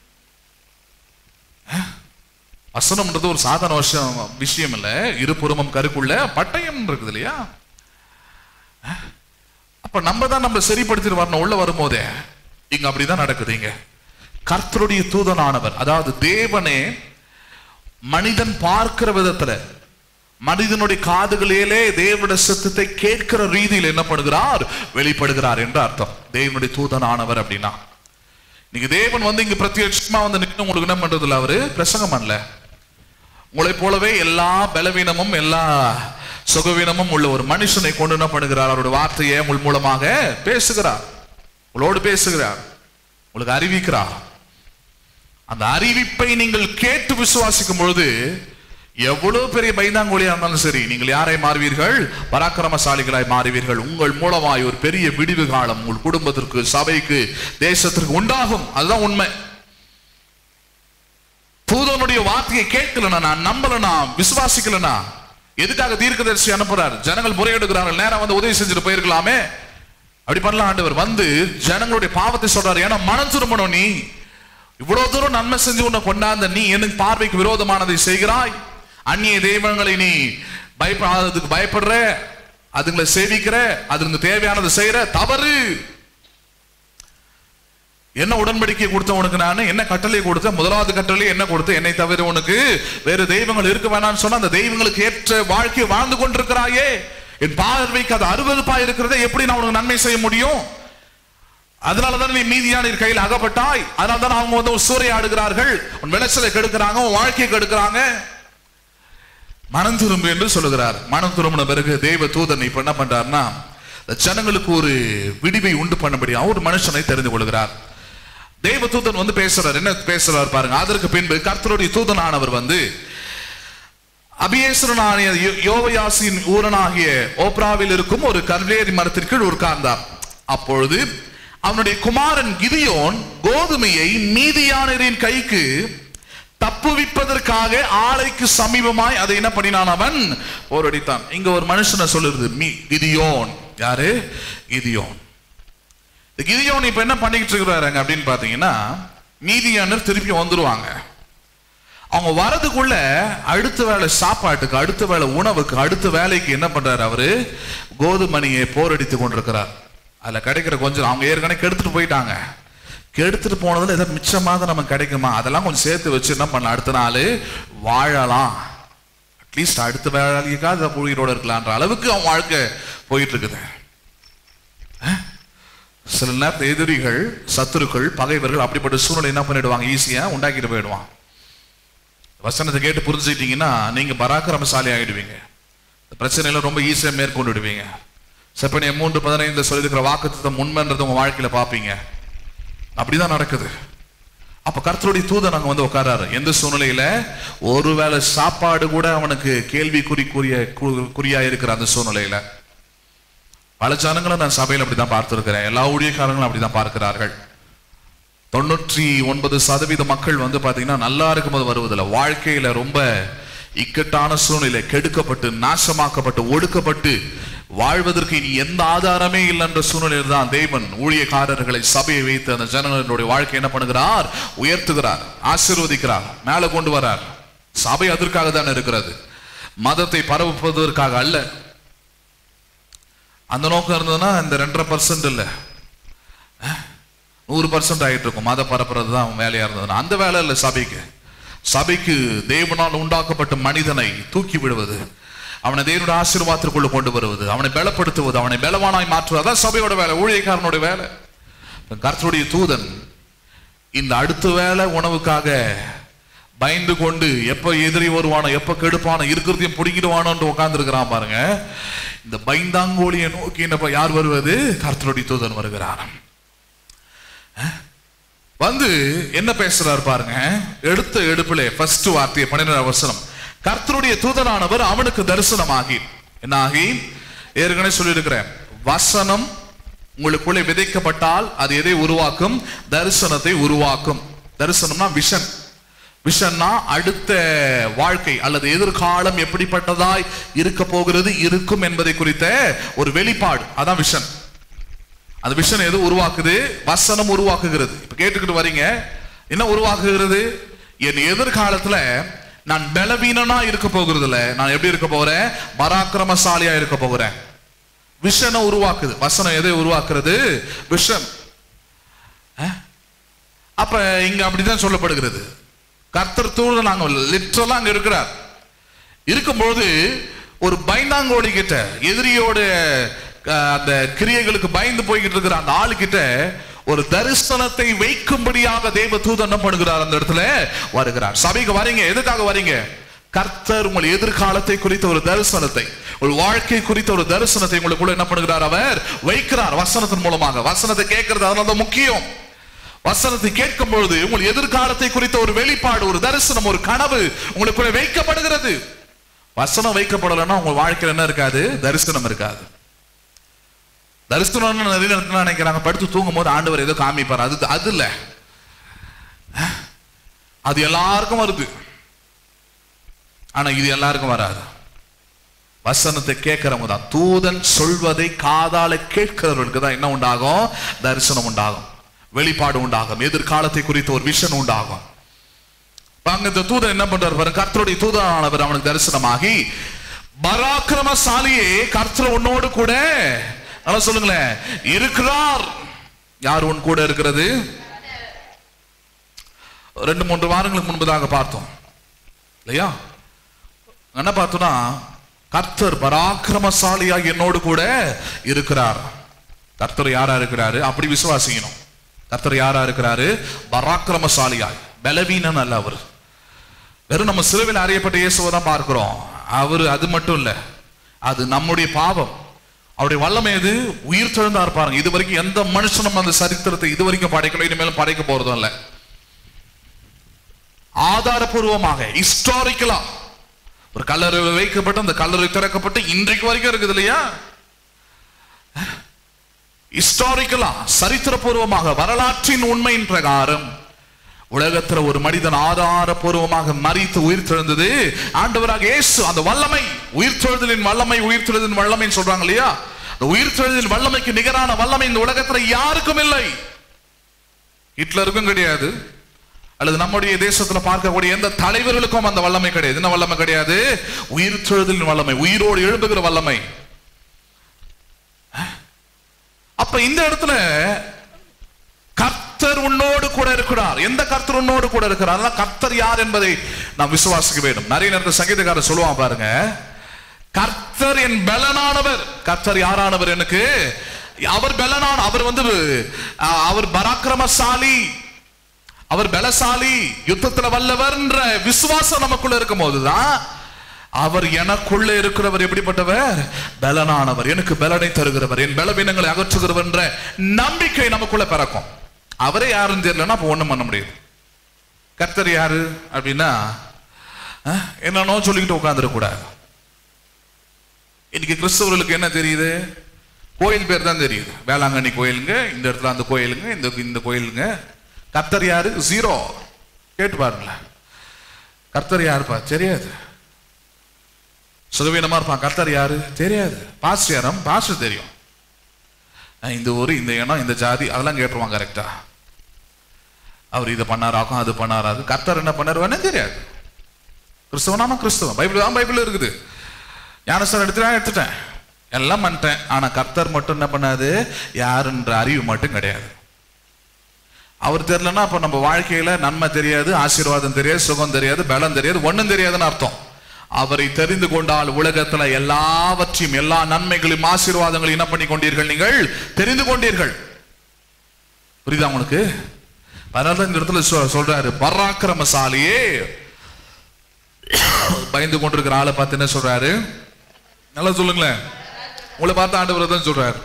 வசனம்ன்றது ஒரு சாதாரண விஷயம் விஷயம் இல்ல இருபுறமும் கருக்குள்ள பட்டயம் இருக்குது இல்லையா அஹ்? அப்ப நம்ம தான் நம்ம சரிப்படுத்திட்டு வரணும் உள்ள வரும்போதே இங்க அப்படிதான் நடக்குது இங்க கர்த்தருடைய தூதனானவர் அதாவது தேவனே மனிதன் பார்க்கிற விதத்துல மனிதனுடைய காதுகளிலே தேவனுடைய சத்தத்தை கேட்கிற ரீதியில் என்ன பண்ணுகிறார் வெளிப்படுகிறார் என்று அர்த்தம் தேவனுடைய தூதனானவர் அப்படின்னா நீங்க தேவன் வந்து இங்க பிரத்யட்சமா வந்து நின்று உங்களுக்கு என்ன பண்றது இல்ல அவரு பிரசங்கம் பண்ணல உங்களை போலவே எல்லா பலவீனமும் எல்லா சுகவீனமும் உள்ள ஒரு மனுஷனை கொண்டு என்ன பண்ணுகிறார் அவருடைய வார்த்தையை உங்கள் மூலமாக பேசுகிறார் உங்களோடு பேசுகிறார் உங்களுக்கு அறிவிக்கிறார் அந்த அறிவிப்பை நீங்கள் கேட்டு விசுவாசிக்கும் பொழுது எவ்வளவு பெரிய பைந்தாங்கோலியா இருந்தாலும் சரி நீங்கள் யாரை மாறுவீர்கள் பராக்கிரமசாலிகளாய் மாறுவீர்கள் உங்கள் மூலமாய் ஒரு பெரிய விடிவு காலம் உங்கள் குடும்பத்திற்கு சபைக்கு தேசத்திற்கு உண்டாகும் அதுதான் உண்மை தூதனுடைய வார்த்தையை கேட்கலனா நான் நம்பலனா விசுவாசிக்கலனா எதுக்காக தீர்க்கதரிசி அனுப்புறார் ஜனங்கள் முறையெடுக்கிறார்கள் நேரம் வந்து உதவி செஞ்சுட்டு போயிருக்கலாமே அப்படி பண்ணலாம் ஆண்டவர் வந்து ஜனங்களுடைய பாவத்தை சொல்றாரு ஏன்னா மனம் திரும்பணும் நீ இவ்வளவு தூரம் நன்மை செஞ்சு உன்னை கொண்டாந்த நீ எனக்கு பார்வைக்கு விரோதமானதை செய்கிறாய் அந்நிய தெய்வங்களை நீ பயப்ப அதுக்கு பயப்படுற அதுங்களை சேவிக்கிற அதுக்கு தேவையானதை செய்யற தவறு என்ன உடன்படிக்கை கொடுத்த உனக்கு நான் என்ன கட்டளை கொடுத்த முதலாவது கட்டளை என்ன கொடுத்த என்னை தவிர உனக்கு வேறு தெய்வங்கள் இருக்க வேணாம்னு சொன்னா அந்த தெய்வங்களுக்கு ஏற்ற வாழ்க்கையை வாழ்ந்து கொண்டிருக்கிறாயே என் பார்வைக்கு அது அருவருப்பா இருக்கிறதே எப்படி நான் உனக்கு நன்மை செய்ய முடியும் அதனால தான் நீ மீதியான கையில் அகப்பட்டாய் அதனால தான் அவங்க வந்து ஒரு சூறையாடுகிறார்கள் உன் விளைச்சலை கெடுக்கிறாங்க உன் வாழ்க்கையை கெடுக்கிறாங்க மனம் திரும்பு என்று சொல்லுகிறார் மனம் திரும்பின பிறகு தேவ தூதன் இப்ப என்ன பண்றாருன்னா இந்த ஜனங்களுக்கு ஒரு விடிவை உண்டு பண்ணும்படி ஒரு மனுஷனை தெரிந்து கொள்கிறார் தேவ தூதன் வந்து பேசுறார் என்ன பேசுறார் பாருங்க அதற்கு பின்பு கர்த்தருடைய தூதனானவர் வந்து அபியேசரனாகிய யோ- யோவயாசின் ஊரனாகிய ஓப்ராவில் இருக்கும் ஒரு கர்வேரி மரத்திற்கு உட்கார்ந்தார் அப்பொழுது அவனுடைய குமாரன் கிதியோன் கோதுமையை மீதியானரின் கைக்கு தப்புவிப்பதற்காக ஆலைக்கு சமீபமாய் அதை என்ன பண்ணினான் அவன் போரடித்தான் இங்க ஒரு மனுஷனை சொல்லுறது மீ கிதியோன் யாரு கிதியோன் இந்த கிதியோன் இப்ப என்ன பண்ணிக்கிட்டு இருக்கிறாருங்க அப்படின்னு பாத்தீங்கன்னா மீதியானர் திருப்பி வந்துருவாங்க அவங்க வரதுக்குள்ள அடுத்த வேளை சாப்பாட்டுக்கு அடுத்த வேளை உணவுக்கு அடுத்த வேலைக்கு என்ன பண்றாரு அவரு கோதுமணியை போரடித்து கொண்டிருக்கிறார் அதுல கிடைக்கிற கொஞ்சம் அவங்க ஏற்கனவே கெடுத்துட்டு போயிட்டாங்க கெடுத்துட்டு போனதுல ஏதாவது மிச்சமாக நமக்கு கிடைக்குமா அதெல்லாம் கொஞ்சம் சேர்த்து வச்சு என்ன பண்ணலாம் அடுத்த நாள் வாழலாம் அட்லீஸ்ட் அடுத்த வேலைக்காக உயிரோட இருக்கலான்ற அளவுக்கு அவன் வாழ்க்கை போயிட்டு இருக்குது சில நேரத்தில் எதிரிகள் சத்துருக்கள் பகைவர்கள் அப்படிப்பட்ட சூழ்நிலை என்ன பண்ணிடுவாங்க ஈஸியா உண்டாக்கிட்டு போயிடுவான் வசனத்தை கேட்டு புரிஞ்சுக்கிட்டீங்கன்னா நீங்க பராக்கிரமசாலி ஆகிடுவீங்க இந்த பிரச்சனையில ரொம்ப ஈஸியா மேற்கொண்டுடுவீங்க செப்பனிய மூன்று பதினைந்து சொல்லியிருக்கிற வாக்குத்தத்தம் உண்மைன்றதை உங்க வாழ்க்கையில பாப்பீங்க அப்படிதான் நடக்குது அப்ப கர்த்தருடைய தூதன் அங்க வந்து உட்காராரு எந்த சூழ்நிலையில ஒருவேளை சாப்பாடு கூட அவனுக்கு கேள்விக்குறி குறிய கு- குறியா இருக்கிற அந்த சூழ்நிலையில பல ஜனங்களை நான் சபையில அப்படிதான் பார்த்திருக்கிறேன் எல்லா ஊழியக்காரங்களும் அப்படிதான் பார்க்கிறார்கள் தொண்ணூற்றி ஒன்பது சதவீத மக்கள் வந்து பாத்தீங்கன்னா நல்லா இருக்கும்போது வருவதில்லை வாழ்க்கையில ரொம்ப இக்கட்டான சூழ்நிலை கெடுக்கப்பட்டு நாசமாக்கப்பட்டு ஒடுக்கப்பட்டு வாழ்வதற்கு இனி எந்த ஆதாரமே இல்லை என்ற சூழ்நிலையில் தான் தேவன் ஊழியக்காரர்களை சபையை வைத்து அந்த ஜனங்களுடைய வாழ்க்கை என்ன பண்ணுகிறார் உயர்த்துகிறார் ஆசீர்வதிக்கிறார் மேல கொண்டு வரார் சபை அதற்காக தான் இருக்கிறது மதத்தை பரப்புவதற்காக அல்ல அந்த நோக்கம் இருந்ததுன்னா இந்த ரெண்டரை பர்சன்ட் இல்லை நூறு பர்சன்ட் ஆகிட்டு இருக்கும் மத பரப்புறது தான் வேலையா இருந்ததுன்னா அந்த வேலை இல்லை சபைக்கு சபைக்கு தேவனால் உண்டாக்கப்பட்ட மனிதனை தூக்கி விடுவது அவனை தேவனுடைய ஆசீர்வாதத்திற்குள்ள கொண்டு வருவது அவனை பலப்படுத்துவது அவனை பலவானாய் மாற்றுவது அதான் சபையோட வேலை ஊழியக்காரனுடைய வேலை கர்த்தருடைய தூதன் இந்த அடுத்த வேளை உணவுக்காக பயந்து கொண்டு எப்ப எதிரி வருவானோ எப்ப கெடுப்பானோ இருக்கிறதையும் பிடிக்கிடுவானோன்னு உட்கார்ந்து பாருங்க இந்த பயந்தாங்கோலியை நோக்கி என்ன யார் வருவது கர்த்தருடைய தூதன் வருகிறார் வந்து என்ன பேசுறாரு பாருங்க எடுத்த எடுப்பிலே ஃபர்ஸ்ட் வார்த்தையை பன்னிரெண்டாம் வசனம் கர்த்தருடைய தூதனானவர் அவனுக்கு தரிசனமாகி என்னாகி ஏற்கனவே சொல்லியிருக்கிறேன் வசனம் உங்களுக்குள்ளே விதைக்கப்பட்டால் அது எதை உருவாக்கும் தரிசனத்தை உருவாக்கும் தரிசனம்னா விஷன் விஷன்னா அடுத்த வாழ்க்கை அல்லது எதிர்காலம் எப்படிப்பட்டதாய் இருக்க போகிறது இருக்கும் என்பதை குறித்த ஒரு வெளிப்பாடு அதான் விஷன் அந்த விஷன் எது உருவாக்குது வசனம் உருவாக்குகிறது இப்ப கேட்டுக்கிட்டு வரீங்க என்ன உருவாக்குகிறது என் எதிர்காலத்துல நான் பலவீனனா இருக்க போகிறது இல்ல நான் எப்படி இருக்க போறேன் பராக்கிரமசாலியா இருக்க போகிறேன் விஷனை உருவாக்குது வசனம் எதை உருவாக்குறது விஷன் அஹ்? அப்ப இங்க அப்படிதான் சொல்லப்படுகிறது கர்த்தர் தூள் நாங்க லிட்டரலா அங்க இருக்கிறார் இருக்கும்போது ஒரு பயந்தாங்கோடி கிட்ட எதிரியோட அஹ், அந்த கிரியைகளுக்கு பயந்து போய்கிட்டு இருக்கிற அந்த ஆளு கிட்ட ஒரு தரிசனத்தை வைக்கும்படியாக தேவ தூதன் என்ன பண்ணுகிறார் அந்த இடத்துல வருகிறார் சபைக்கு வரீங்க எதுக்காக வரீங்க கர்த்தர் உங்கள் எதிர்காலத்தை குறித்த ஒரு தரிசனத்தை ஒரு வாழ்க்கை குறித்த ஒரு தரிசனத்தை உங்களுக்குள்ள என்ன பண்ணுகிறார் அவர் வைக்கிறார் வசனத்தின் மூலமாக வசனத்தை கேட்கறது அதனால தான் முக்கியம் வசனத்தை கேட்கும் பொழுது உங்கள் எதிர்காலத்தை குறித்த ஒரு வெளிப்பாடு ஒரு தரிசனம் ஒரு கனவு உங்களுக்குள்ள வைக்கப்படுகிறது வசனம் வைக்கப்படலைன்னா உங்க வாழ்க்கையில என்ன இருக்காது தரிசனம் இருக்காது தரிசனம்னு நிறைய நேரத்துல நினைக்கிறாங்க படுத்து தூங்கும் போது ஆண்டவர் ஏதோ காமிப்பார் அது அது இல்ல அது எல்லாருக்கும் வருது ஆனா இது எல்லாருக்கும் வராது வசனத்தை கேட்கிறவங்க தான் தூதன் சொல்வதை காதால கேட்கிறவர்களுக்கு தான் என்ன உண்டாகும் தரிசனம் உண்டாகும் வெளிப்பாடு உண்டாகும் எதிர்காலத்தை குறித்த ஒரு விஷன் உண்டாகும் இப்ப அங்க இந்த தூதன் என்ன பண்றாரு பாருங்க கர்த்தருடைய தூதனானவர் அவனுக்கு தரிசனமாகி பராக்கிரமசாலியே கர்த்தர் உன்னோடு கூட நல்லா சொல்லுங்களேன் இருக்கிறார் யார் உன் கூட இருக்கிறது ரெண்டு மூன்று வாரங்களுக்கு முன்பதாக பார்த்தோம் இல்லையா என்ன பார்த்தோம்னா கர்த்தர் பராக்கிரமசாலியா என்னோடு கூட இருக்கிறார் கர்த்தர் யாரா இருக்கிறாரு அப்படி விசுவாசிக்கணும் கர்த்தர் யாரா இருக்கிறாரு பராக்கிரமசாலியாய் பலவீனன் அல்ல அவர் வெறும் நம்ம சிலுவையில் அறியப்பட்ட இயேசுவை தான் பார்க்கிறோம் அவர் அது மட்டும் இல்ல அது நம்முடைய பாவம் அவருடைய வல்லமை எது உயிர் தெழுந்தார் பாருங்க இது வரைக்கும் எந்த மனுஷனும் அந்த சரித்திரத்தை இது வரைக்கும் படைக்கல இனிமேலும் படைக்க போறதும் இல்ல ஆதாரபூர்வமாக ஹிஸ்டாரிக்கலா ஒரு கல்லறை வைக்கப்பட்டு அந்த கல்லறை திறக்கப்பட்டு இன்றைக்கு வரைக்கும் இருக்குது இல்லையா ஹிஸ்டாரிக்கலா சரித்திரபூர்வமாக வரலாற்றின் உண்மையின் பிரகாரம் உலகத்துல ஒரு மனிதன் ஆதாரபூர்வமாக மறித்து உயிர் தெழுந்தது ஆண்டவராக இயேசு அந்த வல்லமை உயிர் தெழுதலின் வல்லமை உயிர் தெழுதலின் வல்லமைன்னு சொல்றாங்க இல்லையா அந்த உயிர் தெழுதலின் வல்லமைக்கு நிகரான வல்லமை இந்த உலகத்துல யாருக்கும் இல்லை ஹிட்லருக்கும் கிடையாது அல்லது நம்முடைய தேசத்துல பார்க்கக்கூடிய எந்த தலைவர்களுக்கும் அந்த வல்லமை கிடையாது என்ன வல்லமை கிடையாது உயிர் தெழுதலின் வல்லமை உயிரோடு எழுப்புகிற வல்லமை அப்ப இந்த இடத்துல கர்த்தர் உன்னோடு கூட இருக்கிறார் எந்த கர்த்தர் உன்னோடு கூட இருக்கிறார் அதான் கர்த்தர் யார் என்பதை நாம் விசுவாசிக்க வேண்டும் நிறைய நேரத்தில் சங்கீதக்காரர் சொல்லுவான் பாருங்க கர்த்தர் என் பலனானவர் கர்த்தர் யாரானவர் எனக்கு அவர் பலனான அவர் வந்து அஹ், அவர் பராக்கிரமசாலி அவர் பலசாலி யுத்தத்துல வல்லவர்ன்ற விசுவாசம் நமக்குள்ள இருக்கும் போதுதான் அவர் எனக்குள்ள இருக்கிறவர் எப்படிப்பட்டவர் பலனானவர் எனக்கு பலனை தருகிறவர் என் பலவீனங்களை அகற்றுகிறவர் என்ற நம்பிக்கை நமக்குள்ள பிறக்கும் அவரே யாருன்னு தெரியலன்னா அப்ப ஒண்ணும் பண்ண முடியாது கர்த்தர் யாரு அப்படின்னா அஹ், என்னன்னோ சொல்லிக்கிட்டு உட்கார்ந்துடக்கூடாது இன்னைக்கு கிறிஸ்தவர்களுக்கு என்ன தெரியுது கோயில் பேர் தான் தெரியுது வேளாங்கண்ணி கோயிலுங்க இந்த இடத்துல அந்த கோயிலுங்க இந்த இந்த கோயிலுங்க கர்த்தர் யாரு ஜீரோ கேட்டு பாருங்களேன் கர்த்தர் யாருப்பா தெரியாது சுகவீனமா இருப்பான் கர்த்தர் யாரு தெரியாது பாஸ்டர் யாரும் பாஸ்டர் தெரியும் அஹ் இந்த ஊர் இந்த இனம் இந்த ஜாதி அதெல்லாம் கேட்டுருவான் கரெக்டா அவர் இதை பண்ணாராக்கும் அது பண்ணாராது கர்த்தர் என்ன பண்ணாருவானே தெரியாது கிறிஸ்தவனாமா கிறிஸ்தவன் பைபிள் தான் பைபிள் இருக்குது ஞானஸ்தானம் எடுத்துட்டேன் எடுத்துட்டேன் எல்லாம் பண்ணிட்டேன் ஆனா கர்த்தர் மட்டும் என்ன பண்ணாது யாருன்ற அறிவு மட்டும் கிடையாது அவர் தெரியலன்னா அப்ப நம்ம வாழ்க்கையில நன்மை தெரியாது ஆசீர்வாதம் தெரியாது சுகம் தெரியாது பலம் தெரியாது ஒண்ணும் தெரியாதுன்னு அர்த்தம் அவரை தெரிந்து கொண்டால் உலகத்துல எல்லாவற்றையும் எல்லா நன்மைகளையும் ஆசீர்வாதங்களையும் என்ன பண்ணி கொண்டீர்கள் நீங்கள் தெரிந்து கொண்டீர்கள் புரியுதா உங்களுக்கு அதனால தான் இந்த இடத்துல சொ- சொல்றாரு பராக்கிரமசாலியே பயந்து கொண்டிருக்கிற ஆளை பார்த்து என்ன சொல்றாரு நல்லா சொல்லுங்களேன் உங்களை பார்த்து ஆண்டவர் தான் சொல்றாரு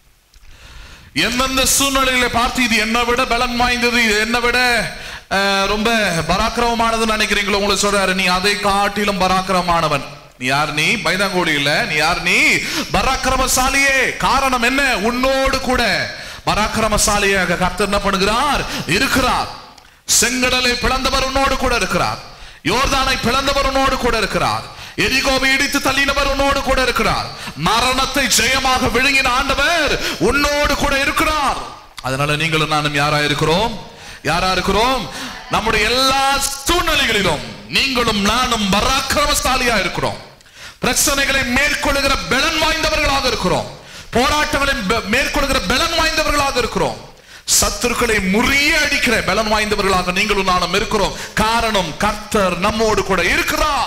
எந்தெந்த சூழ்நிலைகளை பார்த்து இது என்னை விட பலன் வாய்ந்தது இது என்னை விட அஹ், ரொம்ப பராக்கிரமமானதுன்னு நினைக்கிறீங்களோ உங்களை சொல்றாரு நீ அதை காட்டிலும் பராக்கிரமமானவன் நீ யார் நீ பைதாங்கோடி இல்ல நீ யார் நீ பராக்கிரமசாலியே காரணம் என்ன உன்னோடு கூட பராக்கிரமசாலியாக கர்த்தர் என்ன பண்ணுகிறார் இருக்கிறார் செங்கடலை பிளந்தவர் உன்னோடு கூட இருக்கிறார் யோர்தானை பிளந்தவர் உன்னோடு கூட இருக்கிறார் எரிகோவை இடித்து தள்ளினவர் உன்னோடு கூட இருக்கிறார் மரணத்தை ஜெயமாக விழுங்கின ஆண்டவர் உன்னோடு கூட இருக்கிறார் அதனால நீங்களும் நானும் யாரா இருக்கிறோம் யாரா இருக்கிறோம் நம்முடைய எல்லா சூழ்நிலைகளிலும் நீங்களும் நானும் பராக்கிரமசாலியா இருக்கிறோம் பிரச்சனைகளை மேற்கொள்ளுகிற பலன் வாய்ந்தவர்களாக இருக்கிறோம் போராட்டங்களை பெ- மேற்கொள்ளுகிற பலன் வாய்ந்தவர்களாக இருக்கிறோம் சத்துருக்களை முறியடிக்கிற பலன் வாய்ந்தவர்களாக நீங்களும் நானும் இருக்கிறோம் காரணம் கர்த்தர் நம்மோடு கூட இருக்கிறார்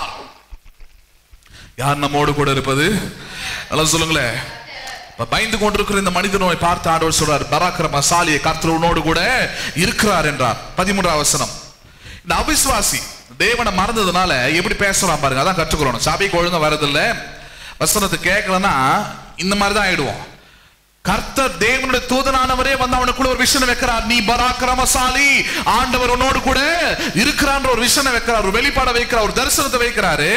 யார் நம்மோடு கூட இருப்பது நல்லா சொல்லுங்களேன் இப்ப பயந்து கொண்டிருக்கிற இந்த மனிதனை பார்த்து ஆண்டவர் சொல்றார் பராக்கிரமசாலியை கர்த்தர் உன்னோடு கூட இருக்கிறார் என்றார் பதிமூன்றாம் வசனம் இந்த அவிசுவாசி தேவனை மறந்ததுனால எப்படி பேசுறான் பாருங்க அதான் கற்றுக்கிறோம் சபைக்கு ஒழுங்கா வரதில்ல வசனத்தை கேட்கலன்னா இந்த மாதிரி தான் ஆயிடுவோம் கர்த்தர் தேவனுடைய தூதனானவரே வந்து அவனுக்குள்ள ஒரு விஷயம் வைக்கிறார் நீ பராக்கிரமசாலி ஆண்டவர் உன்னோடு கூட இருக்கிறான்ற ஒரு விஷயம் வைக்கிறார் ஒரு வெளிப்பாட வைக்கிறார் ஒரு தரிசனத்தை வைக்கிறாரு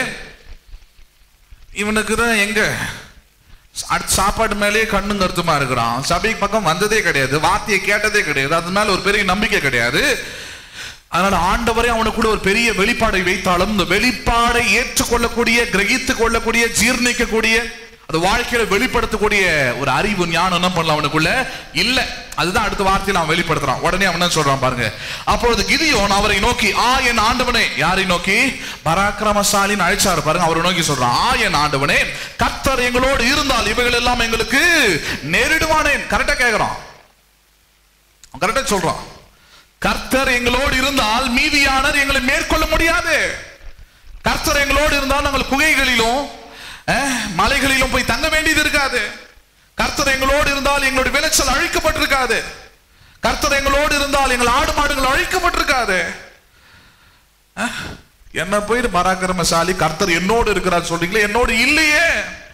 இவனுக்கு தான் எங்க அடுத்த சாப்பாடு மேலேயே கண்ணும் கருத்துமா இருக்கிறான் சபைக்கு பக்கம் வந்ததே கிடையாது வார்த்தையை கேட்டதே கிடையாது அது மேல ஒரு பெரிய நம்பிக்கை கிடையாது அதனால ஆண்டவரே அவனுக்குள்ள ஒரு பெரிய வெளிப்பாடை வைத்தாலும் இந்த வெளிப்பாடை ஏற்றுக்கொள்ளக்கூடிய கிரகித்து கொள்ளக்கூடிய ஜீர்ணிக்கக்கூடிய அது வாழ்க்கையில வெளிப்படுத்தக்கூடிய ஒரு அறிவு ஞானம் என்ன பண்ணலாம் அவனுக்குள்ள இல்ல அதுதான் அடுத்த வார்த்தையில அவன் வெளிப்படுத்துறான் உடனே அவன் என்ன சொல்றான் பாருங்க அப்பொழுது கிதியோன் அவரை நோக்கி ஆ என் ஆண்டவனே யாரை நோக்கி பராக்கிரமசாலின்னு அழைச்சாரு பாருங்க அவரை நோக்கி சொல்றான் ஆ என் ஆண்டவனே கர்த்தர் எங்களோடு இருந்தால் இவைகள் எல்லாம் எங்களுக்கு நேரிடுவானேன் கரெக்டா கேக்குறான் கரெக்டா சொல்றான் கர்த்தர் எங்களோடு இருந்தால் மீதியானர் எங்களை மேற்கொள்ள முடியாது கர்த்தர் எங்களோடு இருந்தால் நாங்கள் குகைகளிலும் அஹ், மலைகளிலும் போய் தங்க வேண்டியது இருக்காது கர்த்தர் எங்களோடு இருந்தால் எங்களுடைய விளைச்சல் அழிக்கப்பட்டிருக்காது கர்த்தர் எங்களோடு இருந்தால் எங்கள் ஆடு மாடுகள் அழிக்கப்பட்டிருக்காது அஹ், என்ன போயிட்டு பராக்கிரமசாலி கர்த்தர் என்னோடு இருக்கிறார் சொல்றீங்களே என்னோடு இல்லையே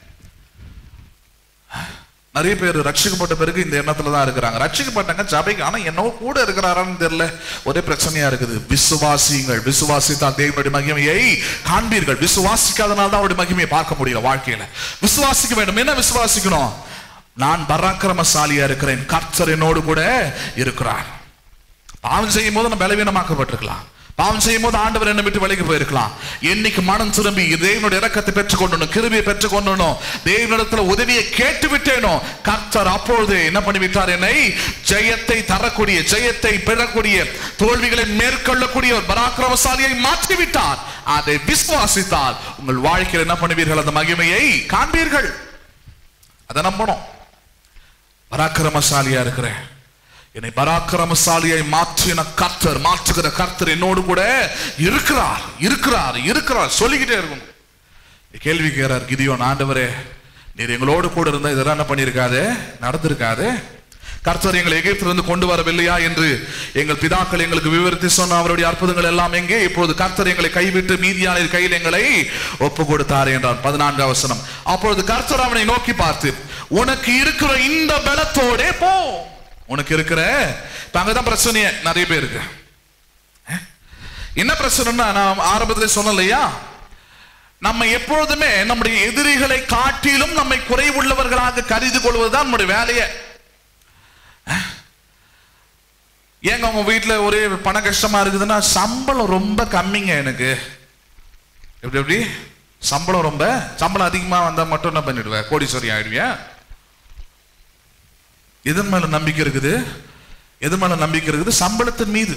நிறைய பேர் ரட்சிக்கப்பட்ட பிறகு இந்த எண்ணத்துல தான் இருக்கிறாங்க ரட்சிக்கப்பட்டாங்க சபைக்கு ஆனா என்னவோ கூட இருக்கிறாரான்னு தெரியல ஒரே பிரச்சனையா இருக்குது விசுவாசியுங்கள் விசுவாசித்தால் தேவனுடைய மகிமையை காண்பீர்கள் விசுவாசிக்காதனால தான் அவருடைய மகிமையை பார்க்க முடியல வாழ்க்கையில விசுவாசிக்க வேண்டும் என்ன விசுவாசிக்கணும் நான் பராக்கிரமசாலியா இருக்கிறேன் கர்த்தர் என்னோடு கூட இருக்கிறார் பாவம் செய்யும் போது நான் பலவீனமாக்கப்பட்டிருக்கலாம் பாவம் செய்யும் போது ஆண்டவர் என்னை விட்டு விலகி போயிருக்கலாம் என்னைக்கு மனம் திரும்பி தேவனுடைய இரக்கத்தை பெற்றுக்கொண்டனும் கிருபியை பெற்றுக்கொண்டனும் தேவனிடத்துல உதவியை கேட்டு விட்டேனோ கர்த்தர் அப்பொழுது என்ன பண்ணி விட்டார் என்னை ஜெயத்தை தரக்கூடிய ஜெயத்தை பெறக்கூடிய தோல்விகளை மேற்கொள்ளக்கூடிய ஒரு பராக்கிரமசாலியை மாற்றி விட்டார் அதை விசுவாசித்தால் உங்கள் வாழ்க்கையில் என்ன பண்ணுவீர்கள் அந்த மகிமையை காண்பீர்கள் அதை நம்பணும் பராக்கிரமசாலியா இருக்கிறேன் என்னை பராக்கிரமசாலியை மாற்றின கர்த்தர் மாற்றுகிற கர்த்தர் என்னோடு கூட இருக்கிறார் இருக்கிறார் இருக்கிறார் சொல்லிக்கிட்டே இருக்கும் கேள்வி கேட்கிறார் கிதியோன் ஆண்டவரே நீர் எங்களோடு கூட இருந்தா இதெல்லாம் என்ன பண்ணிருக்காது நடந்திருக்காது கர்த்தர் எங்களை எகிப்திலிருந்து கொண்டு வரவில்லையா என்று எங்கள் பிதாக்கள் எங்களுக்கு விவரித்து சொன்ன அவருடைய அற்புதங்கள் எல்லாம் எங்கே இப்பொழுது கர்த்தர் எங்களை கைவிட்டு மீதியான கையில் எங்களை ஒப்பு கொடுத்தார் என்றார் பதினான்காம் வசனம் அப்பொழுது கர்த்தர் அவனை நோக்கி பார்த்து உனக்கு இருக்கிற இந்த பலத்தோடே போ உனக்கு இருக்கிற இப்ப அங்கதான் பிரச்சனையே நிறைய பேருக்கு அஹ்? என்ன பிரச்சனைன்னா நான் ஆரம்பத்தில் சொன்னேன் இல்லையா நம்ம எப்பொழுதுமே நம்முடைய எதிரிகளை காட்டிலும் நம்மை குறைவுள்ளவர்களாக கருதி கொள்வதுதான் நம்முடைய வேலையை அஹ்? ஏங்க உங்க வீட்டுல ஒரே பண கஷ்டமா இருக்குதுன்னா சம்பளம் ரொம்ப கம்மிங்க எனக்கு எப்படி எப்படி சம்பளம் ரொம்ப சம்பளம் அதிகமா வந்தா மட்டும் என்ன பண்ணிடுவேன் கோடீஸ்வரி ஆயிடுவியா எதன் மேல நம்பிக்கை இருக்குது எது மேல நம்பிக்கை இருக்குது சம்பளத்தின் மீது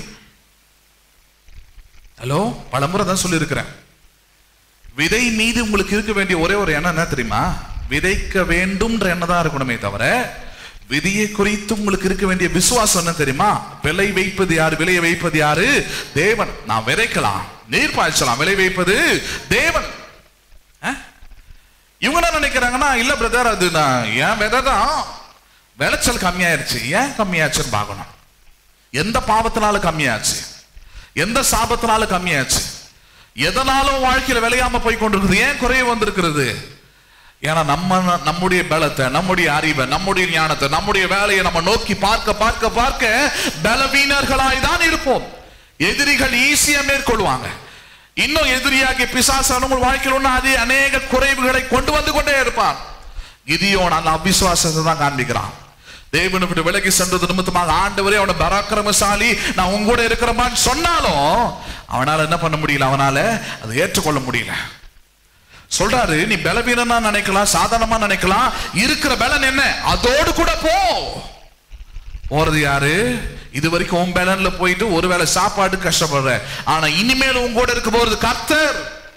ஹலோ பலமுறை தான் சொல்லியிருக்கிறேன் விதை மீது உங்களுக்கு இருக்க வேண்டிய ஒரே ஒரு எண்ணம் என்ன தெரியுமா விதைக்க வேண்டும்ன்ற எண்ணம் தான் இருக்கணுமே தவிர விதியை குறித்து உங்களுக்கு இருக்க வேண்டிய விசுவாசம் என்ன தெரியுமா விலை வைப்பது யாரு விலையை வைப்பது யாரு தேவன் நான் விதைக்கலாம் நீர் பாய்ச்சலாம் விலை வைப்பது தேவன் அஹ்? இவங்க என்ன நினைக்கிறாங்கன்னா இல்ல பிரதர் அது நான் என் விதை தான் விளைச்சல் கம்மியாயிருச்சு ஏன் கம்மியாச்சுன்னு பார்க்கணும் எந்த பாவத்தினால கம்மியாச்சு எந்த சாபத்தினால கம்மியாச்சு எதனாலும் வாழ்க்கையில விளையாம போய் கொண்டிருக்குது ஏன் குறைய வந்திருக்கிறது ஏன்னா நம்ம நம்முடைய பலத்தை நம்முடைய அறிவை நம்முடைய ஞானத்தை நம்முடைய வேலையை நம்ம நோக்கி பார்க்க பார்க்க பார்க்க பலவீனர்களாய் தான் இருப்போம் எதிரிகள் ஈஸியா மேற்கொள்வாங்க இன்னும் எதிரியாகிய பிசாசான உங்கள் வாழ்க்கையில் ஒண்ணு அதே அநேக குறைவுகளை கொண்டு வந்து கொண்டே இருப்பான் கிதியோன் அந்த அவிசுவாசத்தை தான் காண்பிக்கிறான் தேவனை விட்டு விலகி சென்றது நிமித்தமாக ஆண்டவரே அவனை பராக்கிரமசாலி நான் உங்க கூட இருக்கிறப்பான்னு சொன்னாலும் அவனால என்ன பண்ண முடியல அவனால அதை ஏற்றுக்கொள்ள முடியல சொல்றாரு நீ பலவீனமா நினைக்கலாம் சாதாரணமா நினைக்கலாம் இருக்கிற பலன் என்ன அதோடு கூட போ போறது யாரு இது வரைக்கும் உன் பலன்ல போயிட்டு ஒருவேளை சாப்பாடு கஷ்டப்படுற ஆனா இனிமேல் உன் கூட இருக்க போறது கர்த்தர்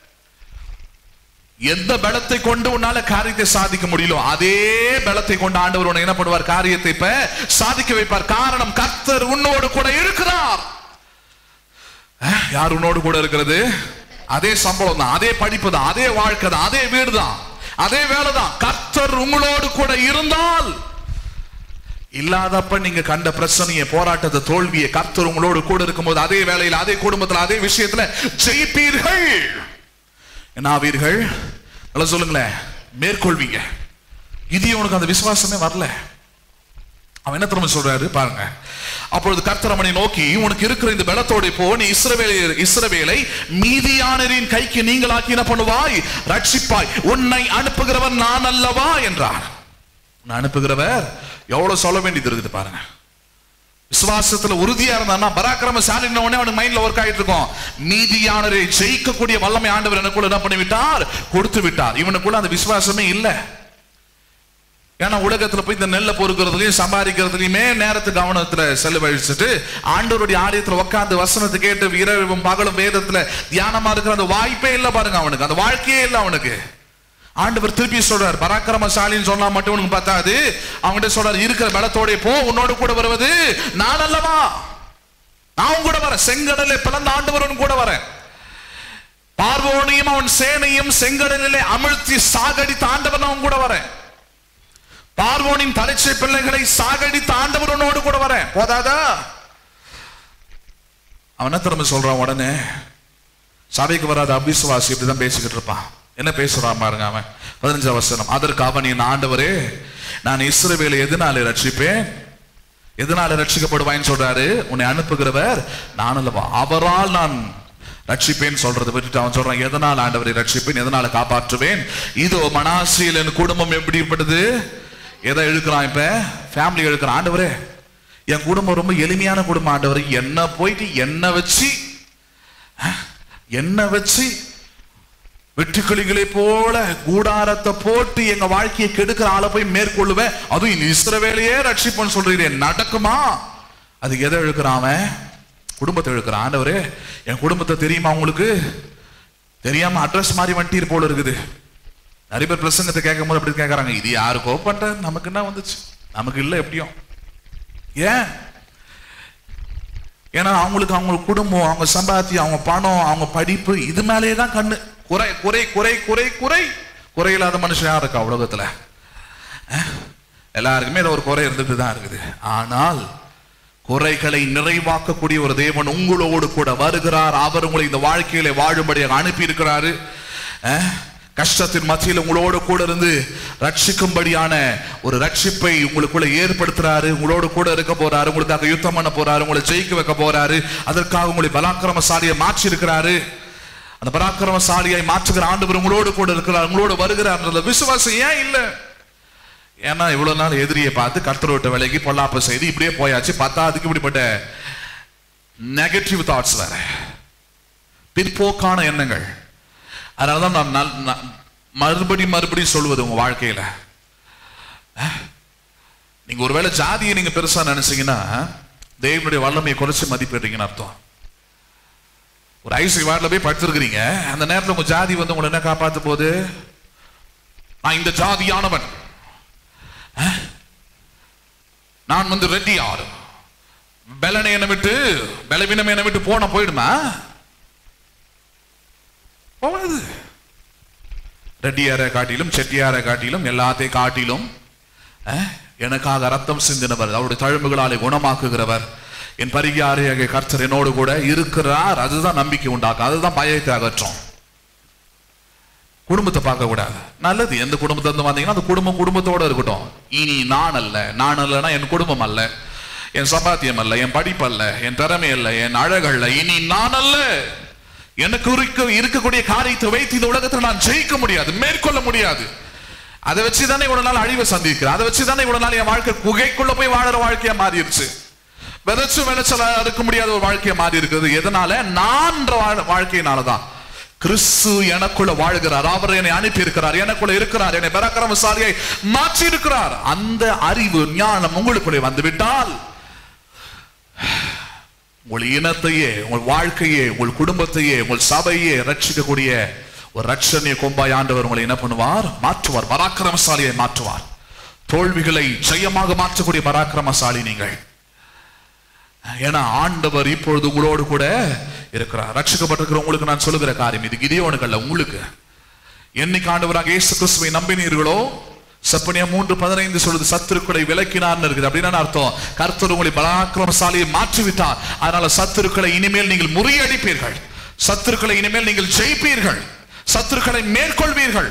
எந்த பலத்தை கொண்டு உன்னால காரியத்தை சாதிக்க முடியல அதே பலத்தை கொண்டு ஆண்டவர் உன்னை என்ன பண்ணுவார் காரியத்தை இப்ப சாதிக்க வைப்பார் காரணம் கர்த்தர் உன்னோடு கூட இருக்கிறார் அஹ், யார் உன்னோடு கூட இருக்கிறது அதே சம்பளம் தான் அதே படிப்பு தான் அதே வாழ்க்கை தான் அதே வீடு தான் அதே வேலை தான் கர்த்தர் உங்களோடு கூட இருந்தால் இல்லாதப்ப நீங்க கண்ட பிரச்சனையை போராட்டத்தை தோல்வியை கர்த்தர் உங்களோடு கூட இருக்கும்போது அதே வேலையில் அதே குடும்பத்துல அதே விஷயத்துல ஜெயிப்பீர்கள் என்ன ஆவீர்கள் நல்லா சொல்லுங்களேன் மேற்கொள்வீங்க இது உனக்கு அந்த விசுவாசமே வரல அவன் என்ன திரும்ப சொல்றாரு பாருங்க அப்பொழுது கர்த்தரமனை நோக்கி உனக்கு இருக்கிற இந்த பலத்தோட போ நீ இஸ்ரவேலை இஸ்ரவேலை மீதியானரின் கைக்கு நீங்களாக்கி என்ன பண்ணுவாய் ரட்சிப்பாய் உன்னை அனுப்புகிறவன் நான் அல்லவா என்றார் உன்னை அனுப்புகிறவர் எவ்வளவு சொல்ல வேண்டியது இருக்குது பாருங்க விசுவாசத்துல உறுதியா இருந்தான்னா பராக்கிரமசாலின உடனே அவனுக்கு மைண்ட்ல ஒர்க் ஆயிட்டு இருக்கும் மீதியானரை ஜெயிக்கக்கூடிய வல்லமை ஆண்டவர் எனக்குள்ள என்ன பண்ணி விட்டார் கொடுத்து விட்டார் இவனுக்குள்ள அந்த விசுவாசமே இல்லை ஏன்னா உலகத்துல போய் இந்த நெல்லை பொறுக்கிறதுலயும் சம்பாதிக்கிறதுலயுமே நேரத்து கவனத்துல செலவழிச்சுட்டு ஆண்டவருடைய ஆலயத்துல உட்கார்ந்து வசனத்தை கேட்டு இரவும் பகலும் வேதத்துல தியானமா இருக்கிற அந்த வாய்ப்பே இல்லை பாருங்க அவனுக்கு அந்த வாழ்க்கையே இல்லை அவனுக்கு ஆண்டவர் திருப்பி சொல்றார் பராக்கிரமசாலின்னு சொன்னா மட்டும் உனக்கு பத்தாது அவன்கிட்ட சொல்றாரு இருக்கிற பலத்தோட போ உன்னோடு கூட வருவது நான் அல்லவா நான் உன் கூட வரேன் செங்கடலை பிளந்த ஆண்டவர் உன் கூட வரேன் பார்வோனையும் அவன் சேனையும் செங்கடலிலே அமிழ்த்தி சாகடித்த ஆண்டவர் நான் உன் கூட வரேன் பார்வோனின் தலைச்சை பிள்ளைகளை சாகடித்த ஆண்டவர் உன்னோடு கூட வரேன் போதாதா அவன் என்ன திரும்ப சொல்றான் உடனே சபைக்கு வராத அபிசுவாசி இப்படிதான் பேசிக்கிட்டு இருப்பான் என்ன பேசுறான் பாருங்க அவன் பதினஞ்சாம் வசனம் அதற்கு அவன் என் ஆண்டவரே நான் இஸ்ரவேலை எதனால ரட்சிப்பேன் எதனால ரட்சிக்கப்படுவான்னு சொல்றாரு உன்னை அனுப்புகிறவர் நான் அல்லவா அவரால் நான் ரட்சிப்பேன் சொல்றதை விட்டுட்டு அவன் சொல்றான் எதனால் ஆண்டவரை ரட்சிப்பேன் எதனால காப்பாற்றுவேன் இதோ மனாசியில் என் குடும்பம் எப்படிப்பட்டது எதை இழுக்கிறான் இப்ப ஃபேமிலி இழுக்கிறான் ஆண்டவரே என் குடும்பம் ரொம்ப எளிமையான குடும்பம் ஆண்டவர் என்ன போயிட்டு என்ன வச்சு என்ன வச்சு வெட்டுக்கிளிகளை போல கூடாரத்தை போட்டு எங்க வாழ்க்கையை கெடுக்கிற ஆளை போய் மேற்கொள்ளுவேன் அதுவும் இந்த இஸ்ரவேலையே ரட்சிப்பன்னு சொல்றீங்க நடக்குமா அது எதை இழுக்கிறான் அவன் குடும்பத்தை இழுக்கிறான் ஆண்டவரே என் குடும்பத்தை தெரியுமா உங்களுக்கு தெரியாம அட்ரஸ் மாதிரி வண்டிir போல இருக்குது நிறைய பேர் பிரசங்கத்தை கேட்கும் போது அப்படி கேட்கறாங்க இது யாருக்கோ பண்ற நமக்கு என்ன வந்துச்சு நமக்கு இல்லை எப்படியும் ஏன் ஏன்னா அவங்களுக்கு அவங்க குடும்பம் அவங்க சம்பாத்தியம் அவங்க பணம் அவங்க படிப்பு இது மேலேயே தான் கண்ணு குறை குறை குறை குறை குறை குறையில்லாத மனுஷன் யார் இருக்கா உலகத்துல அஹ்? எல்லாருக்குமே ஏதோ ஒரு குறை இருந்துட்டு தான் இருக்குது ஆனால் குறைகளை நிறைவாக்கக்கூடிய ஒரு தேவன் உங்களோடு கூட வருகிறார் அவர் உங்களை இந்த வாழ்க்கையில வாழும்படியாக அனுப்பி இருக்கிறாரு கஷ்டத்தின் மத்தியில் உங்களோடு கூட இருந்து ரட்சிக்கும்படியான ஒரு ரட்சிப்பை உங்களுக்குள்ள ஏற்படுத்துறாரு உங்களோடு கூட இருக்க போறாரு உங்களுக்காக யுத்தம் பண்ண போறாரு உங்களை ஜெயிக்க வைக்க போறாரு அதற்காக உங்களை பலாக்கிரமசாலியை மாற்றி இருக்கிறாரு அந்த பராக்கிரமசாலியை மாற்றுகிற ஆண்டவர் உங்களோடு கூட இருக்கிறார் உங்களோட வருகிறார் விசுவாசம் ஏன் இல்லை ஏன்னா இவ்வளவு நாள் எதிரியை பார்த்து கர்த்தர் விட்ட விலைக்கு பொல்லாப்பு செய்து இப்படியே போயாச்சு பார்த்தா அதுக்கு இப்படிப்பட்ட நெகட்டிவ் தாட்ஸ் வேற பிற்போக்கான எண்ணங்கள் அதனாலதான் நான் நல்- நான் மறுபடி மறுபடி சொல்வது உங்க வாழ்க்கையில அஹ், நீங்க ஒருவேளை ஜாதியை நீங்க பெருசா நினைச்சீங்கன்னா தேவனுடைய வல்லமையை குறைச்சு மதிப்பிடுறீங்கன்னு அர்த்தம் ஒரு ஐசி வார்டில் போய் படுத்திருக்கிறீங்க அந்த நேரத்துல உங்க ஜாதி வந்து உங்களை என்ன காப்பாத்த போகுது நான் இந்த ஜாதியானவன் நான் வந்து ரெட்டியார் பலனை என்ன விட்டு பலவீனம் என்ன விட்டு போன போயிடுமா போகாது ரெட்டியாரை காட்டிலும் செட்டியாரை காட்டிலும் எல்லாத்தையும் காட்டிலும் அஹ், எனக்காக ரத்தம் சிந்தினவர் அவருடைய தழும்புகளாலே குணமாக்குகிறவர் என் பரிகாரியாக கர்த்தர் என்னோடு கூட இருக்கிறார் அதுதான் நம்பிக்கை உண்டாக்கும் அதுதான் பயத்தை அகற்றும் குடும்பத்தை பார்க்க கூடாது நல்லது எந்த குடும்பத்துல இருந்து வந்தீங்கன்னா அந்த குடும்பம் குடும்பத்தோட இருக்கட்டும் இனி நான் அல்ல நான் அல்லனா என் குடும்பம் அல்ல என் சம்பாத்தியம் அல்ல என் படிப்பு அல்ல என் திறமை அல்ல என் அழகல்ல இனி நான் அல்ல எனக்கு இருக்க இருக்கக்கூடிய காரியத்தை வைத்து இந்த உலகத்துல நான் ஜெயிக்க முடியாது மேற்கொள்ள முடியாது அதை வச்சு தானே இவ்வளவு நாள் அழிவை சந்திக்கிறேன் அதை வச்சு தானே இவ்வளவு நாள் என் வாழ்க்கை குகைக்குள்ள போய் வாழற வாழ்க்கையா மாறிடுச்சு விதைச்சு விளைச்சலா இருக்க முடியாத ஒரு வாழ்க்கையா மாறி இருக்குது எதனால நான் வாழ்க்கையினாலதான் கிறிஸ்து எனக்குள்ள வாழ்கிறார் அவர் என்னை அனுப்பி இருக்கிறார் எனக்குள்ள இருக்கிறார் என்னை பராக்கிரமசாலியை மாற்றி இருக்கிறார் அந்த அறிவு ஞானம் உங்களுக்குள்ளே வந்துவிட்டால் உங்கள் இனத்தையே உங்கள் வாழ்க்கையே உங்கள் குடும்பத்தையே உங்கள் சபையே ரட்சிக்கக்கூடிய ஒரு ரட்சணிய கொம்பாய் ஆண்டவர் உங்களை என்ன பண்ணுவார் மாற்றுவார் பராக்கிரமசாலியை மாற்றுவார் தோல்விகளை ஜெயமாக மாற்றக்கூடிய பராக்கிரமசாலி நீங்கள் ஏன்னா ஆண்டவர் இப்பொழுது உங்களோடு கூட இருக்கிறார் ரட்சிக்கப்பட்டிருக்கிற உங்களுக்கு நான் சொல்லுகிற காரியம் இது கிதியோனுக்கு அல்ல உங்களுக்கு என்னைக்கு ஆண்டவராக இயேசு கிறிஸ்துவை நம்பினீர்களோ செப்பனியா மூன்று பதினைந்து சொல்லுது சத்துருக்களை விலக்கினார்னு இருக்குது அப்படின்னு அர்த்தம் கர்த்தர் உங்களை பராக்கிரமசாலியை மாற்றிவிட்டார் அதனால சத்துருக்களை இனிமேல் நீங்கள் முறியடிப்பீர்கள் சத்துருக்களை இனிமேல் நீங்கள் ஜெயிப்பீர்கள் சத்துருக்களை மேற்கொள்வீர்கள்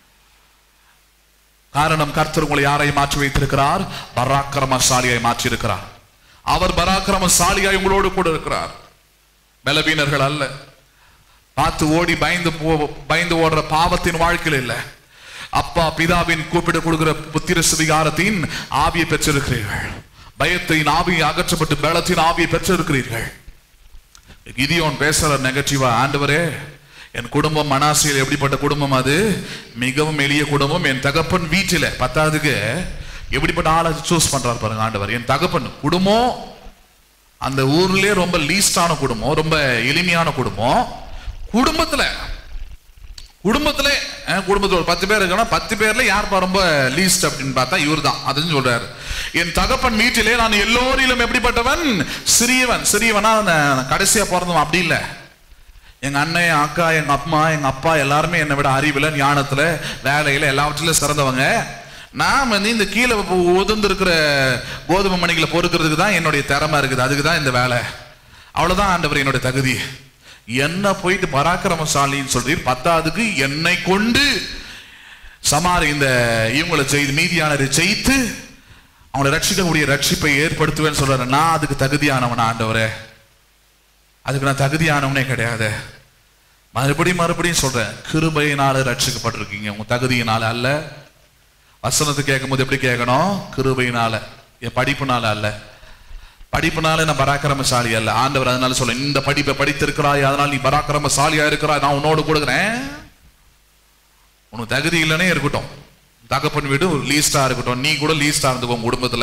காரணம் கர்த்தர் உங்களை யாரை மாற்றி வைத்திருக்கிறார் பராக்கிரமசாலியை மாற்றி இருக்கிறார் அவர் பராக்கிரமசாலியாய் உங்களோடு கூட இருக்கிறார் பலவீனர்கள் அல்ல பார்த்து ஓடி பயந்து போ பயந்து ஓடுற பாவத்தின் வாழ்க்கையில் இல்ல அப்பா பிதாவின் கூப்பிட கொடுக்கிற புத்திர சுவிகாரத்தின் ஆவியை பெற்றிருக்கிறீர்கள் பயத்தின் ஆவியை அகற்றப்பட்டு பலத்தின் ஆவியை பெற்றிருக்கிறீர்கள் கிதியோன் பேசுற நெகட்டிவா ஆண்டவரே என் குடும்பம் மனாசியில் எப்படிப்பட்ட குடும்பம் அது மிகவும் எளிய குடும்பம் என் தகப்பன் வீட்டில பத்தாவதுக்கு எப்படிப்பட்ட ஆளை சூஸ் பண்றாரு பாருங்க ஆண்டவர் என் தகப்பன் குடும்பம் அந்த ஊர்லயே ரொம்ப லீஸ்டான குடும்பம் ரொம்ப எளிமையான குடும்பம் குடும்பத்துல குடும்பத்துல அஹ், குடும்பத்துல ஒரு பத்து பேர் இருக்கணும் பத்து பேர்ல யார் பா ரொம்ப லீஸ்ட் அப்படின்னு பார்த்தா இவர் தான் அதுன்னு சொல்றாரு என் தகப்பன் வீட்டிலே நான் எல்லோரிலும் எப்படிப்பட்டவன் சிறியவன் சிறியவனா நான் கடைசியா பிறந்தவன் அப்படி இல்லை எங்க அண்ணன் என் அக்கா எங்க அம்மா எங்க அப்பா எல்லாருமே என்னை விட அறிவுல ஞானத்துல வேலையில எல்லாவற்றிலும் சிறந்தவங்க நான் வந்து இந்த கீழே உதிர்ந்து இருக்கிற கோதுமை மணிகளை பொறுக்கிறதுக்கு தான் என்னுடைய திறமை இருக்குது அதுக்கு தான் இந்த வேலை அவ்வளவுதான் ஆண்டவர் என்னுடைய தகுதி என்ன போயிட்டு பராக்கிரமசாலின்னு சொல்றீர் பத்தாவதுக்கு என்னை கொண்டு சமாரி இந்த இவங்களை செய்து மீதியானரை ஜெயித்து அவங்களை ரட்சிக்கக்கூடிய ரட்சிப்பை ஏற்படுத்துவேன்னு சொல்றாரு நான் அதுக்கு தகுதியானவன் ஆண்டவரே அதுக்கு நான் தகுதியானவனே கிடையாது மறுபடியும் மறுபடியும் சொல்றேன் கிருபையினால ரட்சிக்கப்பட்டிருக்கீங்க உங்க தகுதியினால அல்ல வசனத்தை கேட்கும்போது எப்படி கேட்கணும் கிருபையினால என் படிப்புனால அல்ல படிப்புனால நான் பராக்கிரமசாலி அல்ல ஆண்டவர் அதனால சொல்ல இந்த படிப்பை படித்திருக்கிறாய் அதனால நீ பராக்கிரமசாலியா இருக்கிறாய் நான் உன்னோடு கொடுக்குறேன் உனக்கு தகுதி இல்லைன்னே இருக்கட்டும் தகப்பன் வீடு லீஸ்டா இருக்கட்டும் நீ கூட லீஸ்டா இருந்துக்கோ உங்க குடும்பத்துல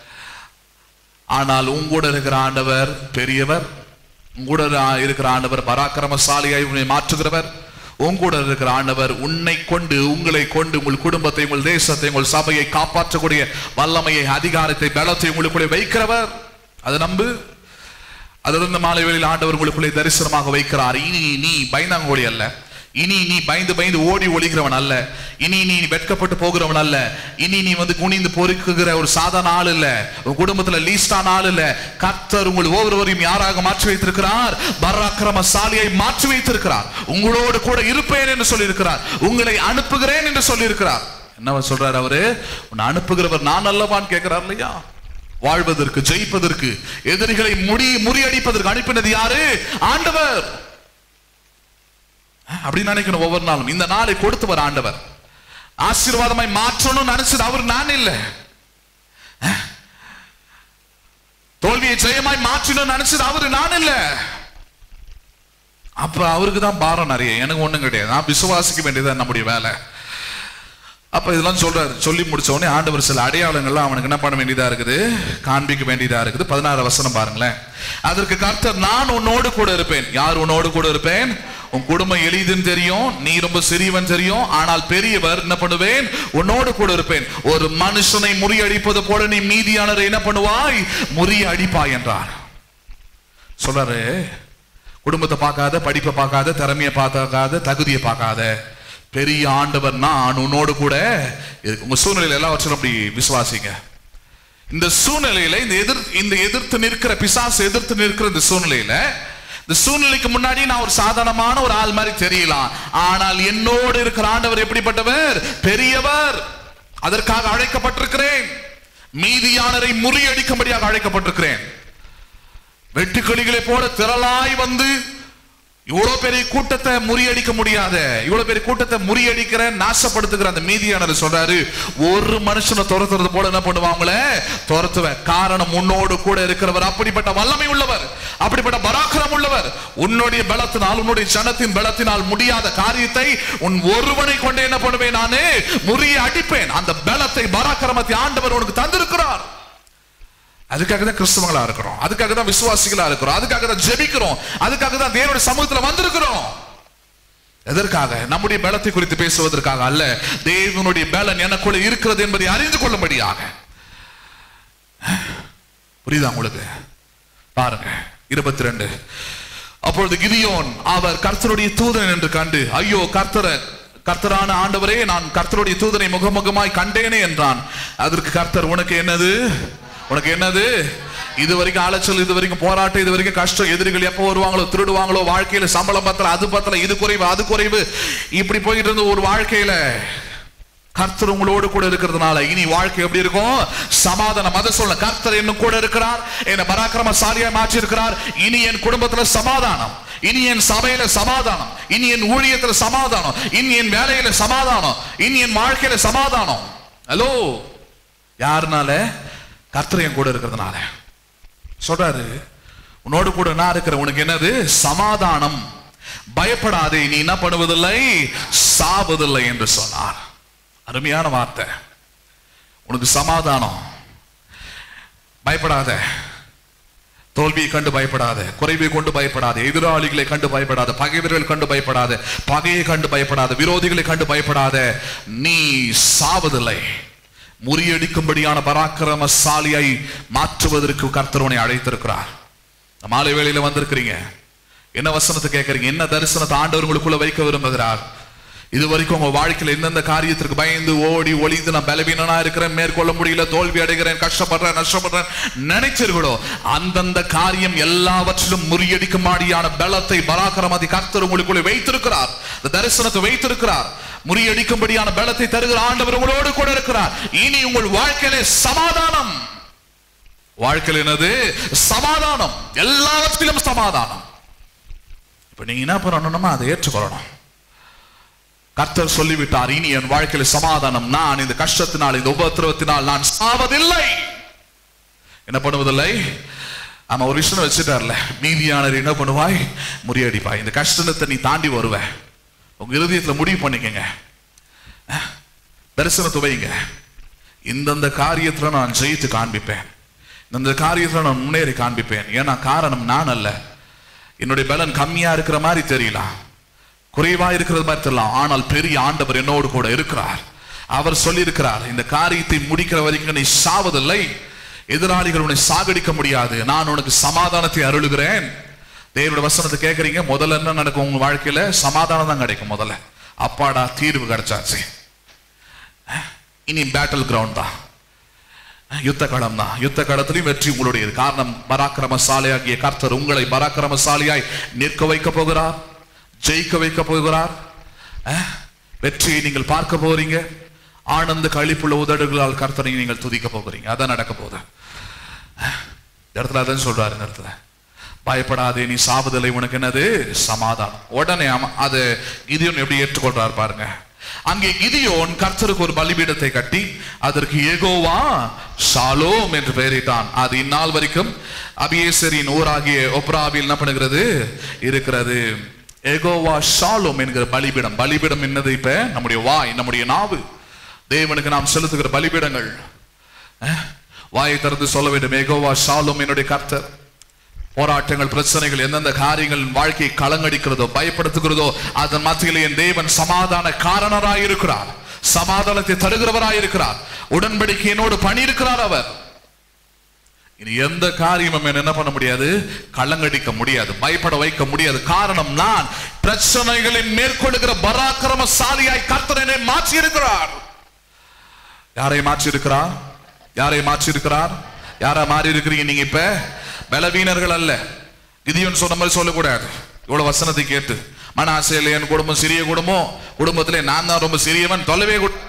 ஆனால் உங்கூட இருக்கிற ஆண்டவர் பெரியவர் உங்கூட இருக்கிற ஆண்டவர் பராக்கிரமசாலியாய் உன்னை மாற்றுகிறவர் உங்கூட இருக்கிற ஆண்டவர் உன்னை கொண்டு உங்களை கொண்டு உங்கள் குடும்பத்தை உங்கள் தேசத்தை உங்கள் சபையை காப்பாற்றக்கூடிய வல்லமையை அதிகாரத்தை பலத்தை உங்களுக்குள்ளே வைக்கிறவர் அதை நம்பு அதோட இந்த மாலை வேளையில் ஆண்டவர் உங்களுக்குள்ளே தரிசனமாக வைக்கிறார் இனி நீ பயந்தாங்கோடி அல்ல இனி நீ பயந்து பயந்து ஓடி ஒளிகிறவன் அல்ல இனி நீ வெட்கப்பட்டு போகிறவன் அல்ல இனி நீ வந்து குனிந்து பொறுக்குகிற ஒரு சாதாரண ஆள் இல்ல உன் குடும்பத்துல லீஸ்டான ஆள் இல்ல கர்த்தர் உங்கள் ஒவ்வொருவரையும் யாராக மாற்றி வைத்திருக்கிறார் பராக்கிரமசாலியை மாற்றி வைத்திருக்கிறார் உங்களோடு கூட இருப்பேன் என்று சொல்லியிருக்கிறார் உங்களை அனுப்புகிறேன் என்று சொல்லியிருக்கிறார் என்ன சொல்றாரு அவரு உன்னை அனுப்புகிறவர் நான் அல்லவான்னு கேட்கிறார் இல்லையா வாழ்வதற்கு ஜெயிப்பதற்கு எதிரிகளை முடி முறியடிப்பதற்கு அனுப்பினது யாரு ஆண்டவர் அப்படி நினைக்கணும் ஒவ்வொரு நாளும் இந்த நாளை கொடுத்தவர் ஆண்டவர் ஆசீர்வாதமாய் மாற்றணும்னு நினைச்சது அவர் நான் இல்ல தோல்வியை ஜெயமாய் மாற்றணும்னு நினைச்சது அவரு நான் இல்ல அப்ப அவருக்கு தான் பாரம் நிறைய எனக்கு ஒண்ணும் கிடையாது நான் விசுவாசிக்க வேண்டியது நம்முடைய வேலை அப்ப இதெல்லாம் சொல்றாரு சொல்லி முடிச்ச உடனே ஆண்டவர் சில அடையாளங்கள்லாம் அவனுக்கு என்ன பண்ண வேண்டியதா இருக்குது காண்பிக்க வேண்டியதா இருக்குது பதினாறு வசனம் பாருங்களேன் அதற்கு கர்த்தர் நான் உன்னோடு கூட இருப்பேன் யார் உன்னோடு கூட இருப்பேன் உன் குடும்பம் எளிதுன்னு தெரியும் நீ ரொம்ப சிறியவன் தெரியும் ஆனால் பெரியவர் என்ன பண்ணுவேன் உன்னோடு கூட இருப்பேன் ஒரு மனுஷனை முறியடிப்பது போல நீ மீதியானரை என்ன பண்ணுவாய் முறியடிப்பாய் என்றார் சொல்றாரு குடும்பத்தை பார்க்காத படிப்பை பார்க்காத திறமையை பார்க்காத தகுதியை பார்க்காத பெரிய ஆண்டவர் நான் உன்னோடு கூட இருக்கு. உங்க சூழ்நிலையில எல்லாவற்றும் அப்படி விசுவாசிங்க இந்த சூழ்நிலையில இந்த எதிர் இந்த எதிர்த்து நிற்கிற பிசாசு எதிர்த்து நிற்கிற இந்த சூழ்நிலையில இந்த சூழ்நிலைக்கு முன்னாடி நான் ஒரு சாதாரணமான ஒரு ஆள் மாதிரி தெரியலாம் ஆனால் என்னோடு இருக்கிற ஆண்டவர் எப்படிப்பட்டவர் பெரியவர் அதற்காக அழைக்கப்பட்டிருக்கிறேன் மீதியானரை முறியடிக்கும்படியாக அழைக்கப்பட்டிருக்கிறேன் வெட்டுக்கிளிகளை போல திரளாய் வந்து இவ்வளவு பெரிய கூட்டத்தை முறியடிக்க முடியாத இவ்வளவு பெரிய கூட்டத்தை முறியடிக்கிற நாசப்படுத்துகிற அந்த மீதியானவர் சொல்றாரு ஒரு மனுஷனை துரத்துறது போல என்ன பண்ணுவாங்களே துரத்துவேன் காரணம் உன்னோடு கூட இருக்கிறவர் அப்படிப்பட்ட வல்லமை உள்ளவர் அப்படிப்பட்ட பராக்கிரம் உள்ளவர் உன்னுடைய பலத்தினால் உன்னுடைய ஜனத்தின் பலத்தினால் முடியாத காரியத்தை உன் ஒருவனை கொண்டு என்ன பண்ணுவேன் நானு முறிய அடிப்பேன் அந்த பலத்தை பராக்கிரமத்தை ஆண்டவர் உனக்கு தந்திருக்கிறார் அதுக்காக தான் கிறிஸ்தவங்களா இருக்கிறோம் அதுக்காக தான் விசுவாசிகளா இருக்கிறோம் அதுக்காக தான் ஜெபிக்கிறோம் அதுக்காக தான் தேவனுடைய சமூகத்துல வந்திருக்கிறோம் எதற்காக நம்முடைய பலத்தை குறித்து பேசுவதற்காக அல்ல தேவனுடைய பலன் எனக்குள்ள இருக்கிறது என்பதை அறிந்து கொள்ளும்படியாக புரியுதா உங்களுக்கு பாருங்க இருபத்தி ரெண்டு அப்பொழுது கிதியோன் அவர் கர்த்தருடைய தூதன் என்று கண்டு ஐயோ கர்த்தர கர்த்தரான ஆண்டவரே நான் கர்த்தருடைய தூதனை முகமுகமாய் கண்டேனே என்றான் அதற்கு கர்த்தர் உனக்கு என்னது உனக்கு என்னது இது வரைக்கும் அலைச்சல் இது வரைக்கும் போராட்டம் இது வரைக்கும் கஷ்டம் எதிரிகள் எப்போ வருவாங்களோ திருடுவாங்களோ வாழ்க்கையில சம்பளம் பத்தல அது பத்தல இது குறைவு அது குறைவு இப்படி போயிட்டு இருந்த ஒரு வாழ்க்கையில கர்த்தர் உங்களோடு கூட இருக்கிறதுனால இனி வாழ்க்கை எப்படி இருக்கும் சமாதானம் அதை சொல்ல கர்த்தர் இன்னும் கூட இருக்கிறார் என்ன பராக்கிரமசாலியா மாற்றி இருக்கிறார் இனி என் குடும்பத்துல சமாதானம் இனி என் சபையில சமாதானம் இனி என் ஊழியத்துல சமாதானம் இனி என் வேலையில சமாதானம் இனி என் வாழ்க்கையில சமாதானம் ஹலோ யாருனால கர்த்தர் என் கூட இருக்கிறதுனால சொல்றாரு உன்னோடு கூட நான் இருக்கிற உனக்கு என்னது சமாதானம் பயப்படாதே நீ என்ன பண்ணுவதில்லை சாவதில்லை என்று சொன்னார் அருமையான வார்த்தை உனக்கு சமாதானம் பயப்படாத தோல்வியை கண்டு பயப்படாத குறைவை கொண்டு பயப்படாத எதிராளிகளை கண்டு பயப்படாத பகைவர்கள் கண்டு பயப்படாத பகையை கண்டு பயப்படாத விரோதிகளை கண்டு பயப்படாத நீ சாவதில்லை முறியடிக்கும்படியான பராக்கிரமசாலியை மாற்றுவதற்கு கர்த்தரவனை அழைத்திருக்கிறார் இந்த மாலை வேளையில வந்திருக்கிறீங்க என்ன வசனத்தை கேட்கறீங்க என்ன தரிசனத்தை ஆண்டவர் உங்களுக்குள்ள வைக்க விரும்புகிறார் இது வரைக்கும் உங்க வாழ்க்கையில எந்தெந்த காரியத்திற்கு பயந்து ஓடி ஒளிந்து நான் பலவீனனா இருக்கிறேன் மேற்கொள்ள முடியல தோல்வி அடைகிறேன் கஷ்டப்படுறேன் நஷ்டப்படுறேன் நினைச்சிருக்கோ அந்தந்த காரியம் எல்லாவற்றிலும் முறியடிக்கும்படியான பலத்தை பராக்கிரமதி கர்த்தர் உங்களுக்குள்ள வைத்திருக்கிறார் இந்த தரிசனத்தை வைத்திருக்கிறார் முறியடிக்கும்படியான பலத்தை தருகிற ஆண்டவர் உங்களோடு கூட இருக்கிறார் இனி உங்கள் வாழ்க்கையிலே சமாதானம் வாழ்க்கையில் என்னது சமாதானம் எல்லாவற்றிலும் சமாதானம் இப்ப நீங்க என்ன பண்ணணும்னா அதை ஏற்றுக்கொள்ளணும் கர்த்தர் சொல்லிவிட்டார் இனி என் வாழ்க்கையில சமாதானம் நான் இந்த கஷ்டத்தினால் இந்த உபத்திரவத்தினால் நான் சாவதில்லை என்ன பண்ணுவதில்லை ஆமா ஒரு விஷயம் வச்சுட்டார்ல மீதியானர் என்ன பண்ணுவாய் முறியடிப்பாய் இந்த கஷ்டத்தை நீ தாண்டி வருவ உங்க இருதயத்துல முடிவு பண்ணிக்கங்க அஹ், தரிசனத்தை வைங்க இந்தந்த காரியத்துல நான் ஜெயித்து காண்பிப்பேன் இந்த காரியத்துல நான் முன்னேறி காண்பிப்பேன் ஏன்னா காரணம் நான் அல்ல என்னுடைய பலன் கம்மியா இருக்கிற மாதிரி தெரியலாம் குறைவா இருக்கிறது மாதிரி தெரியலாம் ஆனால் பெரிய ஆண்டவர் என்னோடு கூட இருக்கிறார் அவர் சொல்லியிருக்கிறார் இந்த காரியத்தை முடிக்கிற வரைக்கும் நீ சாவதில்லை எதிராளிகள் உன்னை சாகடிக்க முடியாது நான் உனக்கு சமாதானத்தை அருளுகிறேன் தேவனுடைய வசனத்தை கேட்கறீங்க முதல்ல என்ன நடக்கும் உங்க வாழ்க்கையில சமாதானம் தான் கிடைக்கும் முதல்ல அப்பாடா தீர்வு கிடைச்சாச்சு இனி பேட்டில் கிரவுண்ட் தான் யுத்த களம் தான் யுத்த களத்திலையும் வெற்றி உங்களுடையது காரணம் பராக்கிரமசாலியாகிய கர்த்தர் உங்களை பராக்கிரமசாலியாய் நிற்க வைக்க போகிறார் ஜெயிக்க வைக்க போகிறார் அஹ், வெற்றியை நீங்கள் பார்க்க போறீங்க ஆனந்த கழிப்புள்ள உதடுகளால் கர்த்தரை நீங்கள் துதிக்க போகிறீங்க அதான் நடக்க போகுது அஹ், இந்த இடத்துல அதான் சொல்றாரு இந்த இடத்துல பயப்படாதே நீ சாவதில்லை உனக்கு என்னது சமாதானம் உடனே ஆமா, அது கிதியோன் எப்படி ஏற்றுக்கொள்றார் பாருங்க அங்கே கிதியோன் கர்த்தருக்கு ஒரு பலிபீடத்தை கட்டி அதற்கு ஏகோவா ஷாலோம் என்று பெயரிட்டான் அது இந்நாள் வரைக்கும் அபியேசரின் ஊராகிய ஒப்ராவில் என்ன பண்ணுகிறது இருக்கிறது ஏகோவா ஷாலோம் என்கிற பலிபீடம் பலிபீடம் என்னது இப்ப நம்முடைய வாய் நம்முடைய நாவு தேவனுக்கு நாம் செலுத்துகிற பலிபீடங்கள் அஹ், வாயை திறந்து சொல்ல வேண்டும் ஏகோவா ஷாலோம் என்னுடைய கர்த்தர் போராட்டங்கள் பிரச்சனைகள் எந்தெந்த காரியங்கள் என் வாழ்க்கையை களங்கடிக்கிறதோ பயப்படுத்துகிறதோ அதன் மத்தியில் என் தேவன் சமாதான காரணராய் இருக்கிறார் சமாதானத்தை தருகிறவராய் இருக்கிறார் உடன்படிக்கையினோடு பணி இருக்கிறார் அவர் இனி எந்த காரியமும் என்ன என்ன பண்ண முடியாது கள்ளங்கடிக்க முடியாது பயப்பட வைக்க முடியாது காரணம் நான் பிரச்சனைகளை மேற்கொள்ளுகிற பராக்கிரமசாலியாய் கர்த்தர் என்னை மாற்றி இருக்கிறார் யாரை மாற்றி இருக்கிறார் யாரை மாற்றி இருக்கிறார் யாரா மாறி இருக்கிறீங்க நீங்க இப்ப பலவீனர்கள் அல்ல கிதியோன் சொன்ன மாதிரி சொல்லக்கூடாது இவ்வளவு வசனத்தை கேட்டு மன ஆசையில் என் குடும்பம் சிறிய குடும்பம் குடும்பத்திலே நான் தான் ரொம்ப சிறியவன் தொலைவே கூடாது.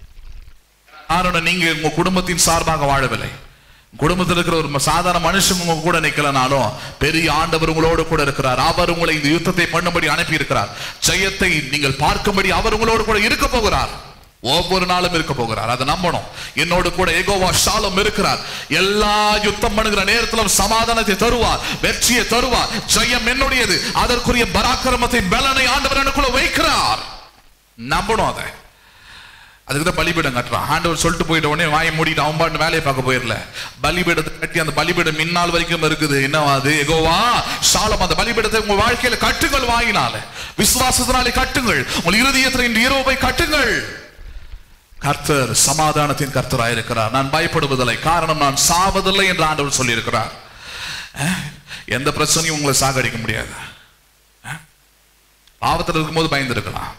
காரணம் நீங்க உங்க குடும்பத்தின் சார்பாக வாழவில்லை குடும்பத்தில் இருக்கிற ஒரு சாதாரண மனுஷன் உங்க கூட நிக்கலனாலும் பெரிய ஆண்டவர் உங்களோடு கூட இருக்கிறார் அவர் உங்களை இந்த யுத்தத்தை பண்ணும்படி அனுப்பி இருக்கிறார் ஜெயத்தை நீங்கள் பார்க்கும்படி அவர் உங்களோடு கூட இருக்க போகிறார் ஒவ்வொரு நாளும் இருக்க போகிறார் அதை நம்பணும் என்னோடு கூட எகோவா ஷாலம் இருக்கிறார் எல்லா யுத்தம் பண்ணுகிற நேரத்திலும் சமாதானத்தை தருவார் வெற்றியை தருவார் ஜெயம் என்னுடையது அதற்குரிய பராக்கிரமத்தை பலனை ஆண்டவர் எனக்குள்ள வைக்கிறார் நம்பணும் அதை அதுக்கு தான் பலிபீடம் கட்டுறான் ஆண்டவர் சொல்லிட்டு போயிட்ட உடனே வாயை மூடிட்டு அவன் பாட்டு வேலையை பார்க்க போயிடல பலிபீடத்தை கட்டி அந்த பலிபீடம் இந்நாள் வரைக்கும் இருக்குது என்னவா அது எகோவா சாலம் அந்த பலிபீடத்தை உங்க வாழ்க்கையில கட்டுங்கள் வாங்கினால விசுவாசத்தினாலே கட்டுங்கள் உங்கள் இருதயத்தில் இன்று இரவு போய் கட்டுங்கள் கர்த்தர் சமாதானத்தின் கர்த்தராயிருக்கிறார் நான் பயப்படுவதில்லை காரணம் நான் சாவதில்லை என்று ஆண்டவர் சொல்லியிருக்கிறார் அஹ், எந்த பிரச்சனையும் உங்களை சாகடிக்க முடியாது அஹ், பாவத்தில் இருக்கும்போது பயந்திருக்கலாம்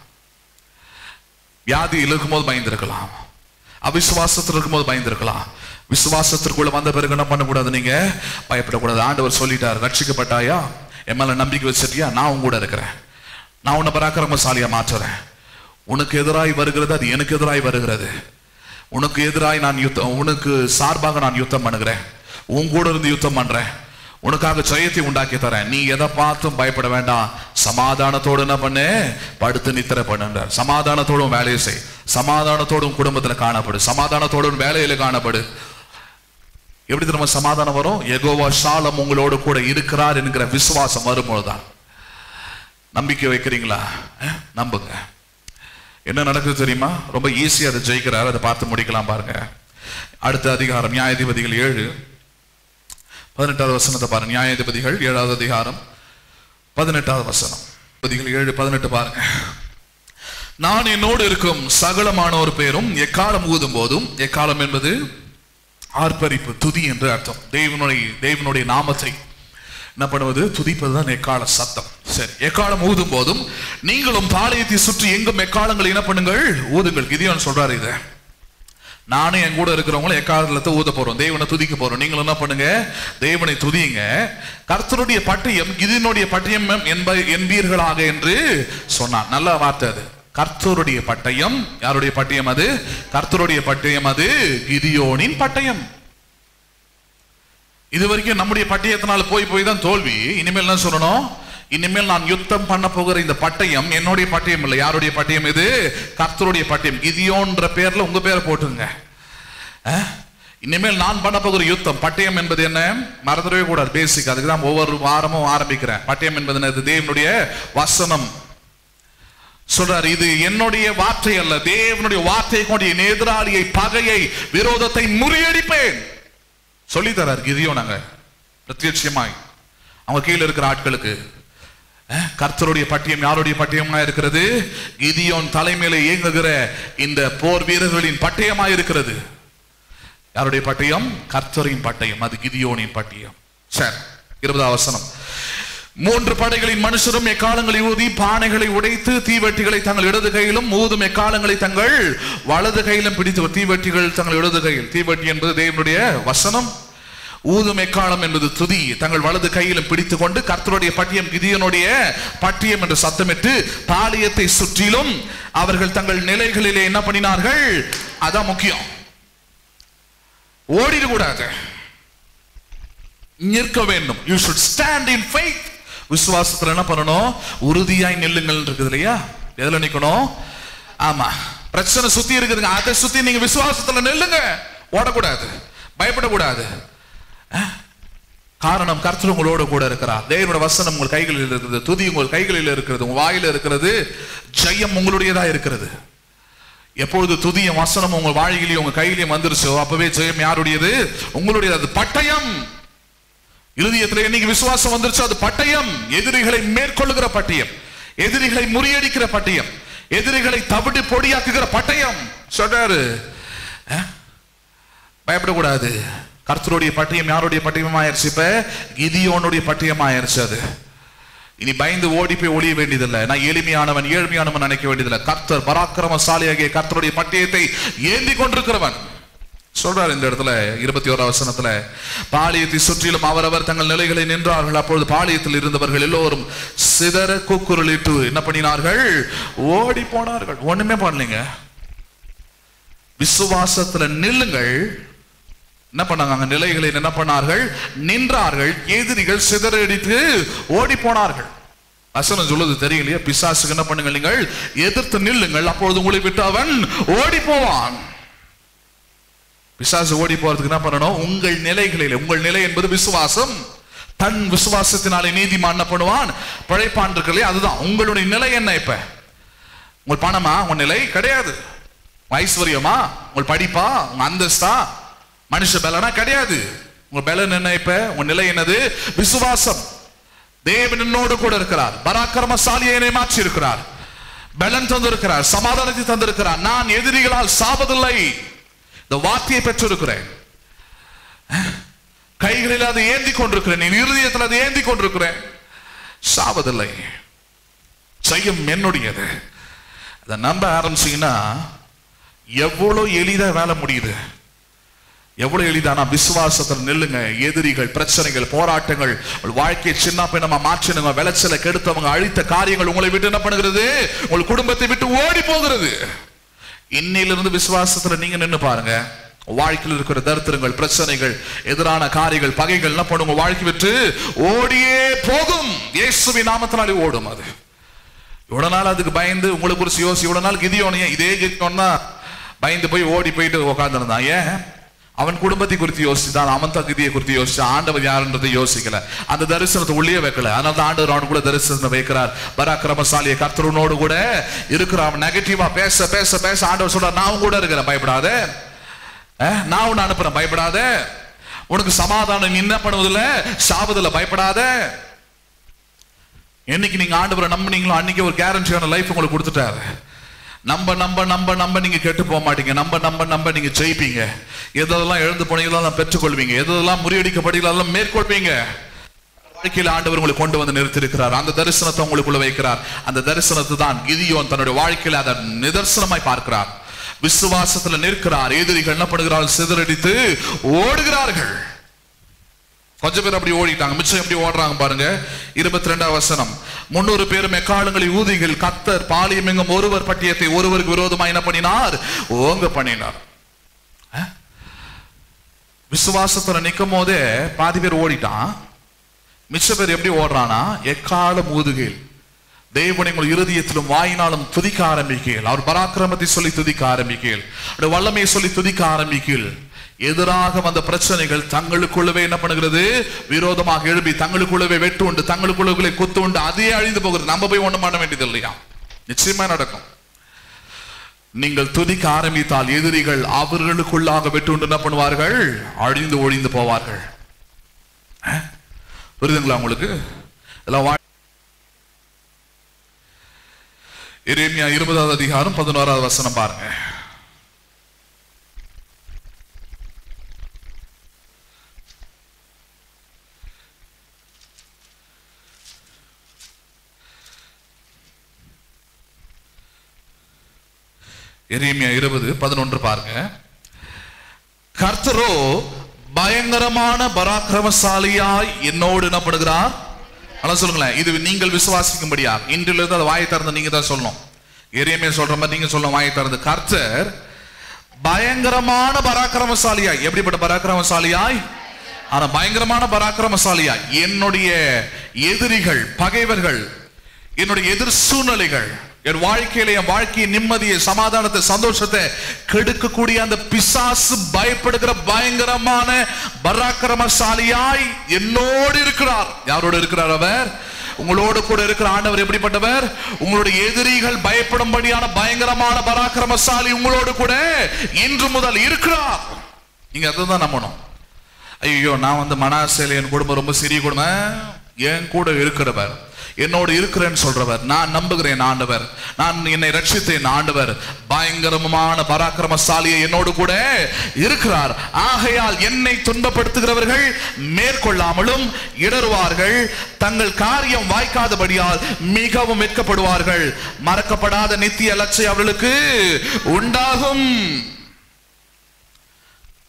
வியாதியில் இருக்கும்போது பயந்திருக்கலாம் அவிசுவாசத்தில் இருக்கும்போது பயந்திருக்கலாம் விசுவாசத்திற்குள்ள வந்த பிறகு என்ன பண்ணக்கூடாது நீங்க பயப்படக்கூடாது ஆண்டவர் சொல்லிட்டார் ரட்சிக்கப்பட்டாயா என் மேல நம்பிக்கை வச்சிட்டியா நான் உன் கூட இருக்கிறேன் நான் உன்னை பராக்கிரமசாலியா மாற்றுறேன் உனக்கு எதிராய் வருகிறது அது எனக்கு எதிராய் வருகிறது உனக்கு எதிராய் நான் யுத்தம் உனக்கு சார்பாக நான் யுத்தம் பண்ணுகிறேன் உன் கூட இருந்து யுத்தம் பண்றேன் உனக்காக ஜெயத்தை உண்டாக்கி தரேன் நீ எதை பார்த்தும் பயப்பட வேண்டாம் சமாதானத்தோடு என்ன பண்ணு படுத்து நித்திர பண்ணுன்றார் சமாதானத்தோடும் வேலையை செய் சமாதானத்தோடும் குடும்பத்துல காணப்படு சமாதானத்தோடும் வேலையில காணப்படு எப்படி திரும்ப சமாதானம் வரும் எகோவா ஷாலம் உங்களோடு கூட இருக்கிறார் என்கிற விசுவாசம் வரும்பொழுதுதான் நம்பிக்கை வைக்கிறீங்களா அஹ், நம்புங்க என்ன நடக்குது தெரியுமா ரொம்ப ஈஸியா அதை ஜெயிக்கிறார் அதை பார்த்து முடிக்கலாம் பாருங்க அடுத்த அதிகாரம் நியாயாதிபதிகள் ஏழு பதினெட்டாவது வசனத்தை பாருங்க நியாயாதிபதிகள் ஏழாவது அதிகாரம் பதினெட்டாவது வசனம் அதிபதிகள் ஏழு பதினெட்டு பாருங்க நான் என்னோடு இருக்கும் சகலமானோர் பேரும் எக்காலம் ஊதும் போதும் எக்காலம் என்பது ஆர்ப்பரிப்பு துதி என்று அர்த்தம் தேவனுடைய தேவனுடைய நாமத்தை என்ன பண்ணுவது துதிப்பதுதான் எக்கால சத்தம் சரி எக்காலம் ஊதும் போதும் நீங்களும் பாளையத்தை சுற்றி எங்கும் எக்காலங்களை என்ன பண்ணுங்கள் ஊதுங்கள் கிதியோன் சொல்றாரு இதை நானும் என் கூட இருக்கிறவங்களும் எக்காலத்தை ஊத போறோம் தேவனை துதிக்க போறோம் நீங்களும் என்ன பண்ணுங்க தேவனை துதியுங்க கர்த்தருடைய பட்டயம் இதனுடைய பட்டயம் என்ப என்பீர்களாக என்று சொன்னான் நல்ல வார்த்தை அது கர்த்தருடைய பட்டயம் யாருடைய பட்டயம் அது கர்த்தருடைய பட்டயம் அது கிதியோனின் பட்டயம் இது வரைக்கும் நம்முடைய பட்டயத்தினால போய் போய் தான் தோல்வி இனிமேல் என்ன சொல்லணும் இனிமேல் நான் யுத்தம் பண்ண போகிற இந்த பட்டயம் என்னுடைய பட்டயம் இல்லை யாருடைய பட்டயம் இது கர்த்தருடைய பட்டயம் கிதியோன்ற பேர்ல உங்க பேரை போட்டுங்க அஹ்? இனிமேல் நான் பண்ண போகிற யுத்தம் பட்டயம் என்பது என்ன மறந்துடவே கூடாது பேசிக் அதுக்கு தான் ஒவ்வொரு வாரமும் ஆரம்பிக்கிறேன் பட்டயம் என்பது என்னது தேவனுடைய வசனம் சொல்றாரு இது என்னுடைய வார்த்தை அல்ல தேவனுடைய வார்த்தையை கொண்டு என் எதிராளியை பகையை விரோதத்தை முறியடிப்பேன் சொல்லி தரார் கிதியோ நாங்க பிரத்யட்சியமாய் அவங்க கீழே இருக்கிற ஆட்களுக்கு அஹ், கர்த்தருடைய பட்டியம் யாருடைய பட்டியமா இருக்கிறது கிதியோன் தலைமையில இயங்குகிற இந்த போர் வீரர்களின் பட்டயமா இருக்கிறது யாருடைய பட்டயம் கர்த்தரின் பட்டயம் அது கிதியோனின் பட்டயம் சரி இருபதாவது வசனம் மூன்று படைகளின் மனுஷரும் எக்காலங்களை ஊதி பானைகளை உடைத்து தீவெட்டிகளை தங்கள் இடது கையிலும் ஊதும் எக்காலங்களை தங்கள் வலது கையிலும் பிடித்து தீவெட்டிகள் தங்கள் இடது கையில் தீவெட்டி என்பது தேவனுடைய வசனம் ஊதும் எக்காலம் என்பது துதி தங்கள் வலது கையிலும் பிடித்துக் கொண்டு கர்த்தருடைய பட்டியம் கிதியனுடைய பட்டியம் என்று சத்தமிட்டு பாளையத்தை சுற்றிலும் அவர்கள் தங்கள் நிலைகளிலே என்ன பண்ணினார்கள் அதான் முக்கியம் ஓடிடக்கூடாது நிற்க வேண்டும் you should stand in faith விசுவாசத்துல என்ன பண்ணணும் உறுதியாய் நில்லுங்கள் இருக்குது இல்லையா எதுல நிக்கணும் ஆமா பிரச்சனை சுத்தி இருக்குதுங்க அதை சுத்தி நீங்க விசுவாசத்துல நில்லுங்க ஓடக்கூடாது பயப்படக்கூடாது அஹ்? காரணம் கர்த்தர் உங்களோட கூட இருக்கிறார் தேவனோட வசனம் உங்கள் கைகளில் இருக்கிறது துதி உங்கள் கைகளில் இருக்கிறது உங்க வாயில இருக்கிறது ஜெயம் உங்களுடையதா இருக்கிறது எப்பொழுது துதியும் வசனம் உங்க வாழ்க்கையிலையும் உங்க கையிலையும் வந்துருச்சோ அப்பவே ஜெயம் யாருடையது உங்களுடையது அது பட்டயம் இருதயத்தில் என்னைக்கு விசுவாசம் வந்துருச்சோ அது பட்டயம் எதிரிகளை மேற்கொள்ளுகிற பட்டயம் எதிரிகளை முறியடிக்கிற பட்டயம் எதிரிகளை தவிடு பொடியாக்குகிற பட்டயம் சொல்றாரு அஹ்? பயப்படக்கூடாது கர்த்தருடைய பட்டயம் யாருடைய பட்டயம் ஆயிருச்சு இப்ப கிதியோனுடைய பட்டயம் ஆயிருச்சு அது இனி பயந்து ஓடி போய் ஒளிய வேண்டியதில்லை நான் எளிமையானவன் ஏழ்மையானவன் நினைக்க வேண்டியதில்லை கர்த்தர் பராக்கிரமசாலியாகிய கர்த்தருடைய பட்டயத்தை ஏந்தி கொண்டிருக்கிறவன் சொல்றார் இந்த இடத்துல இருபத்தி ஓரா வசனத்துல பாளையத்தை சுற்றிலும் அவரவர் தங்கள் நிலைகளை நின்றார்கள் அப்பொழுது பாளையத்தில் இருந்தவர்கள் எல்லோரும் சிதற கூக்குரலிட்டு என்ன பண்ணினார்கள் ஓடி போனார்கள் ஒண்ணுமே பண்ணலைங்க விசுவாசத்துல நில்லுங்கள் என்ன பண்ணாங்க அங்க நிலைகளை என்ன பண்ணார்கள் நின்றார்கள் எதிரிகள் சிதறடித்து ஓடி போனார்கள் வசனம் சொல்லுது தெரியலையே பிசாசுக்கு என்ன பண்ணுங்கள் நீங்கள் எதிர்த்து நில்லுங்கள் அப்பொழுது உங்களை விட்டு அவன் ஓடி போவான் பிசாசு ஓடி போறதுக்கு என்ன பண்ணணும் உங்கள் நிலைகளில் உங்கள் நிலை என்பது விசுவாசம் தன் விசுவாசத்தினாலே நீதிமான் என்ன பண்ணுவான் பிழைப்பான் இருக்கலையே அதுதான் உங்களுடைய நிலை என்ன இப்ப உங்கள் பணமா உங்க நிலை கிடையாது உங்க ஐஸ்வர்யமா உங்கள் படிப்பா உங்க அந்தஸ்தா மனுஷ பலனா கிடையாது உங்க பலன் என்ன இப்ப உங்க நிலை என்னது விசுவாசம் தேவன் என்னோடு கூட இருக்கிறார் பராக்கிரமசாலியை என்னை மாற்றி இருக்கிறார் பலன் தந்திருக்கிறார் சமாதானத்தை தந்திருக்கிறார் நான் எதிரிகளால் சாவதில்லை இந்த வார்த்தையை பெற்றிருக்கிறேன் கைகளில் அதை ஏந்தி கொண்டிருக்கிறேன் என் இருதயத்தில் அதை ஏந்தி கொண்டிருக்கிறேன் சாவதில்லை செய்யும் என்னுடையது அதை நம்ப ஆரம்பிச்சீங்கன்னா எவ்வளவு எளிதா வேலை முடியுது எவ்வளவு எளிதானா விசுவாசத்தில் நில்லுங்க எதிரிகள் பிரச்சனைகள் போராட்டங்கள் உங்கள் வாழ்க்கையை சின்ன பின்னமா மாற்றினுங்க விளைச்சலை கெடுத்தவங்க அழித்த காரியங்கள் உங்களை விட்டு என்ன பண்ணுகிறது உங்கள் குடும்பத்தை விட்டு ஓடி போகிறது இன்னையிலிருந்து விசுவாசத்துல நீங்க நின்னு பாருங்க வாழ்க்கையில் இருக்கிற தரித்திரங்கள் பிரச்சனைகள் எதிரான காரியங்கள் பகைகள் என்ன பண்ணுங்க வாழ்க்கை விட்டு ஓடியே போகும் இயேசுவின் நாமத்தினாலே ஓடும் அது இவ்வளவு நாள் அதுக்கு பயந்து உங்களை குறிச்சு யோசி இவ்வளவு நாள் கிதியோனையே இதே கிதியோன்னா பயந்து போய் ஓடி போயிட்டு உட்கார்ந்துருந்தான் ஏன் அவன் குடும்பத்தை குறித்து யோசித்தான் அவன் தகுதியை குறித்து யோசிச்சான் ஆண்டவர் யாருன்றதை யோசிக்கல அந்த தரிசனத்தை உள்ளே வைக்கல அதனால தான் ஆண்டவர் அவன் கூட தரிசனத்தை வைக்கிறார் பராக்கிரமசாலியை கர்த்தருனோடு கூட இருக்கிறான் அவன் நெகட்டிவா பேச பேச பேச ஆண்டவர் சொல்றார் நான் உன் கூட இருக்கிறேன் பயப்படாத அஹ், நான் உன்னை அனுப்புறேன் பயப்படாத உனக்கு சமாதானம் நீ என்ன பண்ணுவதில்ல சாவதில்ல பயப்படாத என்னைக்கு நீங்க ஆண்டவரை நம்பினீங்களோ அன்னைக்கு ஒரு கேரண்டியான லைஃப் உங்களுக்கு கொடுத்துட்டாரு நம்ப நம்ப நம்ப நம்ப நீங்க கெட்டு போக மாட்டீங்க நம்ப நம்ப நம்ப நீங்க ஜெயிப்பீங்க எதெல்லாம் எழுந்து போனீங்களோ அதெல்லாம் பெற்றுக்கொள்வீங்க எதெல்லாம் முறியடிக்கப்படுகிறோ அதெல்லாம் மேற்கொள்வீங்க வாழ்க்கையில் ஆண்டவர் உங்களை கொண்டு வந்து நிறுத்திருக்கிறார் அந்த தரிசனத்தை உங்களுக்குள்ள வைக்கிறார் அந்த தரிசனத்தை தான் கிதியோன் தன்னுடைய வாழ்க்கையில அதை நிதர்சனமாய் பார்க்கிறார் விசுவாசத்துல நிற்கிறார் எதிரிகள் என்ன பண்ணுகிறார்கள் சிதறடித்து ஓடுகிறார்கள் கொஞ்சம் பேர் அப்படி ஓடிட்டாங்க மிச்சம் எப்படி ஓடுறாங்க பாருங்க இருபத்தி ரெண்டாம் வசனம் முன்னூறு பேரும் எக்காலங்களை ஊதிகள் கத்தர் பாலியம் எங்கும் ஒருவர் பட்டியத்தை ஒருவருக்கு விரோதமா என்ன பண்ணினார் ஓங்க பண்ணினார் அஹ்? விசுவாசத்துல நிக்கும் போதே பாதி பேர் ஓடிட்டான் மிச்ச பேர் எப்படி ஓடுறானா எக்காலம் ஊதுகையில் தேவனை உங்கள் இருதயத்திலும் வாயினாலும் துதிக்க ஆரம்பிக்கையில் அவர் பராக்கிரமத்தை சொல்லி துதிக்க ஆரம்பிக்கையில் அவருடைய வல்லமையை சொல்லி துதிக்க ஆரம்பிக்கையில் எதிராக வந்த பிரச்சனைகள் தங்களுக்குள்ளவே என்ன பண்ணுகிறது விரோதமாக எழுப்பி தங்களுக்குள்ளவே வெட்டு உண்டு தங்களுக்குள்ளவே குத்து உண்டு அதே அழிந்து போகிறது நம்ம போய் ஒண்ணும் பண்ண வேண்டியது இல்லையா நிச்சயமா நடக்கும் நீங்கள் துதிக்க ஆரம்பித்தால் எதிரிகள் அவர்களுக்குள்ளாக வெட்டு உண்டு என்ன பண்ணுவார்கள் அழிந்து ஒழிந்து போவார்கள் அஹ்? புரியுதுங்களா உங்களுக்கு இதெல்லாம் வா- எரேமியா இருபதாவது அதிகாரம் பதினோராவது வசனம் பாருங்க எரேமியா இருபது பதினொன்று பாருங்க கர்த்தரோ பயங்கரமான பராக்கிரமசாலியாய் என்னோடு என்ன பண்ணுகிறார் அதான் சொல்லுங்களேன் இது நீங்கள் விசுவாசிக்கும்படியா இன்றிலிருந்து அதை வாயை திறந்து நீங்க தான் சொல்லணும் எரியமே சொல்ற மாதிரி நீங்க சொல்லணும் வாயை திறந்து கர்த்தர் பயங்கரமான பராக்கிரமசாலியாய் எப்படிப்பட்ட பராக்கிரமசாலியாய் ஆனா பயங்கரமான பராக்கிரமசாலியாய் என்னுடைய எதிரிகள் பகைவர்கள் என்னுடைய எதிர் சூழ்நிலைகள் என் வாழ்க்கையில என் வாழ்க்கையின் நிம்மதியை சமாதானத்தை சந்தோஷத்தை கெடுக்கக்கூடிய அந்த பிசாசு பயப்படுகிற பயங்கரமான பராக்கிரமசாலியாய் என்னோடு இருக்கிறார் யாரோடு இருக்கிறார் அவர் உங்களோடு கூட இருக்கிற ஆண்டவர் எப்படிப்பட்டவர் உங்களுடைய எதிரிகள் பயப்படும்படியான பயங்கரமான பராக்கிரமசாலி உங்களோடு கூட இன்று முதல் இருக்கிறார் நீங்க அதுதான் நம்பணும் ஐயோ நான் வந்து மனாசேல என் குடும்பம் ரொம்ப சிறிய குடும்பம் என் கூட இருக்கிறவர் என்னோடு இருக்கிறேன்னு சொல்றவர் நான் நம்புகிறேன் ஆண்டவர் நான் என்னை ரட்சித்தேன் ஆண்டவர் பயங்கரமான பராக்கிரமசாலியை என்னோடு கூட இருக்கிறார் ஆகையால் என்னை துன்பப்படுத்துகிறவர்கள் மேற்கொள்ளாமலும் இடறுவார்கள் தங்கள் காரியம் வாய்க்காதபடியால் மிகவும் வெட்கப்படுவார்கள் மறக்கப்படாத நித்திய லட்சை அவர்களுக்கு உண்டாகும்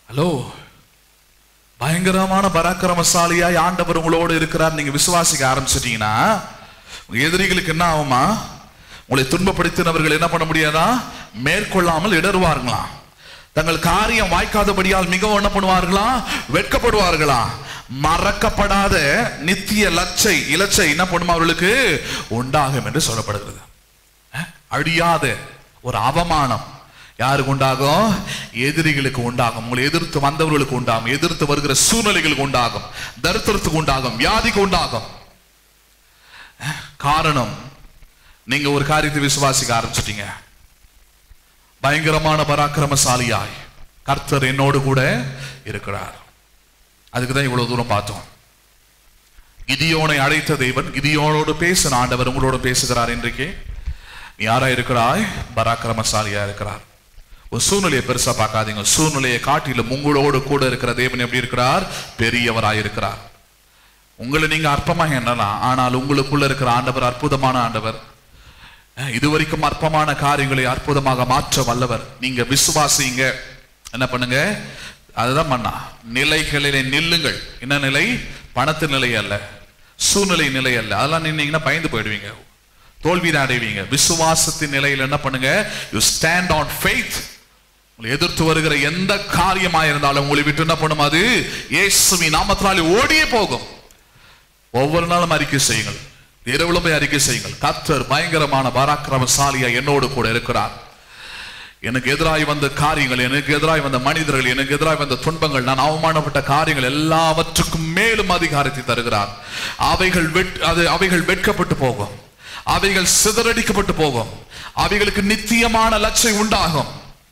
ஹலோ பயங்கரமான பராக்கிரமசாலியாய் ஆண்டவர் உங்களோடு இருக்கிறார் நீங்க விசுவாசிக்க ஆரம்பிச்சிட்டீங்கன்னா உங்க எதிரிகளுக்கு என்ன ஆகுமா உங்களை துன்பப்படுத்தினவர்கள் என்ன பண்ண முடியாதா மேற்கொள்ளாமல் இடருவார்களா தங்கள் காரியம் வாய்க்காதபடியால் மிகவும் என்ன பண்ணுவார்களா வெட்கப்படுவார்களா மறக்கப்படாத நித்திய லட்சை இலச்சை என்ன பண்ணும் அவர்களுக்கு உண்டாகும் என்று சொல்லப்படுகிறது அஹ், அழியாத ஒரு அவமானம் யாருக்கு உண்டாகும் எதிரிகளுக்கு உண்டாகும் உங்களை எதிர்த்து வந்தவர்களுக்கு உண்டாகும் எதிர்த்து வருகிற சூழ்நிலைகளுக்கு உண்டாகும் தரித்திரத்துக்கு உண்டாகும் வியாதிக்கு உண்டாகும் அஹ், காரணம் நீங்க ஒரு காரியத்தை விசுவாசிக்க ஆரம்பிச்சிட்டீங்க பயங்கரமான பராக்கிரமசாலியாய் கர்த்தர் என்னோடு கூட இருக்கிறார் அதுக்கு தான் இவ்வளவு தூரம் பார்த்தோம் கிதியோனை அழைத்த தேவன் கிதியோனோடு பேசின ஆண்டவர் உங்களோடு பேசுகிறார் இன்றைக்கு நீ யாரா இருக்கிறாய் பராக்கிரமசாலியா இருக்கிறார் ஒரு சூழ்நிலையை பெருசா பார்க்காதீங்க சூழ்நிலையை காட்டிலும் உங்களோடு கூட இருக்கிற தேவன் எப்படி இருக்கிறார் பெரியவராய் இருக்கிறார் உங்களை நீங்க அற்பமாக எண்ணலாம் ஆனால் உங்களுக்குள்ள இருக்கிற ஆண்டவர் அற்புதமான ஆண்டவர் அஹ், இதுவரைக்கும் அற்பமான காரியங்களை அற்புதமாக மாற்ற வல்லவர் நீங்க விசுவாசிங்க என்ன பண்ணுங்க அதுதான் பண்ணா நிலைகளிலே நில்லுங்கள் என்ன நிலை பணத்து நிலை அல்ல சூழ்நிலை நிலை அல்ல அதெல்லாம் நின்னீங்கன்னா பயந்து போயிடுவீங்க தோல்வியை அடைவீங்க விசுவாசத்தின் நிலையில் என்ன பண்ணுங்க யூ ஸ்டாண்ட் ஆன் ஃபெய்த் உங்களை எதிர்த்து வருகிற எந்த காரியமா இருந்தாலும் உங்களை விட்டு என்ன பண்ணும் அது இயேசுவின் நாமத்தினாலே ஓடியே போகும் ஒவ்வொரு நாளும் அறிக்கை செய்யுங்கள் இரவுல போய் அறிக்கை செய்யுங்கள் கர்த்தர் பயங்கரமான பராக்கிரமசாலியா என்னோடு கூட இருக்கிறார் எனக்கு எதிராய் வந்த காரியங்கள் எனக்கு எதிராய் வந்த மனிதர்கள் எனக்கு எதிராய் வந்த துன்பங்கள் நான் அவமானப்பட்ட காரியங்கள் எல்லாவற்றுக்கும் மேலும் அதிகாரத்தை தருகிறார் அவைகள் வெட் அது அவைகள் வெட்கப்பட்டு போகும் அவைகள் சிதறடிக்கப்பட்டு போகும் அவைகளுக்கு நித்தியமான லட்சை உண்டாகும்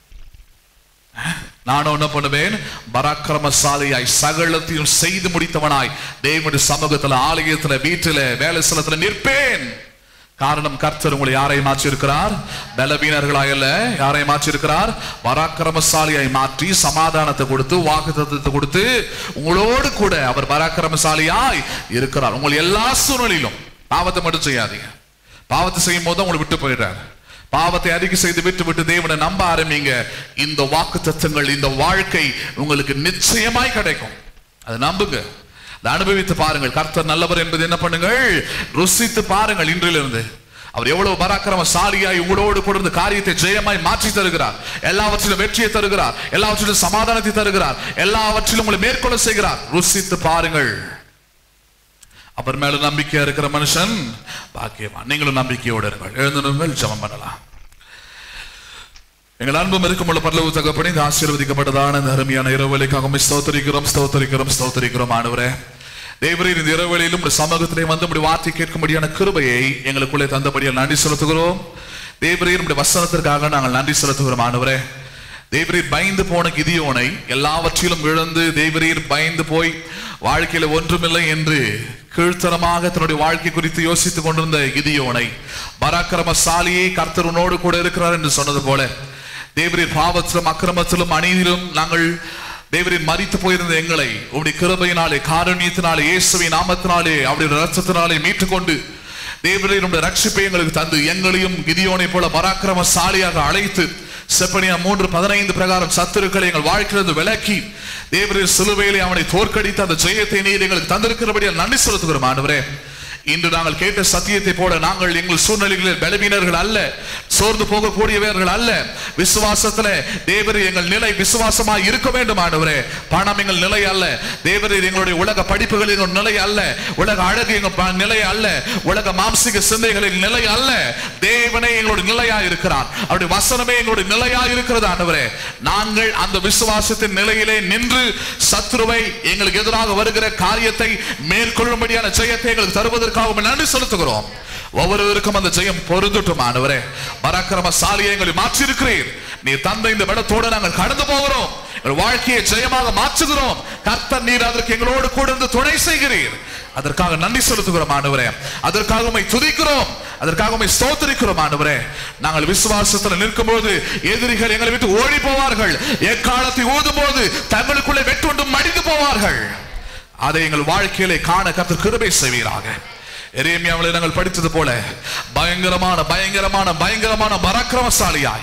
நானும் என்ன பண்ணுவேன் பராக்கிரமசாலியாய் சகலத்தையும் செய்து முடித்தவனாய் தேவனுடைய சமூகத்துல ஆலயத்துல வீட்டுல வேலை ஸ்தலத்துல நிற்பேன் காரணம் கர்த்தர் உங்களை யாரை மாற்றியிருக்கிறார் பலவீனர்களாய் அல்ல யாரை மாற்றியிருக்கிறார் பராக்கிரமசாலியாய் மாற்றி சமாதானத்தை கொடுத்து வாக்குத்தத்தத்தை கொடுத்து உங்களோடு கூட அவர் பராக்கிரமசாலியாய் இருக்கிறார் உங்கள் எல்லா சூழ்நிலையிலும் பாவத்தை மட்டும் செய்யாதீங்க பாவத்தை செய்யும் போது உங்களை விட்டு போயிடுறார் பாவத்தை அறிக்கை செய்து விட்டு விட்டு தேவனை நம்ப ஆரம்பிங்க இந்த வாக்கு தத்துவங்கள் இந்த வாழ்க்கை உங்களுக்கு நிச்சயமாய் கிடைக்கும் அதை நம்புங்க அதை அனுபவித்து பாருங்கள் கர்த்தர் நல்லவர் என்பது என்ன பண்ணுங்கள் ருசித்து பாருங்கள் இன்றிலிருந்து அவர் எவ்வளவு பராக்கிரமசாலியாய் உங்களோடு கூட இருந்த காரியத்தை ஜெயமாய் மாற்றி தருகிறார் எல்லாவற்றிலும் வெற்றியை தருகிறார் எல்லாவற்றிலும் சமாதானத்தை தருகிறார் எல்லாவற்றிலும் உங்களை மேற்கொள்ள செய்கிறார் ருசித்து பாருங்கள் அவர் மேல நம்பிக்கையா இருக்கிற மனுஷன் பாக்கியவான் நீங்களும் நம்பிக்கையோடு இருங்கள் எழுந்திருங்கள் ஜெபம் பண்ணலாம் எங்கள் அன்பும் இருக்குமுள்ள பரலவு தகப்பனே இந்த ஆசீர்வதிக்கப்பட்டதான இந்த அருமையான இரவலைக்காக உம்மை ஸ்தோத்தரிக்கிறோம் ஸ்தோத்தரிக்கிறோம் ஸ்தோத்தரிக்கிறோம் ஆண்டவரே தேவரீர் இந்த இரவலையிலும் உம்முடைய சமூகத்திலே வந்து உம்முடைய வார்த்தை கேட்கும்படியான கிருபையை எங்களுக்குள்ளே தந்தபடியால் நன்றி செலுத்துகிறோம் தேவரீர் உம்முடைய வசனத்திற்காக நாங்கள் நன்றி செலுத்துகிறோம் ஆண்டவரே தேவரீர் பயந்து போன கிதியோனை எல்லாவற்றிலும் இழந்து தேவரீர் பயந்து போய் வாழ்க்கையில ஒன்றுமில்லை என்று கீழ்த்தரமாக தன்னுடைய வாழ்க்கை குறித்து யோசித்துக் கொண்டிருந்த கிதியோனை பராக்கிரமசாலியை கர்த்தர் உன்னோடு கூட இருக்கிறார் என்று சொன்னது போல தேவரீர் பாவத்திலும் அக்கிரமத்திலும் அநீதியிலும் நாங்கள் தேவரின் மறித்து போயிருந்த எங்களை உடைய கிருபையினாலே காரணியத்தினாலே இயேசுவின் நாமத்தினாலே அவருடைய ரத்தத்தினாலே மீட்டுக்கொண்டு தேவரீர் உடைய ரட்சிப்பை எங்களுக்கு தந்து எங்களையும் கிதியோனை போல பராக்கிரமசாலியாக அழைத்து செப்பனியா மூன்று பதினைந்து பிரகாரம் சத்துருக்களை எங்கள் வாழ்க்கையிலிருந்து விலக்கி தேவரின் சிலுவையிலே அவனை தோற்கடித்து அந்த ஜெயத்தை நீர் எங்களுக்கு தந்திருக்கிறபடியால் நன்றி செலுத்துகிறோம் ஆண்டவரே இன்று நாங்கள் கேட்ட சத்தியத்தை போல நாங்கள் எங்கள் சூழ்நிலைகளில் பலவீனர்கள் அல்ல சோர்ந்து போகக்கூடியவர்கள் அல்ல விசுவாசத்துல தேவரீர் எங்கள் நிலை விசுவாசமாய் இருக்க வேண்டும் ஆண்டவரே பணம் எங்கள் நிலை அல்ல தேவரீர் எங்களுடைய உலக படிப்புகள் எங்கள் நிலை அல்ல உலக அழகு எங்கள் ப- நிலை அல்ல உலக மாம்சிக சிந்தைகளின் நிலை அல்ல தேவனே எங்களுடைய நிலையா இருக்கிறார் அவருடைய வசனமே எங்களுடைய நிலையா இருக்கிறது ஆண்டவரே நாங்கள் அந்த விசுவாசத்தின் நிலையிலே நின்று சத்ருவை எங்களுக்கு எதிராக வருகிற காரியத்தை மேற்கொள்ளும்படியான ஜெயத்தை எங்களுக்கு தருவதற்காக உம்மை நன்றி செலுத்துகிறோம் ஒவ்வொருவருக்கும் அந்த ஜெயம் பொருந்தட்டும் ஆண்டவரே பராக்கிரமசாலியை எங்களை மாற்றியிருக்கிறீர் நீ தந்த இந்த படத்தோடு நாங்கள் கடந்து போகிறோம் எங்கள் வாழ்க்கையை ஜெயமாக மாற்றுகிறோம் கர்த்தர் நீர் அதற்கு எங்களோடு கூட இருந்து துணை செய்கிறீர் அதற்காக நன்றி செலுத்துகிறோம் ஆண்டவரே அதற்காக உம்மை துதிக்கிறோம் அதற்காக உம்மை ஸ்தோத்திரிக்கிறோம் ஆண்டவரே நாங்கள் விசுவாசத்தில் நிற்கும்போது எதிரிகள் எங்களை விட்டு ஓடி போவார்கள் எக்காலத்தை ஊதும் போது தங்களுக்குள்ளே வெட்டுண்டு மடிந்து போவார்கள் அதை எங்கள் வாழ்க்கையிலே காண கர்த்தர் கிருபை செய்வீராக எரேமியாவில் நாங்கள் படித்தது போல பயங்கரமான பயங்கரமான பயங்கரமான பராக்கிரமசாலியாய்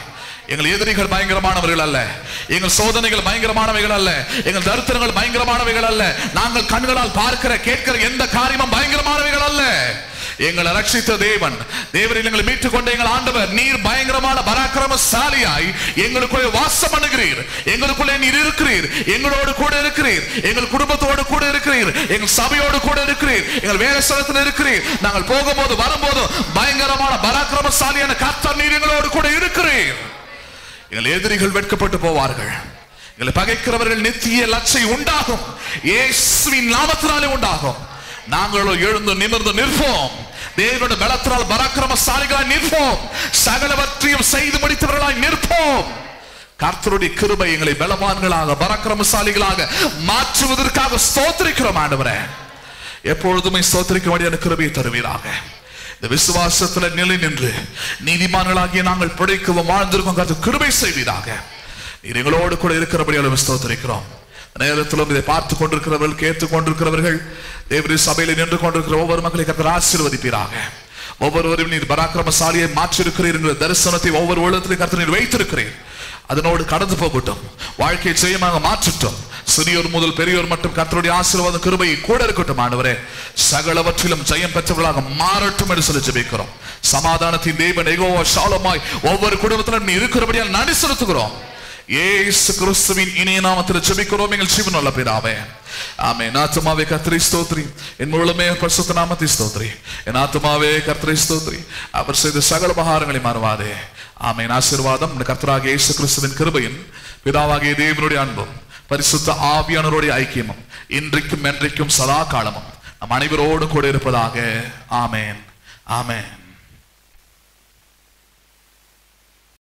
எங்கள் எதிரிகள் பயங்கரமானவர்கள் அல்ல எங்கள் சோதனைகள் பயங்கரமானவைகள் அல்ல எங்கள் தரித்திரங்கள் பயங்கரமானவைகள் அல்ல நாங்கள் கண்களால் பார்க்கிற கேட்கிற எந்த காரியமும் பயங்கரமானவைகள் அல்ல எங்களை ரட்சித்த தேவன் தேவரில் எங்களை மீட்டுக் கொண்ட எங்கள் ஆண்டவர் நீர் பயங்கரமான பராக்கிரமசாலியாய் எங்களுக்குள்ளே வாசம் பண்ணுகிறீர் எங்களுக்குள்ளே நீர் இருக்கிறீர் எங்களோடு கூட இருக்கிறீர் எங்கள் குடும்பத்தோடு கூட இருக்கிறீர் எங்கள் சபையோடு கூட இருக்கிறீர் எங்கள் வேலை ஸ்தலத்தில் இருக்கிறீர் நாங்கள் போகும்போது வரும்போது பயங்கரமான பராக்கிரமசாலியான கர்த்தர் நீர் எங்களோடு கூட இருக்கிறீர் எங்கள் எதிரிகள் வெட்கப்பட்டு போவார்கள் எங்களை பகைக்கிறவர்கள் நித்திய லட்சை உண்டாகும் இயேசுவின் நாமத்தினாலே உண்டாகும் நாங்களோ எழுந்து நிமிர்ந்து நிற்போம் தேவனுடைய பலத்தினால் பராக்கிரமசாலிகளாய் நிற்போம் சகலவற்றையும் செய்து முடித்தவர்களாய் நிற்போம் கர்த்தருடைய கிருபை எங்களை பலவான்களாக பராக்கிரமசாலிகளாக மாற்றுவதற்காக ஸ்தோத்திரிக்கிறோம் ஆண்டவரே எப்பொழுதுமே ஸ்தோத்திரிக்கும்படியான கிருபையை தருவீராக இந்த விசுவாசத்துல நிலை நின்று நீதிமான்களாகிய நாங்கள் பிழைக்கவும் வாழ்ந்திருக்கோம் கருத்து கிருபை செய்வீராக நீர் எங்களோடு கூட இருக்கிறபடியாலும் ஸ்தோத்திரிக்கிறோம் நேரத்திலும் இதை பார்த்து கொண்டிருக்கிறவர்கள் கேட்டுக் கொண்டிருக்கிறவர்கள் தேவரி சபையில நின்று கொண்டிருக்கிற ஒவ்வொரு மக்களை கத்தர் ஆசீர்வதிப்பீராக ஒவ்வொருவரும் நீர் பராக்கிரமசாலியை மாற்றிருக்கிறீர் என்ற தரிசனத்தை ஒவ்வொரு உள்ளத்திலும் கருத்து நீர் வைத்திருக்கிறீர் அதனோடு கடந்து போகட்டும் வாழ்க்கையை ஜெயமாக மாற்றட்டும் சிறியோர் முதல் பெரியோர் மட்டும் கர்த்தருடைய ஆசீர்வாதம் கிருபை கூட இருக்கட்டும் ஆண்டவரே சகலவற்றிலும் ஜெயம் பெற்றவர்களாக மாறட்டும் என்று சொல்லி ஜெபிக்கிறோம் சமாதானத்தின் தேவன் எகோவா ஷாலமாய் ஒவ்வொரு குடும்பத்திலும் நீ இருக்கிறபடியால் நடி செலுத்துகிறோம் ஏசு கிறிஸ்துவின் இணைய நாமத்தில் ஜெபிக்கிறோம் எங்கள் ஜீவனுள்ள பிதாவே ஆமே ஆத்துமாவே கர்த்தரை ஸ்தோத்ரி என் முழுமே பரிசுத்த நாமத்தை ஸ்தோத்ரி என் ஆத்துமாவே கர்த்தரை ஸ்தோத்ரி அவர் செய்த சகல பகாரங்களை மாறுவாதே ஆமேன் ஆசீர்வாதம் இந்த கர்த்தராகிய இயேசு கிறிஸ்துவின் கிருபையும் பிதாவாகிய தேவனுடைய அன்பும் பரிசுத்த ஆவியானவருடைய ஐக்கியமும் இன்றைக்கும் என்றைக்கும் சதா காலமும் நம் அனைவரோடும் கூட இருப்பதாக ஆமேன் ஆமேன்